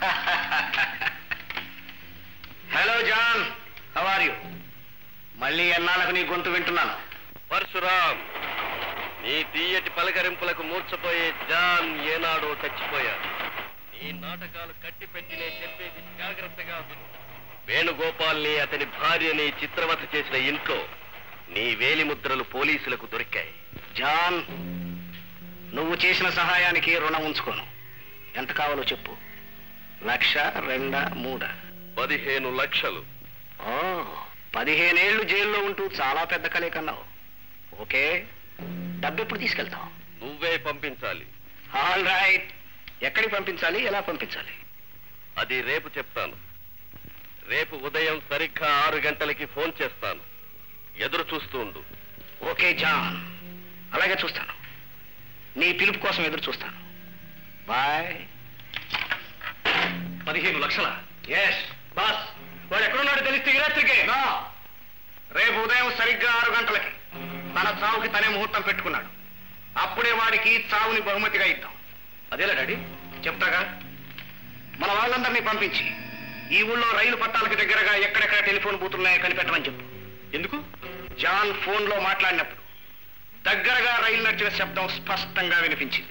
హలో జాన్ హవార్ యు మళ్ళీ ఎన్నాళ్ళకు నీ గొంతు వింటున్నాను పరశురాం నీ తీయటి పలకరింపులకు మూర్చపోయే జాన్ ఏనాడో చచ్చిపోయాడు నీ నాటకాలు కట్టిపెట్టినే చెప్పేది జాగ్రత్తగా విను వేణుగోపాల్ని అతని భార్యని చిత్రవత చేసిన ఇంట్లో నీ వేలి ముద్రలు పోలీసులకు దొరికాయి జాన్ నువ్వు చేసిన సహాయానికి రుణం ఉంచుకోను ఎంత కావాలో చెప్పు లక్ష రెండా మూడా పదిహేను లక్షలు ఓ పదిహేనేళ్లు జైల్లో ఉంటూ చాలా పెద్ద కలే కన్నావు ఓకే డబ్బు ఎప్పుడు తీసుకెళ్తావు నువ్వే పంపించాలి ఆల్ రైట్ ఎక్కడికి పంపించాలి ఎలా పంపించాలి అది రేపు చెప్తాను రేపు ఉదయం సరిగ్గా ఆరు గంటలకి ఫోన్ చేస్తాను ఎదురు చూస్తూ ఉండు ఓకే జాన్ అలాగే చూస్తాను నీ పిలుపు కోసం ఎదురు చూస్తాను బాయ్ పదిహేను లక్షల ఎస్ బాస్ వాడు ఎక్కడున్నాడు తెలిస్తే ఈ రాత్రికే రేపు ఉదయం సరిగ్గా ఆరు గంటలకి తన చావుకి తనే ముహూర్తం పెట్టుకున్నాడు అప్పుడే వాడికి చావుని బహుమతిగా ఇద్దాం అదేలా డాడీ చెప్తాగా మన వాళ్ళందరినీ పంపించి ఈ ఊళ్ళో రైలు పట్టాలకు దగ్గరగా ఎక్కడెక్కడ టెలిఫోన్ బూతులున్నాయో కనిపెట్టమని చెప్పు ఎందుకు జాన్ ఫోన్ లో మాట్లాడినప్పుడు దగ్గరగా రైలు నడిచిన శబ్దం స్పష్టంగా వినిపించింది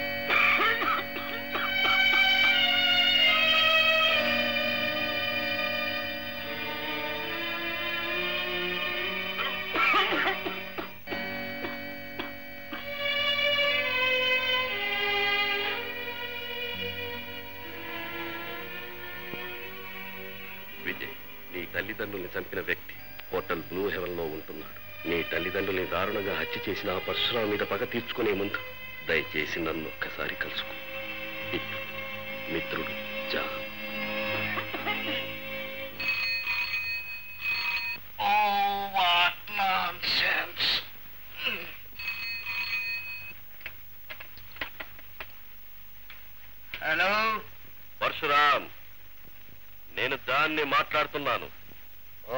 విజయ్ నీ తల్లిదండ్రుల్ని చంపిన వ్యక్తి హోటల్ బ్లూ హెవెన్ లో ఉంటున్నాడు నీ తల్లిదండ్రుల్ని దారుణంగా హత్య చేసిన ఆ పరశురావు మీద పగ తీర్చుకునే ముందు దయచేసి నన్ను ఒక్కసారి కలుసుకో ఇట్లు మిత్రుడు జా Oh, what nonsense. Hello Parashuram నేను దాన్ని మాట్లాడుతున్నాను ఓ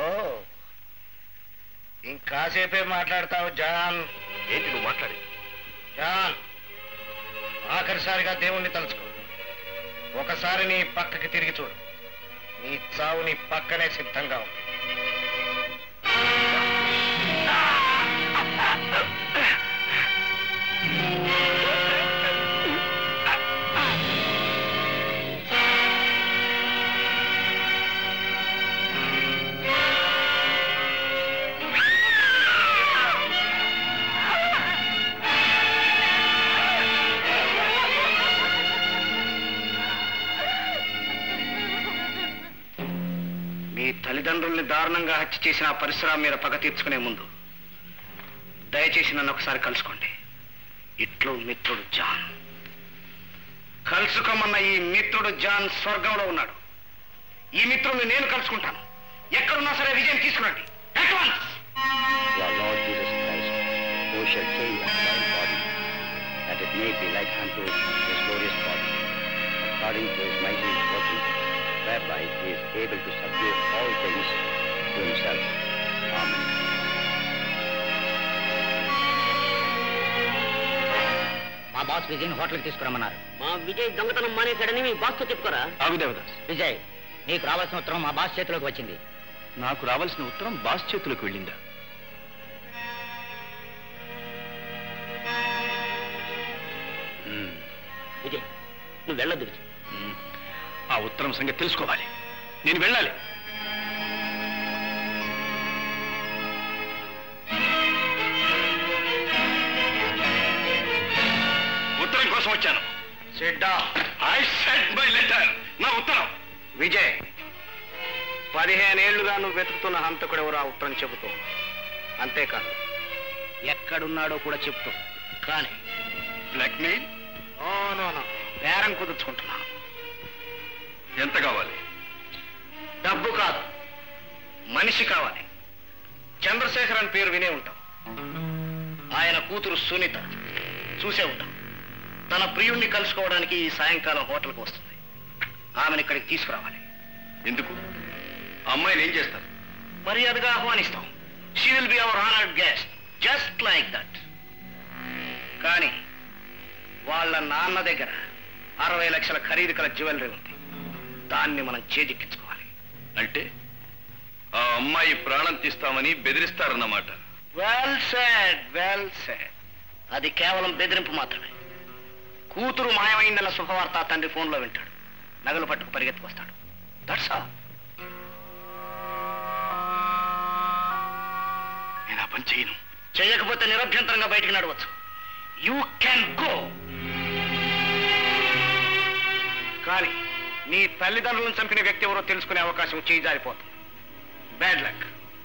ఇంకాసేపే మాట్లాడతావు జాన్ ఏంటి నువ్వు మాట్లాడి జాన్ ఆఖరిసారిగా దేవుణ్ణి తలుచుకో ఒకసారి నీ పక్కకి తిరిగి చూడు నీ చావు నీ పక్కనే సిద్ధంగా ఉంది మీ తల్లిదండ్రుల్ని దారుణంగా హత్య చేసిన ఆ పరిసరం మీద పగ తీర్చుకునే ముందు దయచేసి నన్ను ఒకసారి కలుసుకోండి ఇట్లు మిత్రుడు జాన్ కలుసుకోమన్న ఈ మిత్రుడు జాన్ స్వర్గంలో ఉన్నాడు ఈ మిత్రుడిని నేను కలుసుకుంటాను ఎక్కడున్నా సరే విజయం తీసుకురండి advance Your Lord Jesus Christ, who shall change a divine body, that it may be like unto his glorious body, according to his mighty working, whereby he is able to subdue all things to himself. Amen. మా బాస్ విజయ్ హోటల్కి తీసుకురమ్మన్నారు మా విజయ్ దొంగతనం మానేశాడని మీ బాస్తో చెప్పుకోరా ఆగుదేవదాస్ విజయ్ నీకు రావాల్సిన ఉత్తరం మా బాస్ చేతిలోకి వచ్చింది నాకు రావాల్సిన ఉత్తరం బాస్ చేతులకు వెళ్ళిందా మ్మ్. విజయ్ నువ్వు వెళ్ళొద్దు విజయ్ మ్మ్. ఆ ఉత్తరం సంగతి తెలుసుకోవాలి నేను వెళ్ళాలి ఉత్తరం కోసం వచ్చాను సిడ్డా ఐ సెట్ మై లెటర్ నా ఉత్తరం విజయ్ పదిహేనేళ్లుగా నువ్వు వెతుకుతున్న హంతకుడు ఎవరు ఆ ఉత్తరం చెబుతూ అంతేకాదు ఎక్కడున్నాడో కూడా చెప్తూ కానీ బ్లాక్మెయిల్ నో నో నో బేరం కుదుర్చుకుంటున్నాను ఎంత కావాలి డబ్బు కాదు మనిషి కావాలి చంద్రశేఖర్ అని పేరు వినే ఉంటాం ఆయన కూతురు సునీత చూసే ఉంటాం తన ప్రియుణ్ణి కలుసుకోవడానికి ఈ సాయంకాలం హోటల్కి వస్తుంది ఆమెను ఇక్కడికి తీసుకురావాలి ఎందుకు ఆ అమ్మాయిని ఏం చేస్తారు మర్యాదగా ఆహ్వానిస్తాం she will be our honoured guest just like that కానీ వాళ్ళ నాన్న దగ్గర అరవై లక్షల ఖరీదు కల జ్యువెలరీ ఉంది దాన్ని మనం చేజిక్కించుకోవాలి అంటే ఆ అమ్మాయి ప్రాణం తీస్తామని బెదిరిస్తారన్నమాట వెల్ సెడ్ వెల్ సెడ్ అది కేవలం బెదిరింపు మాత్రమే కూతురు మాయమైందన్న శుభవార్త తండ్రి ఫోన్లో వింటాడు నగలు పట్టుకు పరిగెత్తుకొస్తాడు దట్స్ ఆల్ నేను ఆ పని చేయను చేయకపోతే నిరభ్యంతరంగా బయటికి నడవచ్చు యూ క్యాన్ గో కానీ నీ తల్లిదండ్రులను చంపిన వ్యక్తి ఎవరో తెలుసుకునే అవకాశం చేయి జారిపోతుంది బ్యాడ్ లక్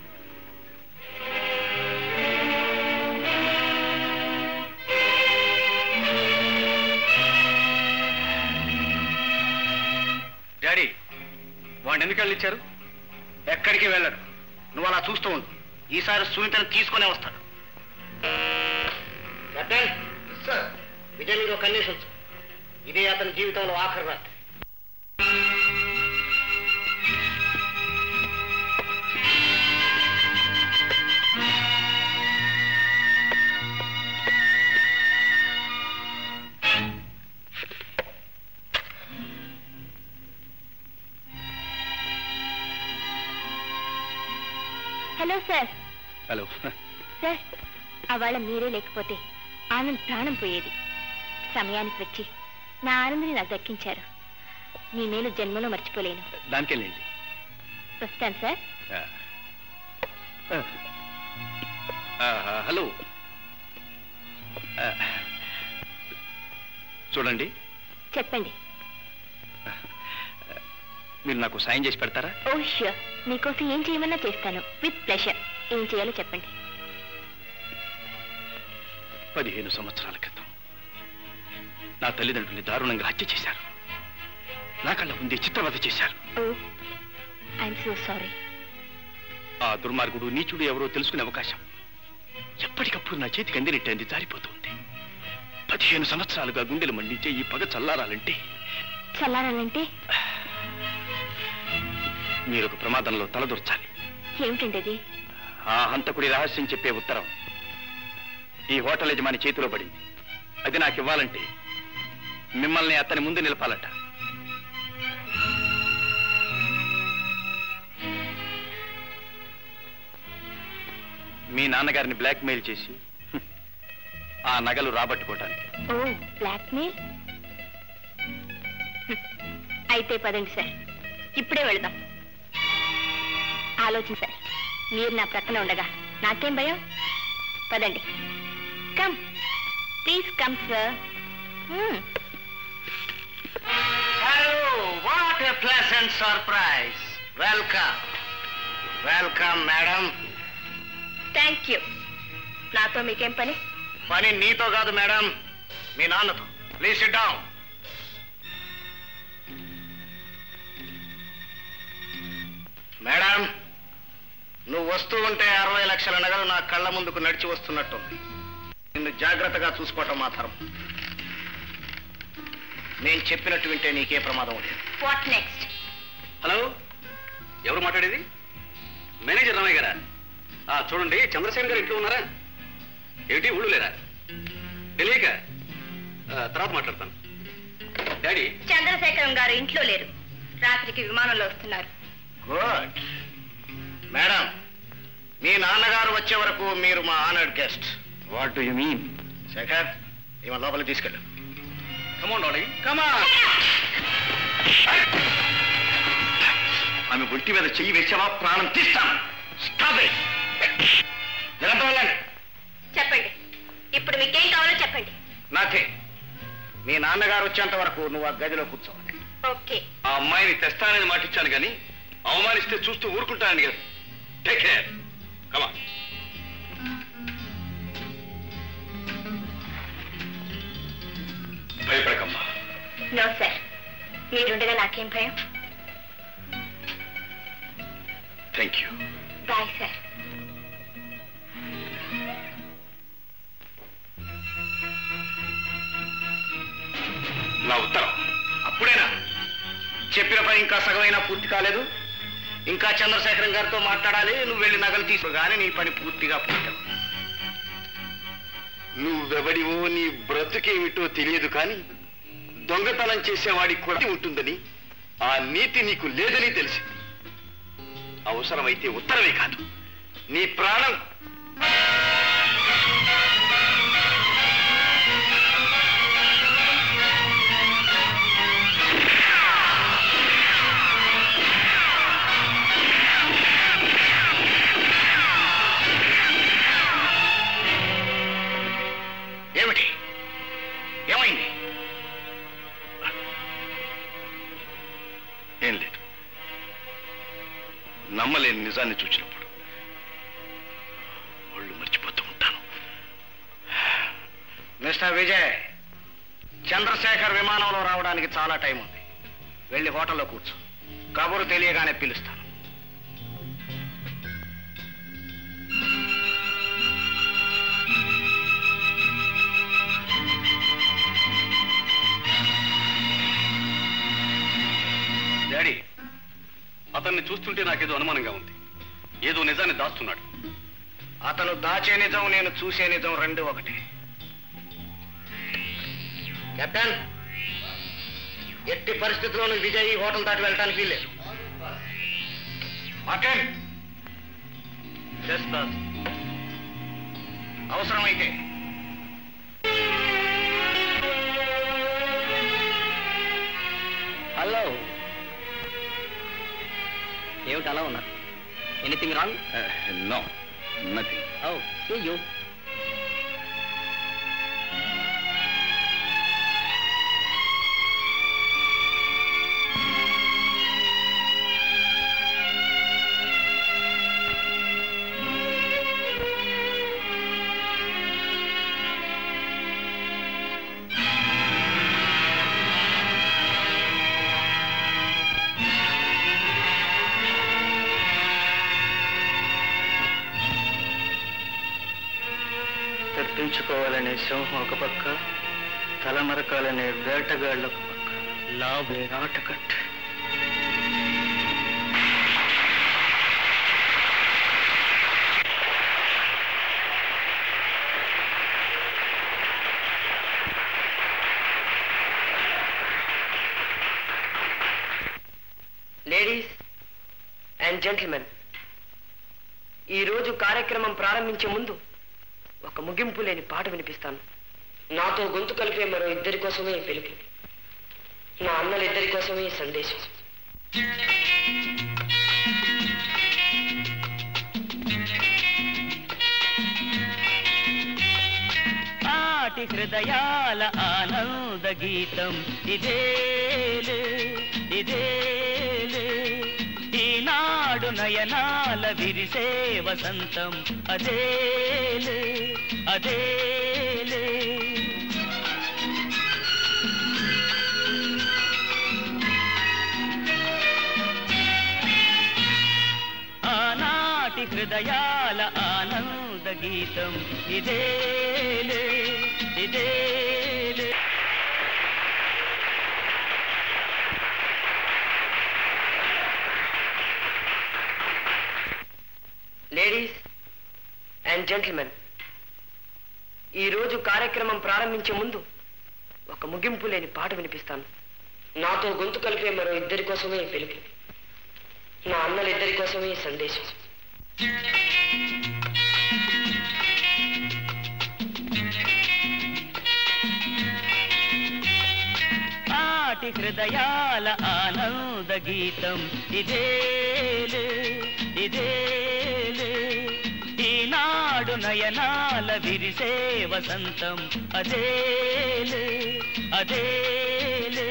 డాడీ వాడిని ఎందుకు వెళ్ళిచ్చారు ఎక్కడికి వెళ్ళడు నువ్వు అలా చూస్తూ ఉండు ఈసారి సునీతను తీసుకునే వస్తాడు సార్ విజయ్ మీద ఒక కన్నీసు ఉంచు ఇదే అతని జీవితంలో ఆఖరి రాత్రి హలో సార్ హలో సార్ అవాళ మీరే లేకపోతే ఆనంద్ ప్రాణం పోయేది సమయానికి వచ్చి నా ఆనందని నాకు దక్కించారు మీ మేలు జన్మలో మర్చిపోలేను దానికెళ్ళండి వస్తాను సార్ హలో ఆ, చూడండి చెప్పండి మీరు నాకు సాయం చేసి పెడతారా ఓ ష్యూర్ మీకోసం ఏం చేయమన్నా చేస్తాను విత్ ప్లెషర్ ఏం చేయాలో చెప్పండి పదిహేను సంవత్సరాల క్రితం నా తల్లిదండ్రుల్ని దారుణంగా హత్య చేశారు నా కళ్ళ ముందే చిత్రవధ చేశారు ఓ ఐఎమ్ సో సారీ ఆ దుర్మార్గుడు నీచుడు ఎవరో తెలుసుకునే అవకాశం ఎప్పటికప్పుడు నా చేతికి అందినట్టు జారిపోతుంది పదిహేను సంవత్సరాలుగా గుండెలు మండించే ఈ పగ చల్లారాలంటే చల్లారాలంటే మీరు ఒక ప్రమాదంలో తలదూర్చాలి ఏమిటండి అది ఆ హంతకుడి రహస్యం చెప్పే ఉత్తరం ఈ హోటల్ యజమాని చేతిలో పడింది అది నాకు ఇవ్వాలంటే మిమ్మల్ని అతని ముందు నిలపాలట మీ నాన్నగారిని బ్లాక్మెయిల్ చేసి హ్మ్, ఆ నగలు రాబట్టుకోవటానికి ఓ బ్లాక్మెయిల్ అయితే పదండి సార్ ఇప్పుడే వెళదాం ఆలోచన సార్ మీరు నా ప్రక్కన ఉండగా నాకేం భయం పదండి come please come sir hello what a pleasant surprise welcome welcome madam thank you నాతో మీకేం పని పని నీతో కాదు మేడం మీ నాన్నతో ప్లీజ్ సిట్ డౌన్ మేడం నువ్వు వస్తూ ఉంటే అరవై లక్షల నగలు నా కళ్ళ ముందుకు నడిచి వస్తున్నట్టుంది నిన్ను జాగ్రత్తగా చూసుకోవటం మా ధర్మం నేను చెప్పినట్టు వింటే నీకే ప్రమాదం లేదు వాట్ నెక్స్ట్ హలో ఎవరు మాట్లాడేది మేనేజర్ రామయ్య గారా ఆ, చూడండి చంద్రసేన్ గారు ఇంట్లో ఉన్నారా ఏమిటి ఊళ్ళు లేరా తెలియక ఆ, తర్వాత మాట్లాడతాను డాడీ చంద్రశేఖరం గారు ఇంట్లో లేరు రాత్రికి విమానంలో వస్తున్నారు గుడ్ మేడం మీ నాన్నగారు వచ్చే వరకు మీరు మా honoured guest what do you mean Shekhar ఈమె లోపలికి తీసుకెళ్ళు కమాన్ డాడీ కమా ఆమె ఒంటి మీద చెయ్యి వేసావా ప్రాణం తీస్తాను స్టాప్ ఇట్ నిరంతరం వెళ్ళండి చెప్పండి ఇప్పుడు మీకేం కావాలో చెప్పండి నాకే మీ నాన్నగారు వచ్చేంత వరకు నువ్వు ఆ గదిలో కూర్చోవాలి ఓకే ఆ అమ్మాయిని తెస్తానని మాటిచ్చాను కానీ అవమానిస్తే చూస్తూ ఊరుకుంటానని కదా టేక్ కేర్ కమా భయపడకమ్మా నో సార్ మీరుండగా నాకేం భయం థ్యాంక్ యూ బాయ్ సార్ నా ఉత్తరం అప్పుడేనా చెప్పిన పని ఇంకా సగమైనా పూర్తి కాలేదు ఇంకా చంద్రశేఖరం గారితో మాట్లాడాలి నువ్వు వెళ్ళి నగలు తీసుకో కానీ నీ పని పూర్తిగా పూర్తి అవ్వదు. నువ్వెవడివో నీ బ్రతుకేమిటో తెలియదు కానీ దొంగతనం చేసేవాడికి కూడా ఉంటుందని ఆ నీతి నీకు లేదని తెలిసింది అవసరమైతే ఉత్తరమే కాదు నీ ప్రాణం ఏమిటి ఏమైంది ఏం లేదు నమ్మలేని నిజాన్ని చూసినప్పుడు ఒళ్ళు మర్చిపోతూ ఉంటాను మిస్టర్ విజయ్ చంద్రశేఖర్ విమానంలో రావడానికి చాలా టైం ఉంది వెళ్ళి హోటల్లో కూర్చో కబురు తెలియగానే పిలుస్తాను డాడీ అతన్ని చూస్తుంటే నాకేదో అనుమానంగా ఉంది ఏదో నిజాన్ని దాస్తున్నాడు అతను దాచే నిజం నేను చూసే నిజం రెండు ఒకటి కెప్టెన్ ఎట్టి పరిస్థితుల్లోనూ విజయ్ ఈ హోటల్ దాటి వెళ్ళటానికి వీల్లేదు మార్టిన్ అవసరమైతే హలో ఏమిటి అలా ఉన్నారు anything wrong no nothing oh see you తప్పించుకోవాలనే సింహం ఒక పక్క తలమరకాలనే వేటగాళ్ళ ఒక పక్క లాభే నాటకట్ లేడీస్ అండ్ జెంటిల్మెన్ ఈరోజు కార్యక్రమం ప్రారంభించే ముందు ఒక ముగింపు లేని పాట వినిపిస్తాను నాతో గొంతు కలిపే మరో ఇద్దరి కోసమే ఈ పిలుపు నా అన్నలిద్దరి కోసమే ఈ సందేశం ఆటి హృదయాల ఆనంద గీతం ఇదేలే ఇదేలే ఈనాడు నయనాల విరిసే వసంతం అదేలే అదేలే ఆనాటి హృదయాల ఆనంద గీతం ఇదేలే ఇదేలే లేడీస్ అండ్ జెంటిల్మెన్ ఈరోజు కార్యక్రమం ప్రారంభించే ముందు ఒక ముగింపు లేని పాట వినిపిస్తాను నాతో గొంతు కలిపే మరో ఇద్దరి కోసమే ఈ పిలుపు నా అన్నలిద్దరి కోసమే ఈ సందేశం ఆటి హృదయాల ఆనంద గీతం ఇదేలే ఇదేలే ఈనాడు నయనాల విరిసే వసంతం అదేలే అదేలే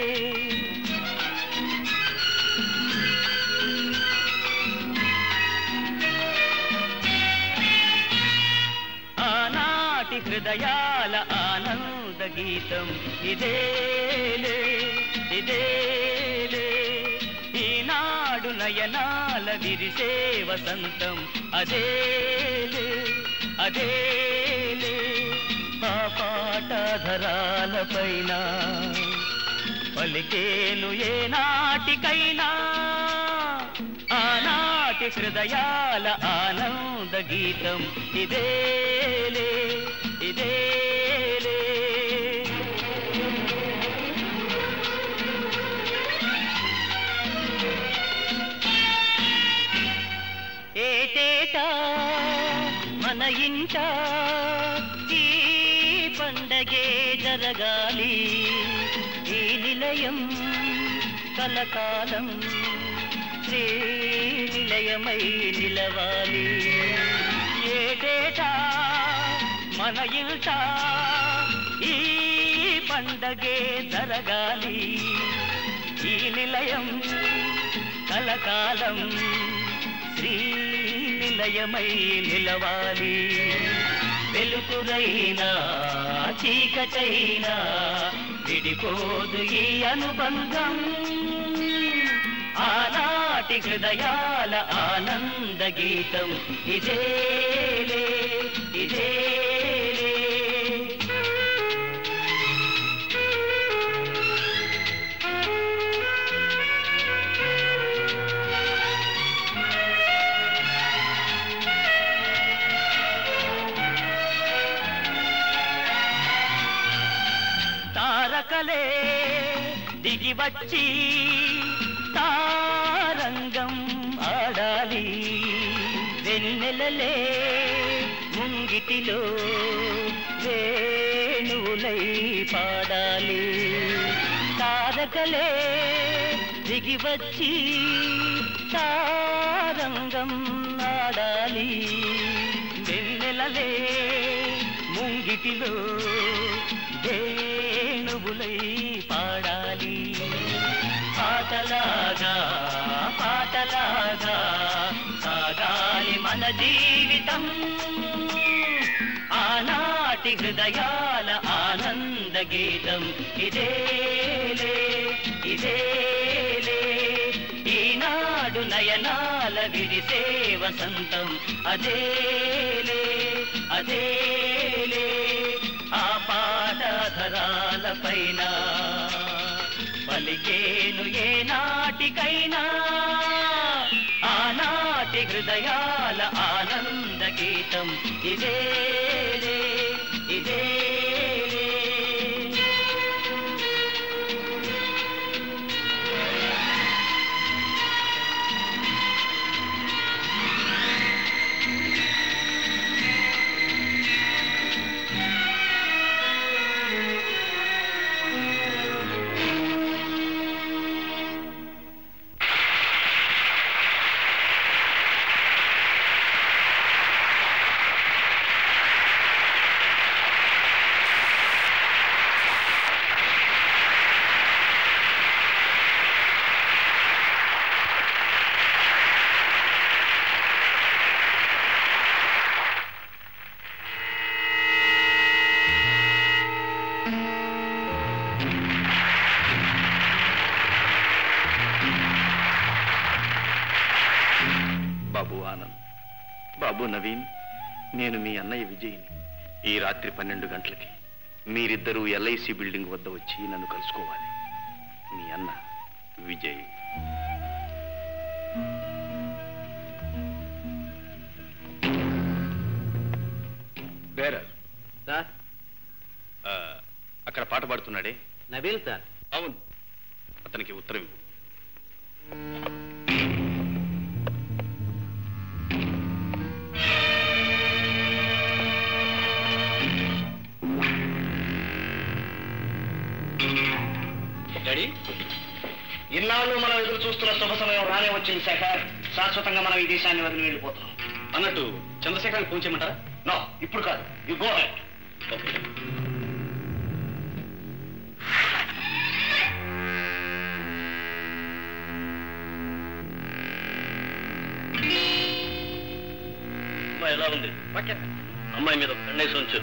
ఆనాటి హృదయాల ఆనంద గీతం ఇదేలే ఇదేలే ఈనాడు నయనాల విరిసే వసంతం అదేలే అదేలే ఆ పాటధరాలపైన పలికేను ఏ నాటికైనా ఆనాటి హృదయాల ఆనంద గీతం ఇదేలే ఇదేలే ఏటేటా మన ఇంట ఈ పండగే జరగాలి ఈ నిలయం కలకాలం శ్రీ నిలయమై నిలవాలి ఏటేటా మన ఇంట ఈ పండగే జరగాలి ఈ నిలయం కలకాలం శ్రీ నిలయమై నిలవాలి వెలుతురైనా చీకటైనా విడిపోదు ఈ అనుబంధం ఆనాటి హృదయాల ఆనంద గీతం ఇదేలే ఇదేలే తారకలే దిగి వచ్చి తారంగం ఆడాలి వెన్నెలలే ముంగిటిలో పాడాలి తారకలే దిగి వచ్చి తారంగం ఆడాలి వెన్నెలలే ముంగిటిలో వేణువులై పాడాలి పాటలాగా పాటలాగా సాగాలి మన జీవితం ఆనాటి హృదయాల ఆనంద గీతం ఇదేలే ఇదేలే ఈనాడు నయనాల విరిసే వసంతం అదేలే అదేలే ఆ పాటధరాల పైన పలికేను ఏ నాటికైనా ఆనాటి హృదయాల ఆనంద గీతం ఇదేలే ఇదేలే బాబు ఆనంద్ బాబు నవీన్ నేను మీ అన్నయ్య విజయ్ని ఈ రాత్రి పన్నెండు గంటలకి మీరిద్దరూ ఎల్ఐసి బిల్డింగ్ వద్ద వచ్చి నన్ను కలుసుకోవాలి మీ అన్న విజయ్ బేరర్ సార్ ఆ, అక్కడ పాట పాడుతున్నాడే నబీల్ సార్ అవును అతనికి ఉత్తరం ఇవ్వు డాడీ ఇన్నాళ్ళు మనం ఎదురు చూస్తున్న శుభ సమయం రానే వచ్చింది శేఖర్ శాశ్వతంగా మనం ఈ దేశాన్ని వదిలి వెళ్ళిపోతున్నాం అన్నట్టు చంద్రశేఖరానికి ఫోన్ చేయమంటారా నో ఇప్పుడు కాదు యు గో హెడ్ అమ్మాయి ఎలా ఉంది అమ్మాయి మీద ఒక కన్నేసి ఉంచు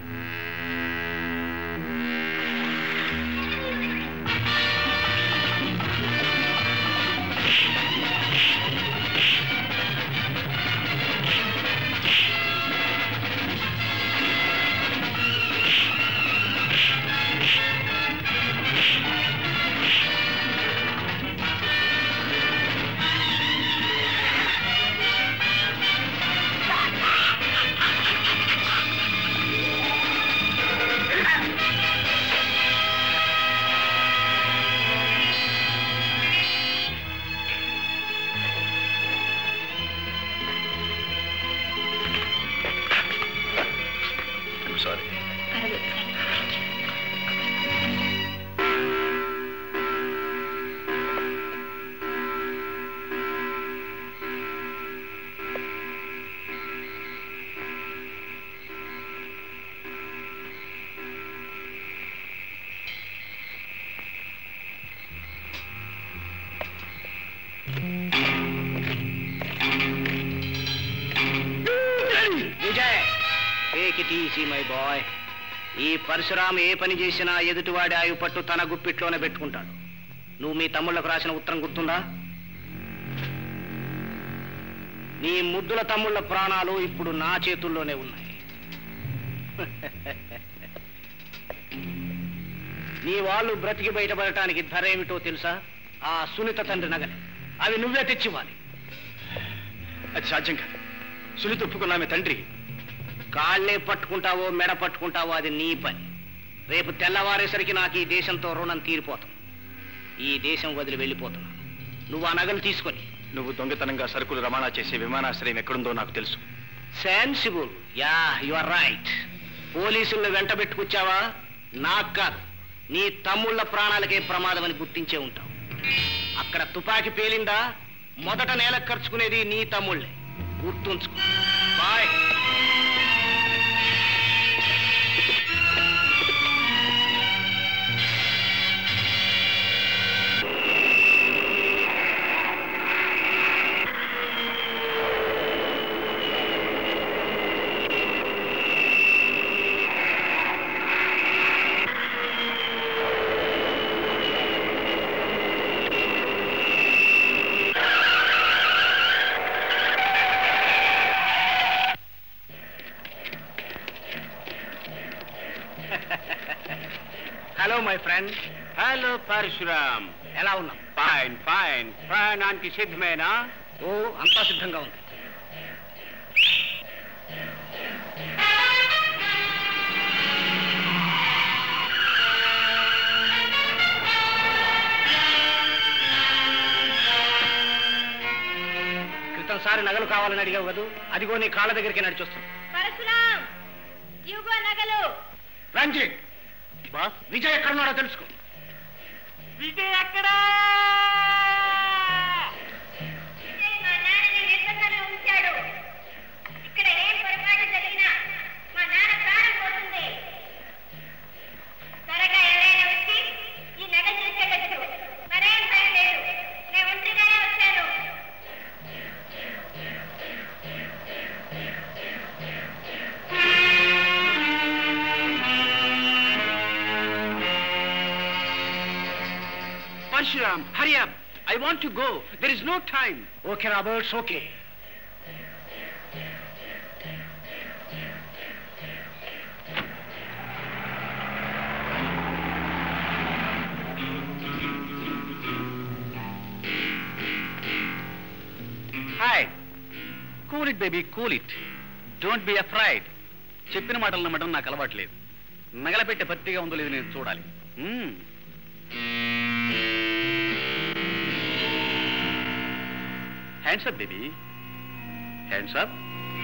sorry Vijay take it easy my boy ఈ పరశురాం ఏ పని చేసినా ఎదుటివాడి ఆయు పట్టు తన గుప్పిట్లోనే పెట్టుకుంటాడు నువ్వు మీ తమ్ముళ్ళకు రాసిన ఉత్తరం గుర్తుందా నీ ముద్దుల తమ్ముళ్ళ ప్రాణాలు ఇప్పుడు నా చేతుల్లోనే ఉన్నాయి నీ వాళ్ళు బ్రతికి బయటపడటానికి ధర ఏమిటో తెలుసా ఆ సునీత తండ్రి నగలు అవి నువ్వే తెచ్చివ్వాలి అది సాధ్యం కాదు సునీత ఒప్పుకున్నామే తండ్రి కాళ్ళే పట్టుకుంటావో మెడ పట్టుకుంటావో అది నీ పని రేపు తెల్లవారేసరికి నాకు ఈ దేశంతో రుణం తీరిపోతాం ఈ దేశం వదిలి వెళ్ళిపోతున్నా నువ్వు ఆ నగలు తీసుకొని నువ్వు దొంగతనంగా సరుకులు రవాణా చేసే విమానాశ్రయం ఎక్కడుందో నాకు తెలుసు sensible yeah you are right పోలీసులను వెంట పెట్టుకొచ్చావా నాకు కాదు నీ తమ్ముళ్ళ ప్రాణాలకే ప్రమాదం అని గుర్తించే ఉంటావు అక్కడ తుపాకీ పేలిందా మొదట నేల ఖర్చుకునేది నీ తమ్ముళ్ళే గుర్తుంచుకో boy hello my friend hello Parashuram ఎలా ఉన్నాం ఫైన్ ఫైన్ ప్రయాణానికి సిద్ధమేనా ఓ అంతా సిద్ధంగా ఉంది క్రితంసారి నగలు కావాలని అడిగావు కదూ అదిగో నీ కాళ్ళ దగ్గరికి నడిచొస్తాను పరశురాం ఇవిగో నగలు రంజిత్ బాస్ విజయ్ ఎక్కడున్నాడో తెలుసుకో విజయ్ ఎక్కడా మా నాన్నని నిర్బంధంలో ఉంచాడు ఇక్కడ ఏం పొరపాటు జరిగినా మా నాన్న ప్రాణం పోతుంది త్వరగా ఎవరైనా వచ్చి ఈ నగలు తీసుకెళ్ళచ్చు మరేం భయం లేదు నేను ఒంటరిగానే వచ్చాను Parshuram, hurry up. I want to go. There is no time. Okay, Roberts, okay. Hi cool it baby cool it don't be afraid చెప్పిన మాటలు నమ్మటం నాకు అలవాట్లేదు నగలపెట్టే పత్తిగా ఉందో లేదు నేను చూడాలి మ్మ్. Hands up baby hands up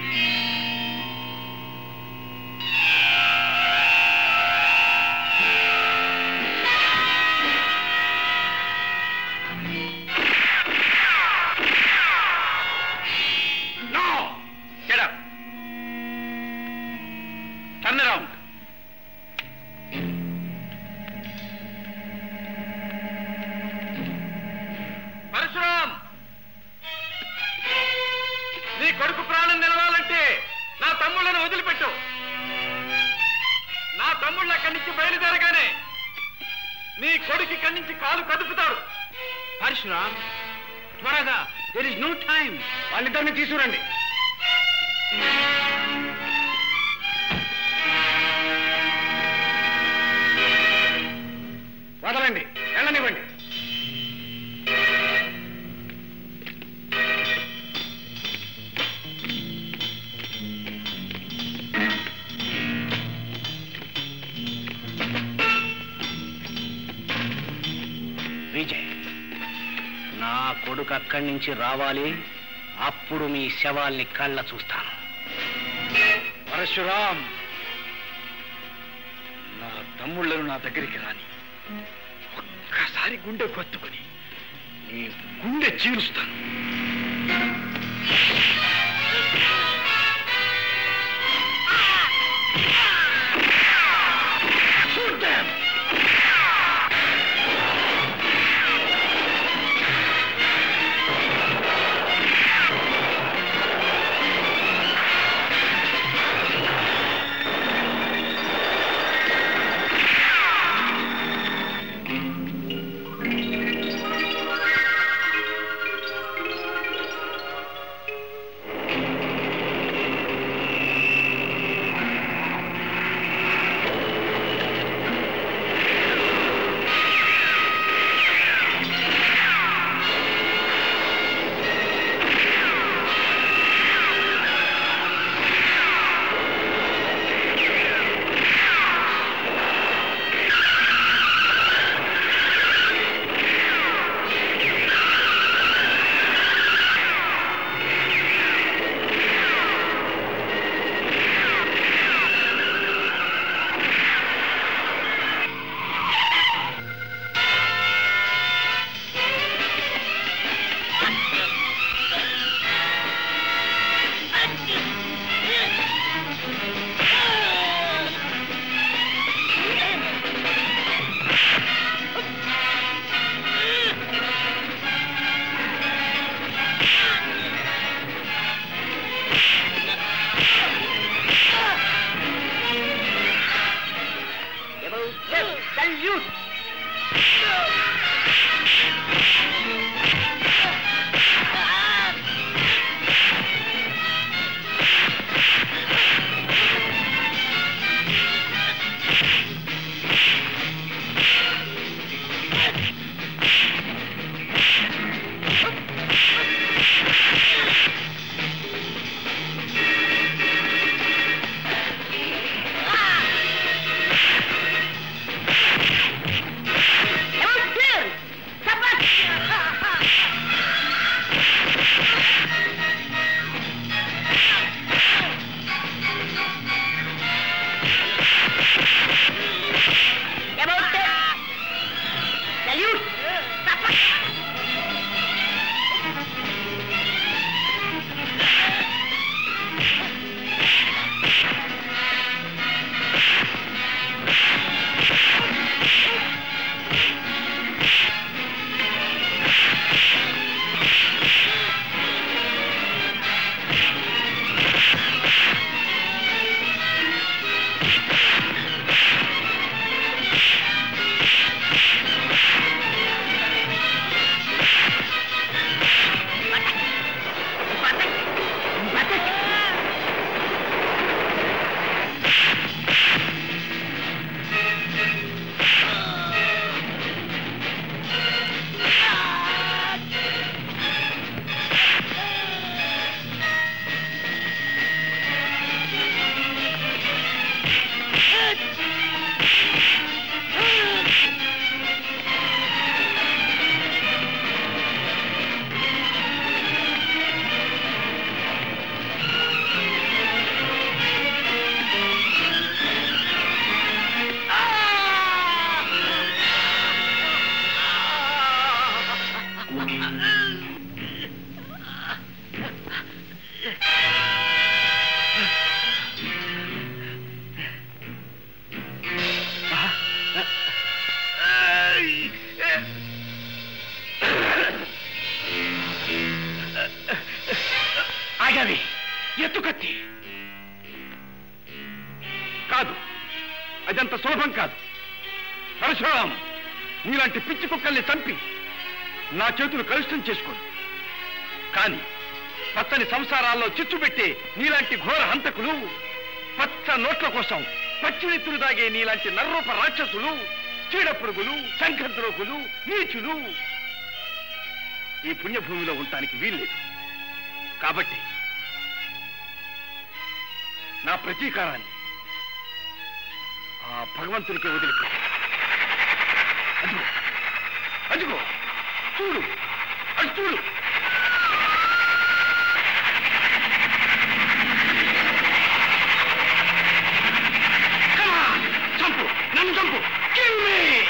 No! Get up. Turn around. Parashuram నీ కొడుకు ప్రాణం నిలవాలంటే నా తమ్ముళ్ళను వదిలిపెట్టు నా తమ్ముళ్ళు అక్కడి నుంచి బయలుదేరగానే నీ కొడుకు ఇక్కడి నుంచి కాలు కదుపుతాడు పరశురామ్ త్వరగా దెర్ ఇస్ నో టైం వాళ్ళిద్దరిని తీసుకురండి వదలండి వెళ్ళనివ్వండి విజయ్ నా కొడుకు అక్కడి నుంచి రావాలి అప్పుడు మీ శవాల్ని కళ్ళ చూస్తాను పరశురామ్ నా తమ్ముళ్ళను నా దగ్గరికి రాని ఒక్కసారి గుండె కొత్తుకుని నీ గుండె చీరుస్తాను Shoot them! ఆగావి ఎత్తుకత్తి కాదు అదంత సులభం కాదు పరశురాం నీలాంటి పిచ్చి కుక్కల్ని చంపి నా చేతులు కలుషితం చేసుకోను కానీ పచ్చని సంసారాల్లో చిచ్చు పెట్టి నీలాంటి ఘోర హంతకులు పచ్చ నోట్ల కోసం పచ్చినెత్తులు దాగే నీలాంటి నర్రూప రాక్షసులు చీడపురుగులు శంఖద్రోగులు నీచులు ఈ పుణ్యభూమిలో ఉండటానికి వీల్లేదు కాబట్టి నా ప్రతీకారాన్ని ఆ భగవంతునికి వదిలిపెట్టు అదిగో అదిగో చూడు అది చూడు Come on, చంపు నన్ను చంపు Kill me!